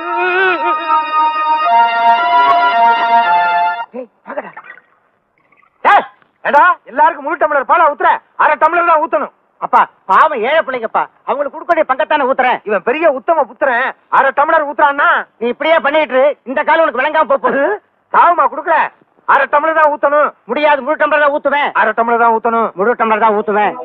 ஏடா எல்லாருக்கும் முழு டம்ளர் பாலா ஊத்துற அரை டம்ளர் தான் ஊத்தணும் அப்பா பாவம் ஏழை பிள்ளைங்கப்பா அவங்களுக்கு கொடுக்கக்கூடிய பங்கத்தானே ஊத்துறேன் இவன் பெரிய உத்தம புத்திரன் அரை டம்ளர் ஊத்துறான்னா நீ இப்படியே பண்ணிட்டு இரு. இந்த காலம் உனக்கு விளங்காம போகுது சாவமா குடுக்கற அரை டம்ளர் தான் ஊத்தணும் முடியாது முழு டம்ளர் தான் ஊத்துவேன் அரை டம்ளர் தான் ஊத்தணும் முழு டம்ளர் தான் ஊத்துவேன்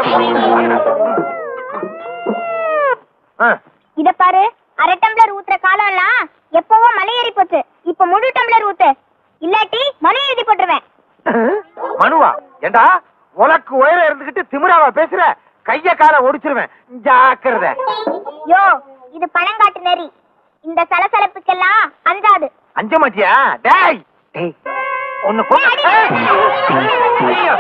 இத பாரு அரை டம்ளர் ஊத்துற காலம் எல்லாம் எப்பவோ மலை ஏறி போச்சு இப்ப முழு டம்ளர் ஊத்து இல்லாட்டி மனு எழுதி போட்டுருவேன் மனுவா ஏண்டா உனக்கு உயரம் இருந்துகிட்டு திமிராவா பேசுற கைய கால ஒடிச்சிருவேன் ஜாக்கிரதை யோ இது பணங்காட்டு நெறி இந்த சலசலப்புக்கெல்லாம் அஞ்சாது அஞ்ச மாட்டியா டேய் டேய் உன்னை கொண்டு ஏய்! ஐயோ!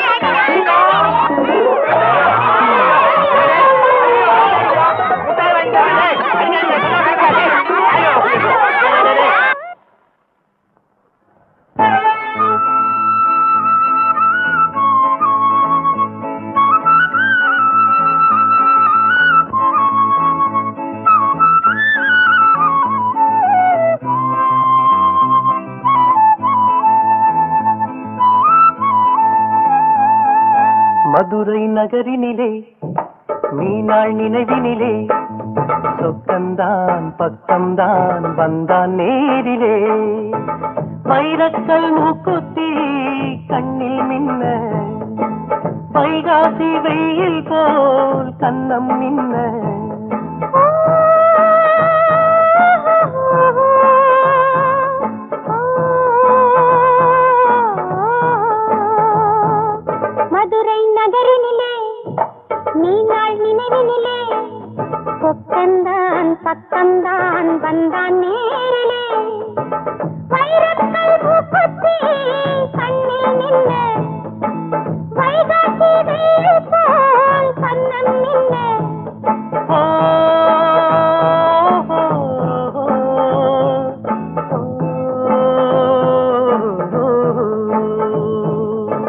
மதுரை நகரினிலே மீனாள் நினைவினிலே சொக்கந்தான் பக்கம்தான் வந்தான் நேரிலே வைரக்கல் மூக்குத்தி கண்ணில் மின்ன வைகாசி வெயில் போல் கண்ணம் மின்ன மதுரை நகரினிலே நீனாள் நினைவினிலே பொக்கந்தான் பக்கம்தான் வந்தான் நேரிலே வைரக்கல் மூக்குத்தி கண்ணில் நின்ன வைகாசி வெயில் போல் கண்ணம் நின்ன ஓ, ஓ, ஓ, ஓ.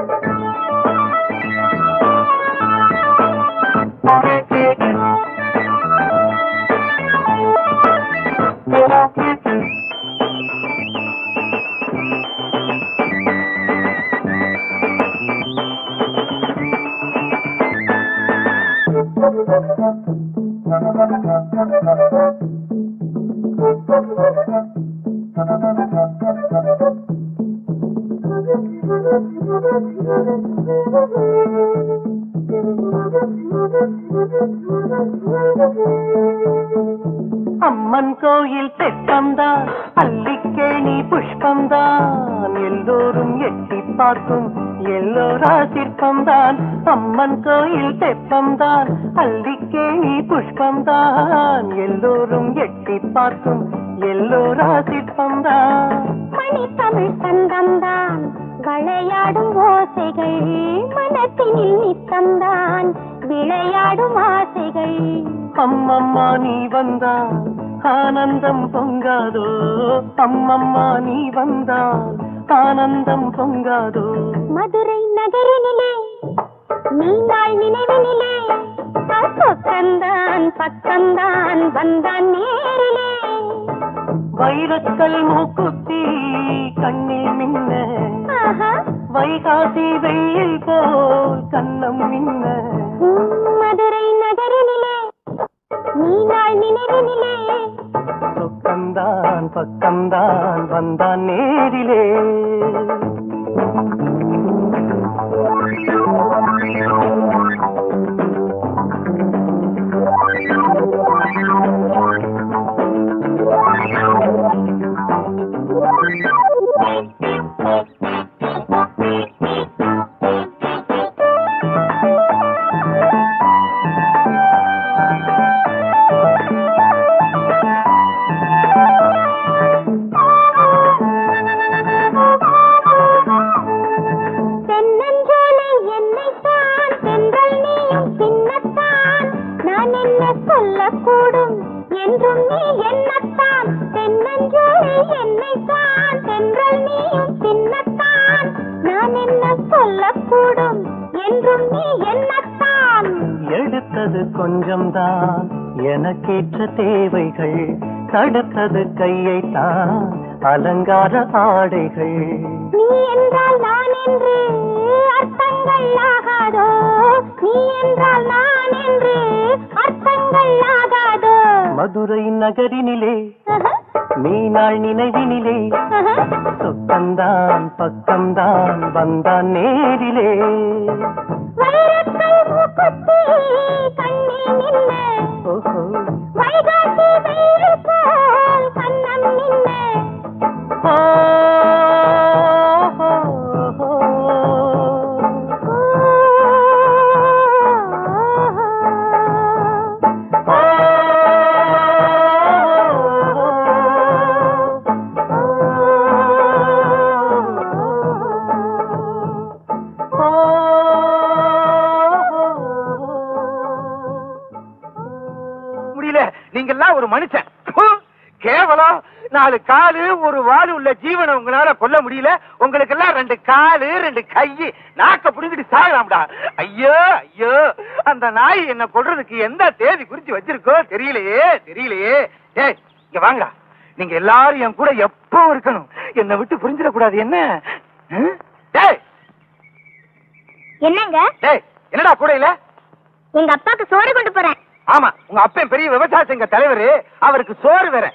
அம்மன் கோயில் தெப்பம்தான் அல்லிக்கேணி புஷ்பம்தான் எல்லோரும் எட்டி பார்க்கும் எல்லோரா சிற்பம்தான் அம்மன் கோயில் தெப்பம்தான் அல்லிக்கேணி புஷ்பம்தான் எல்லோரும் எட்டி பார்க்கும் எல்லோரா சிற்பம்தான் மணி தமிழ் தந்தம்தான் விளையாடும் ஓசைகள் மனத்தினில் நித்தம்தான் விளையாடும் ஆசைகள் அம்மம்மா நீ வந்தால் ஆனந்தம் பொங்காதோ அம்மம்மா நீ வந்தால் ஆனந்தம் பொங்காதோ மதுரை நகரினிலே நீண்டாள் நினைவினிலே பக்கம்தான் பக்கம்தான் வந்தான் நேரிலே வைரக்கல் மூக்குத்தி கண்ணில் மின்ன ஆஹா வைகாசி வெயில் போல் கண்ணம் மின்ன உம், மதுரை நகரினிலே நீண்டாள் நினைவினிலே சொக்கம்தான் பக்கம்தான் வந்தான் நேரிலே தென்னஞ்சோலை என்னைத்தான் தென்றல் நீயும் சின்னத்தான் நான் என்ன சொல்லக்கூடும் என்றும் நீ என்னத்தான் தென்னஞ்சோலை என்னைத்தான் தென்றல் நீயும் சின்னத்தான் நான் என்ன சொல்லக்கூடும் என்றும் நீ என்னத்தான் எடுத்தது கொஞ்சம்தான் எனக்கேற்ற தேவைகள் தடுத்தது கையைத்தான் அலங்கார ஆடைகள் நீ என்றால் நான் என்று அர்த்தங்கள் ஆகாதோ நீ என்றால் நான் என்று அர்த்தங்கள் ஆகாதோ மதுரை நகரினிலே மீனாள் நினைவினிலே சொக்கந்தான் பக்கம்தான் வந்தான் நேரிலே வைரக்கல் மூக்குத்தி கண்ணில் நின்ன ஓஹோ வைகாசி வெயில் போல் கண்ணம் நின்ன ஓ, ஓ, ஓ. ஒரு மனுஷன் ப்பு, கேவலம் நாலு காலு ஒரு வால் உள்ள ஜீவனை உங்களால கொல்ல முடியல உங்களுக்கு எல்லாம் ரெண்டு காலு ரெண்டு கை நாக்க புடிங்கிட்டு சாகலாம்டா ஐயோ ஐயோ அந்த நாய் என்ன கொல்றதுக்கு எந்த தேதி குறிச்சு வச்சிருக்கோ தெரியலையே தெரியலையே ஏய் இங்க வாங்கடா நீங்க எல்லாரும் என் கூட எப்போ இருக்கணும் என்னை விட்டு புரிஞ்சிட கூடாது என்ன ம்? டேய் என்னங்க டேய் என்னடா கூட இல்ல எங்க அப்பாக்கு சோறு கொண்டு போறேன் ஆமா உங்க அப்பன் பெரிய விவசாய சங்க தலைவர் அவருக்கு சோறு வேற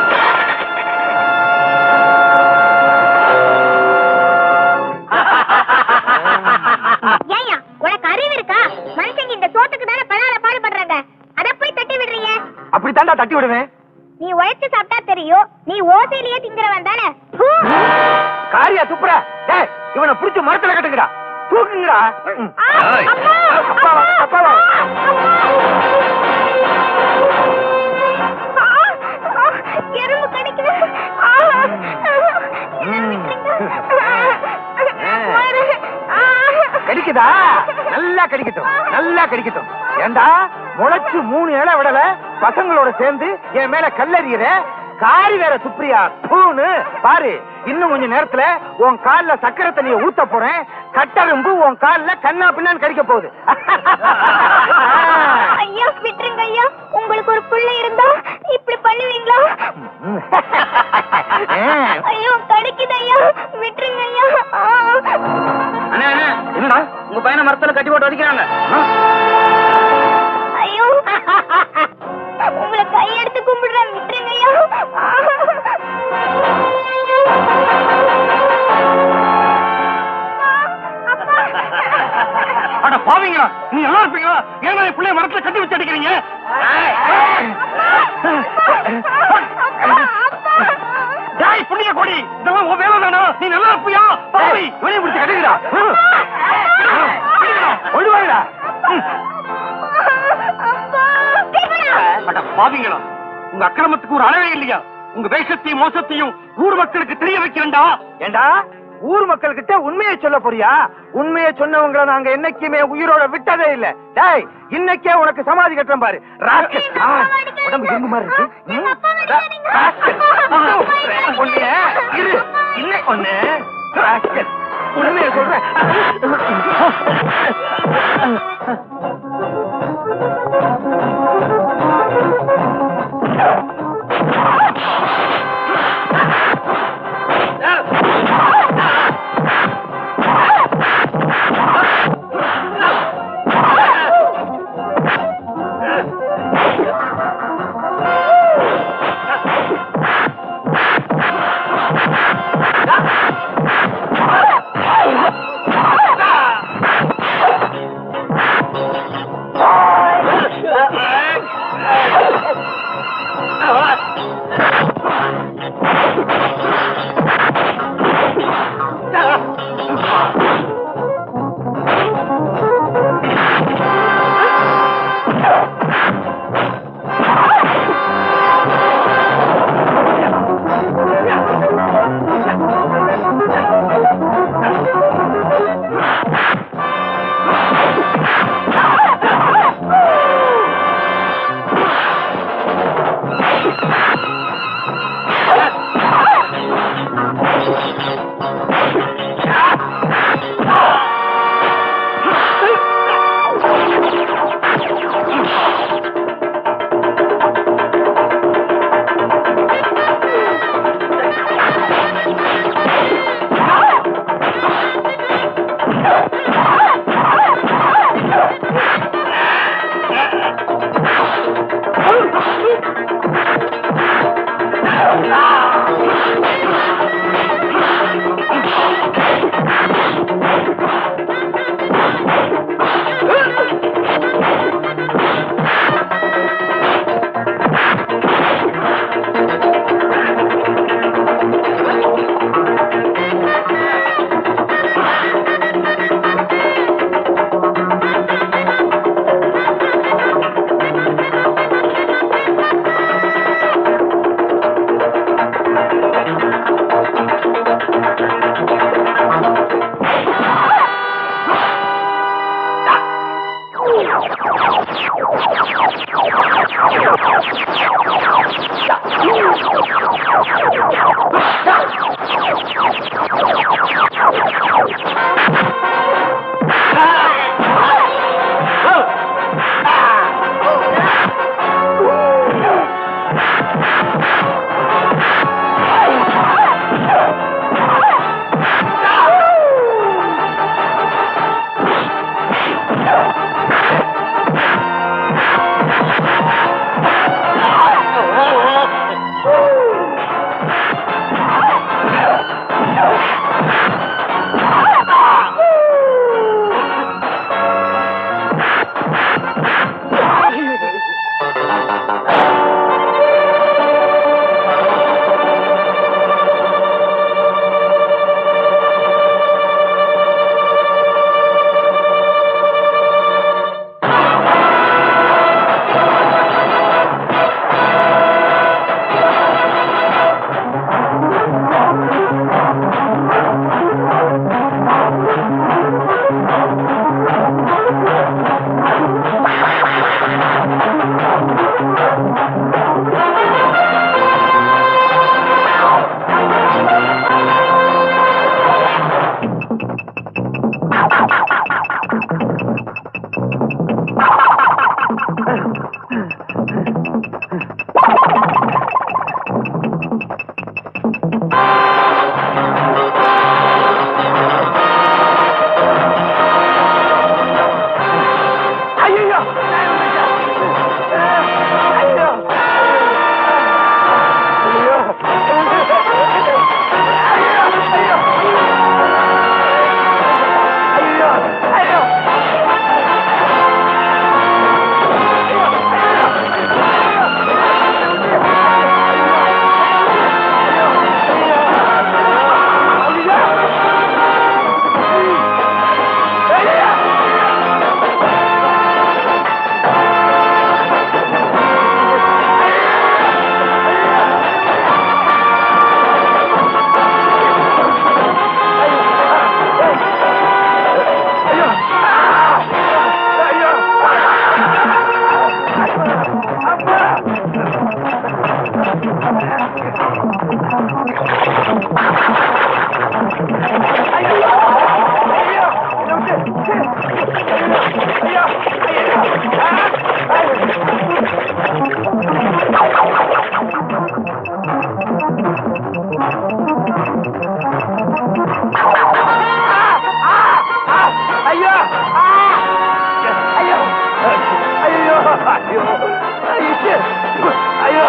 ஏயா உனக்கு அறிவு இருக்கா மனுஷங்க இந்த சோத்துக்கு தானே பலால பாடுபடுறாங்க அத போய் தட்டி விடுறீங்க அப்படித்தான்டா தட்டி விடுவேன் நீ உழைச்சு சாப்பிட்டா தெரியும் நீ ஓசையிலேயே திங்கிறவன் தானே பூ. காரியா துப்புற டேய் இவனை புடிச்சு மரத்துல கட்டுங்கடா தூக்குங்கடா ம். ஆ, அம்மா, அப்பாவா, அப்பாவா. ஆ, ஆ, எறும்பு கடிக்குது ஆ, ம். மாறு. ஆ. கடிக்குதா நல்லா கடிக்கட்டும் நல்லா கடிக்கட்டும் ஏண்டா முளைச்சு மூணு இலை விடல பசங்களோட சேர்ந்து என் மேல கல்லறியற காரி வேற சுப்ரியா பூனு பாரு இன்னும் கொஞ்ச நேரத்துல உன் கால்ல சக்கரை தண்ணிய ஊத்த போறேன் கட்டரும்பு உன் கால்ல கண்ணா பின்னான்னு கடிக்க போகுது ஐயா விட்டுருங்க ஐயா உங்களுக்கு ஒரு பிள்ளை இருந்தா இப்படி பண்ணுவீங்களா ஐயோ கடிக்குது ஐயா விட்டுருங்க ஐயா ஆ. அண்ணே அண்ணே என்னடா உங்க பையனை மரத்துல கட்டி போட்டு வதிக்கிறாங்க ஐயோ உங்களை கையெடுத்து கும்பிடுறேன் விட்டுருங்க ஐயா அட பாவீங்களா நீ நல்லா இருப்பீங்களா ஏன்னா என் பிள்ளைய மரத்துல கட்டி வச்சு அடிக்கிறீங்க டேய் புண்ணிய கொடி இதெல்லாம் உன் வேலை தானா நீ நல்லா இருப்பியா பாவி வெளிய பிடிச்சு கட்டுங்கடா ஒழுவாடா அட பாவிங்களா உங்க அக்கிரமத்துக்கு ஒரு அளவே இல்லையா உங்க வேஷத்தையும் மோசத்தையும் ஊர் மக்களுக்கு தெரிய வைக்கிறேன்டா ஏண்டா ஊர் மக்கள் கிட்ட உண்மையை சொல்ல போறியா உண்மையை சொன்னவங்களை நாங்க என்னைக்குமே உயிரோட விட்டதே இல்ல டேய் இன்னைக்கே உனக்கு சமாதி கட்டுறேன் பாரு ராஸ்கல். ஆ, உடம்பு இரும்பு மாதிரி இருக்கு ம்? ரா- ராஸ்கல். ஆ, ஒண்ணு இரு இன்னும் ஒண்ணு ராஸ்கல். உண்மையை சொல்றேன் ஆ ஐயோ ஐயோ ஐயோ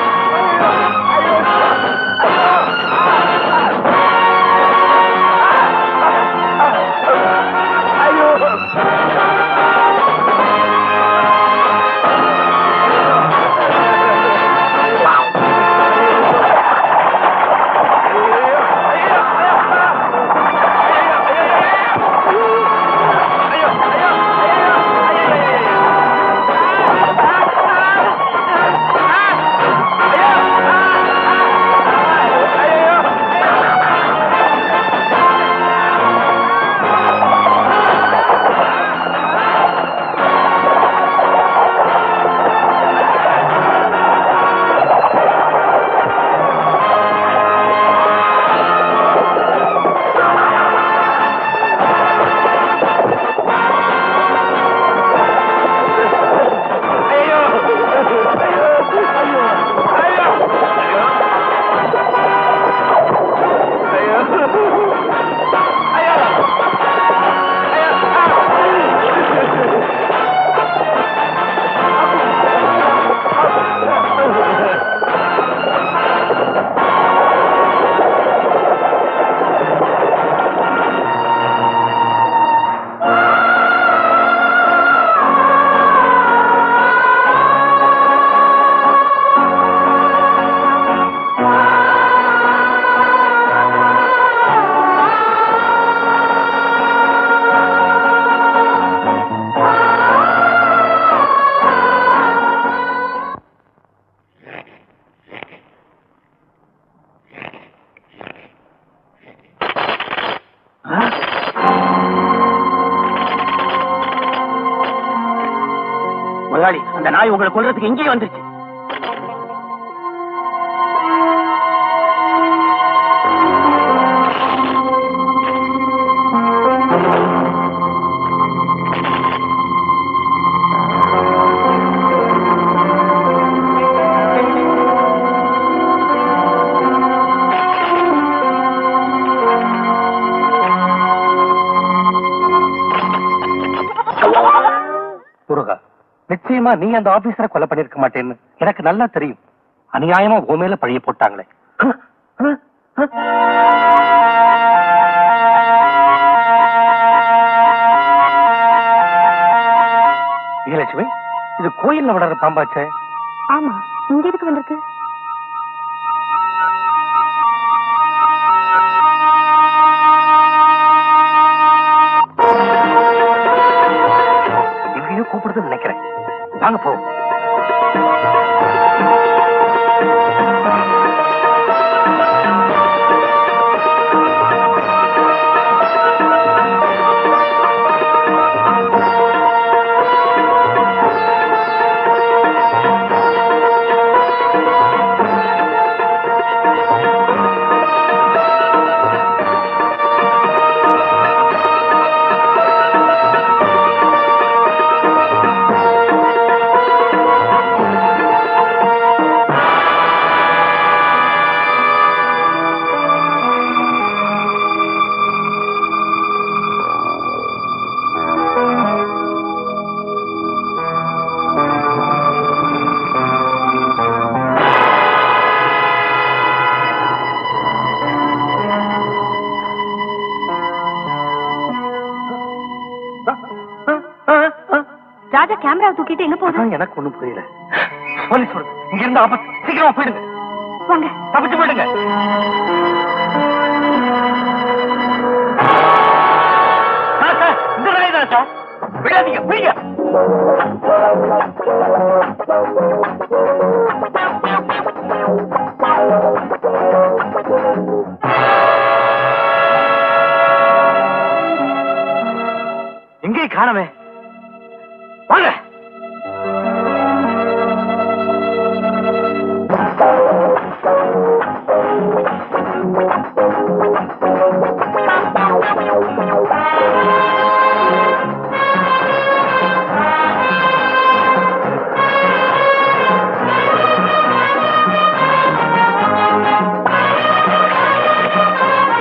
முதலாளி அந்த நாய் உங்களை கொல்றதுக்கு இங்கேயே வந்துருச்சு முருகா நிச்சயமா நீ அந்த ஆபீசரை கொலை பண்ணிருக்க மாட்டேன்னு எனக்கு நல்லா தெரியும் அநியாயமா உன் மேல பழிய போட்டாங்களே விஜயலட்சுமி இது கோயில்ல வளர்ற பாம்பாச்சே ஆமா இங்க எதுக்கு வந்திருக்கு எங்கேயோ கூப்பிடுதுன்னு நினைக்கிறேன் வாங்க போ ராஜா கேமராவை தூக்கிட்டு எங்க போகுது அதான் எனக்கு ஒண்ணும் புரியல போலீஸ் வருது இங்க இருந்து ஆபத்து சீக்கிரமா போயிடுங்க வாங்க தப்பிச்சு போயிடுங்க சார், சார், இந்த நாய் தான் சார் விடாதீங்க பிடிங்க எங்கேயும் காணமே வாங்க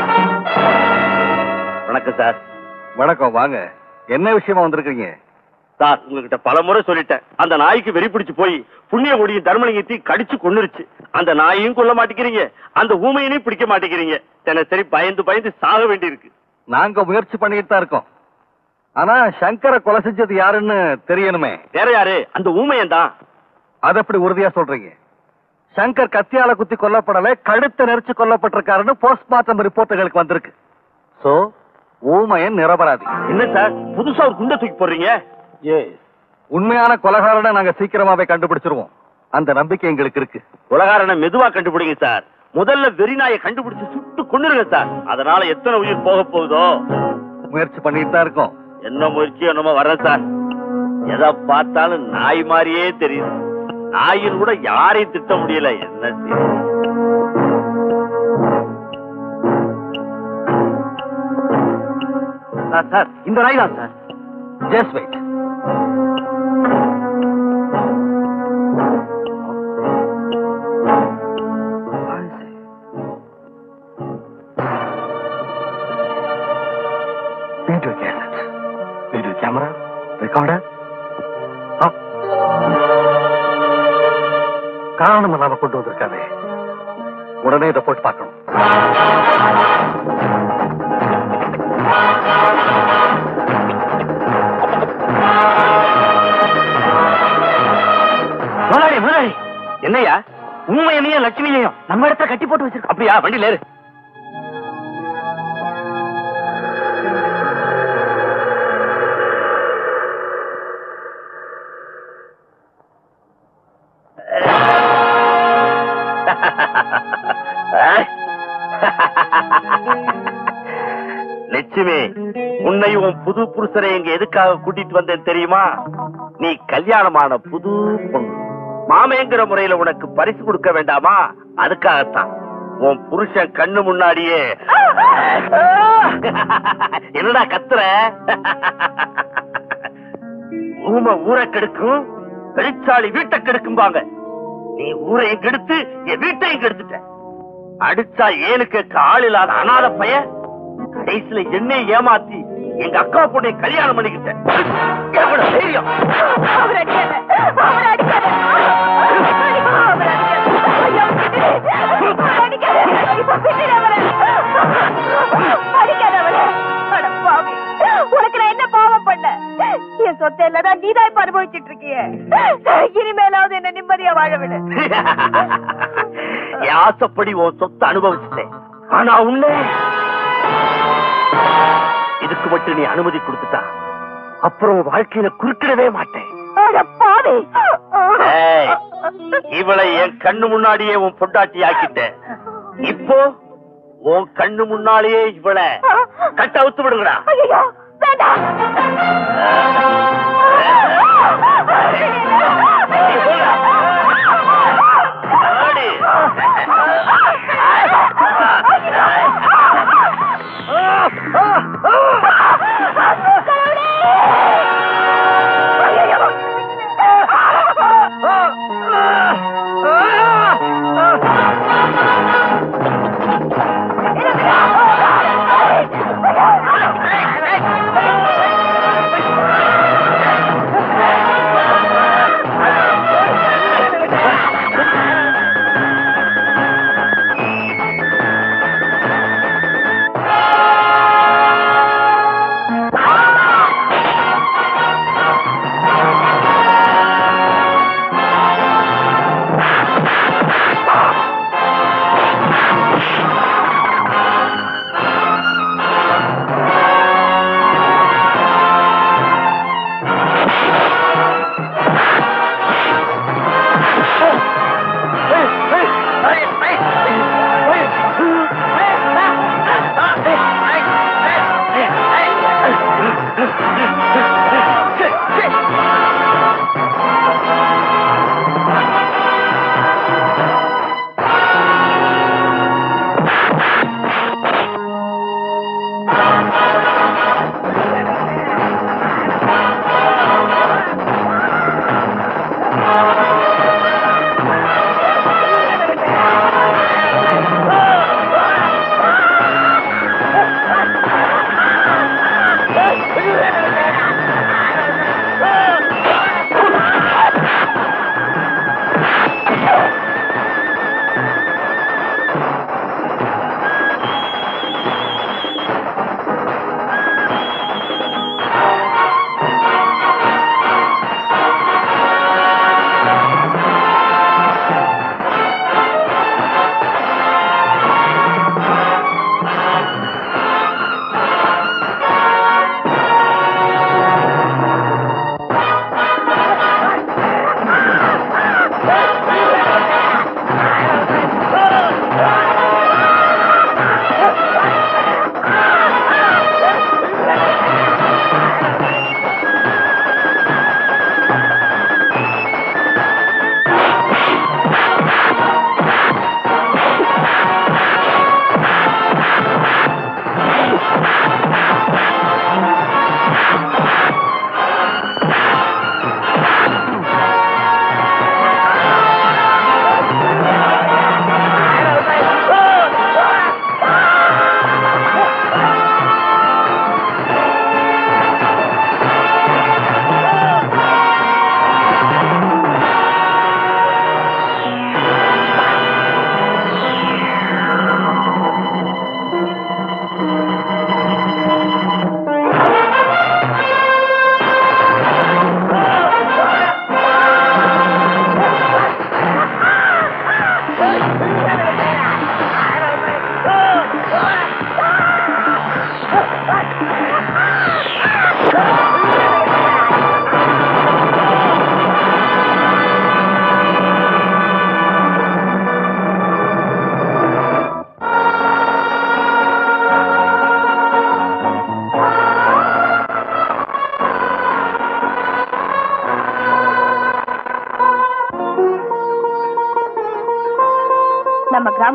வணக்கம் சார் வணக்கம் வாங்க என்ன விஷயமா வந்திருக்கீங்க சார் உங்ககிட்ட பல முறை சொல்லிட்டேன் அந்த நாய்க்கு வெறி பிடிச்சு போய் புண்ணிய கொடியும் தர்மலிங்கத்தையும் கடிச்சு கொன்னுருச்சு அந்த நாயையும் கொல்ல மாட்டேங்கிறீங்க அந்த ஊமையினையும் பிடிக்க மாட்டேங்கிறீங்க தினசரி பயந்து பயந்து சாக வேண்டியிருக்கு நாங்க முயற்சி பண்ணிட்டு தான் இருக்கோம் ஆனா சங்கரை கொலை செஞ்சது யாருன்னு தெரியணுமே வேற யாரு அந்த ஊமையன் தான் அது எப்படி உறுதியா சொல்றீங்க சங்கர் கத்தியால குத்தி கொல்லப்படல கழுத்தை நெரிச்சு கொல்லப்பட்டிருக்காருன்னு போஸ்ட்மார்ட்டம் ரிப்போர்ட்டுகளுக்கு வந்திருக்கு சோ ஊமையன் நிரபராதி என்ன சார் புதுசா ஒரு குண்டை தூக்கி போடுறீங்க உண்மையான கொலகாரனை நாங்க சீக்கிரமாவே கண்டுபிடிச்சிருவோம் அந்த நம்பிக்கை எங்களுக்கு இருக்கு உலகாரனை மெதுவா கண்டுபிடிங்க சார் முதல்ல வெறிநாயை கண்டுபிடிச்சு சுட்டு கொண்டுருங்க சார் அதனால எத்தனை உயிர் போக போகுதோ முயற்சி பண்ணிட்டு தான் இருக்கோம் என்ன முயற்சி என்னமோ வர்றேன் சார் எதை பார்த்தாலும் நாய் மாதிரியே தெரியுது நாயின் கூட யாரையும் திட்ட முடியல என்ன செய்ய சார் சார் இந்த நாய் தான் sir just wait video cassette video camera recorder காரணம் இல்லாம கொண்டு வந்திருக்காரு உடனே இதை போட்டு பார்க்கணும் முதலாளி முதலாளி என்னையா ஊமையனையும் லட்சுமியையும் நம்ம இடத்துல கட்டி போட்டு வச்சிருக்கோம் அப்படியா வண்டியில ஏறு லட்சுமி உன்னை உன் புது புருஷரை இங்க எதுக்காக கூட்டிட்டு வந்தேன் தெரியுமா நீ கல்யாணமான புது பொண்ணு மாமேங்கிற முறையில உனக்கு பரிசு கொடுக்க வேண்டாமா அதுக்காகத்தான் உன் புருஷன் கண்ணு முன்னாடியே என்னடா கத்துற ஊமை ஊரை கெடுக்கும் வெளிச்சாளி வீட்டை கெடுக்கும்பாங்க நீ ஊரையும் கெடுத்து என் வீட்டையும் கெடுத்துட்ட அடிச்சா ஏழு கேட்க ஆள் இல்லாத அனாத பையன் கடைசியில என்னை ஏமாத்தி எங்க அக்கா பொண்ணை கல்யாணம் பண்ணிக்கிட்டேன் எவ்வளவு தைரியம் அவர் அடிக்காத அவர் அடிக்காத அவர் அடிக்காத ஐயோ அவர் அடிக்காத இப்ப பின்னிட அவரை அடிக்காத அவரை அட பாவி உனக்கு நான் என்ன பாவம் பண்ண என் சொத்தை எல்லாம் நீதான் இப்ப அனுபவிச்சுட்டு இருக்கிய இனிமேலாவது என்ன நிம்மதியா வாழ விடு என் ஆசைப்படி உன் சொத்தை அனுபவிச்சுட்டேன் ஆனா உன்னை இதுக்கு மட்டும் நீ அனுமதி கொடுத்துட்டா அப்புறம் உன் வாழ்க்கையில குறுக்கிடவே மாட்டேன் அட பாவி ஏய், இவளை என் கண்ணு முன்னாடியே உன் பொண்டாட்டி ஆக்கிட்டேன் இப்போ உன் கண்ணு முன்னாலேயே இவளை கட்ட அவுத்து விடுங்கடா ஐயோ வேண்டாம் ஆடி.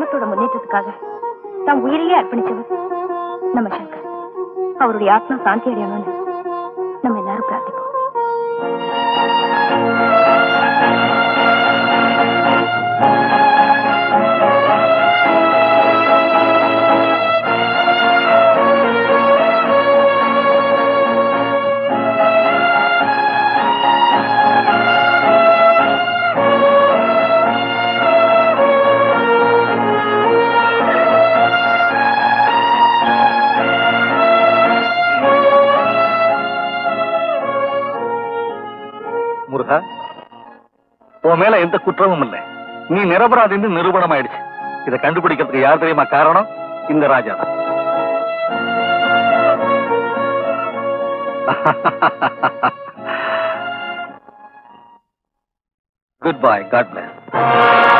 கிராமத்தோட முன்னேற்றத்துக்காக தம் உயிரையே அர்ப்பணிச்சவர் நம்ம சங்கர் அவருடைய ஆத்மா சாந்தி அடையணும்னு நம்ம எல்லாரும் பிரார்த்திப்போம் முருகா உன் மேல எந்த குற்றமும் இல்லை நீ நிரபராதின்னு நிரூபணம் ஆயிடுச்சு இதை கண்டுபிடிக்கிறதுக்கு யார் தெரியுமா காரணம் இந்த ராஜா தான் குட் பை காட் பிளஸ்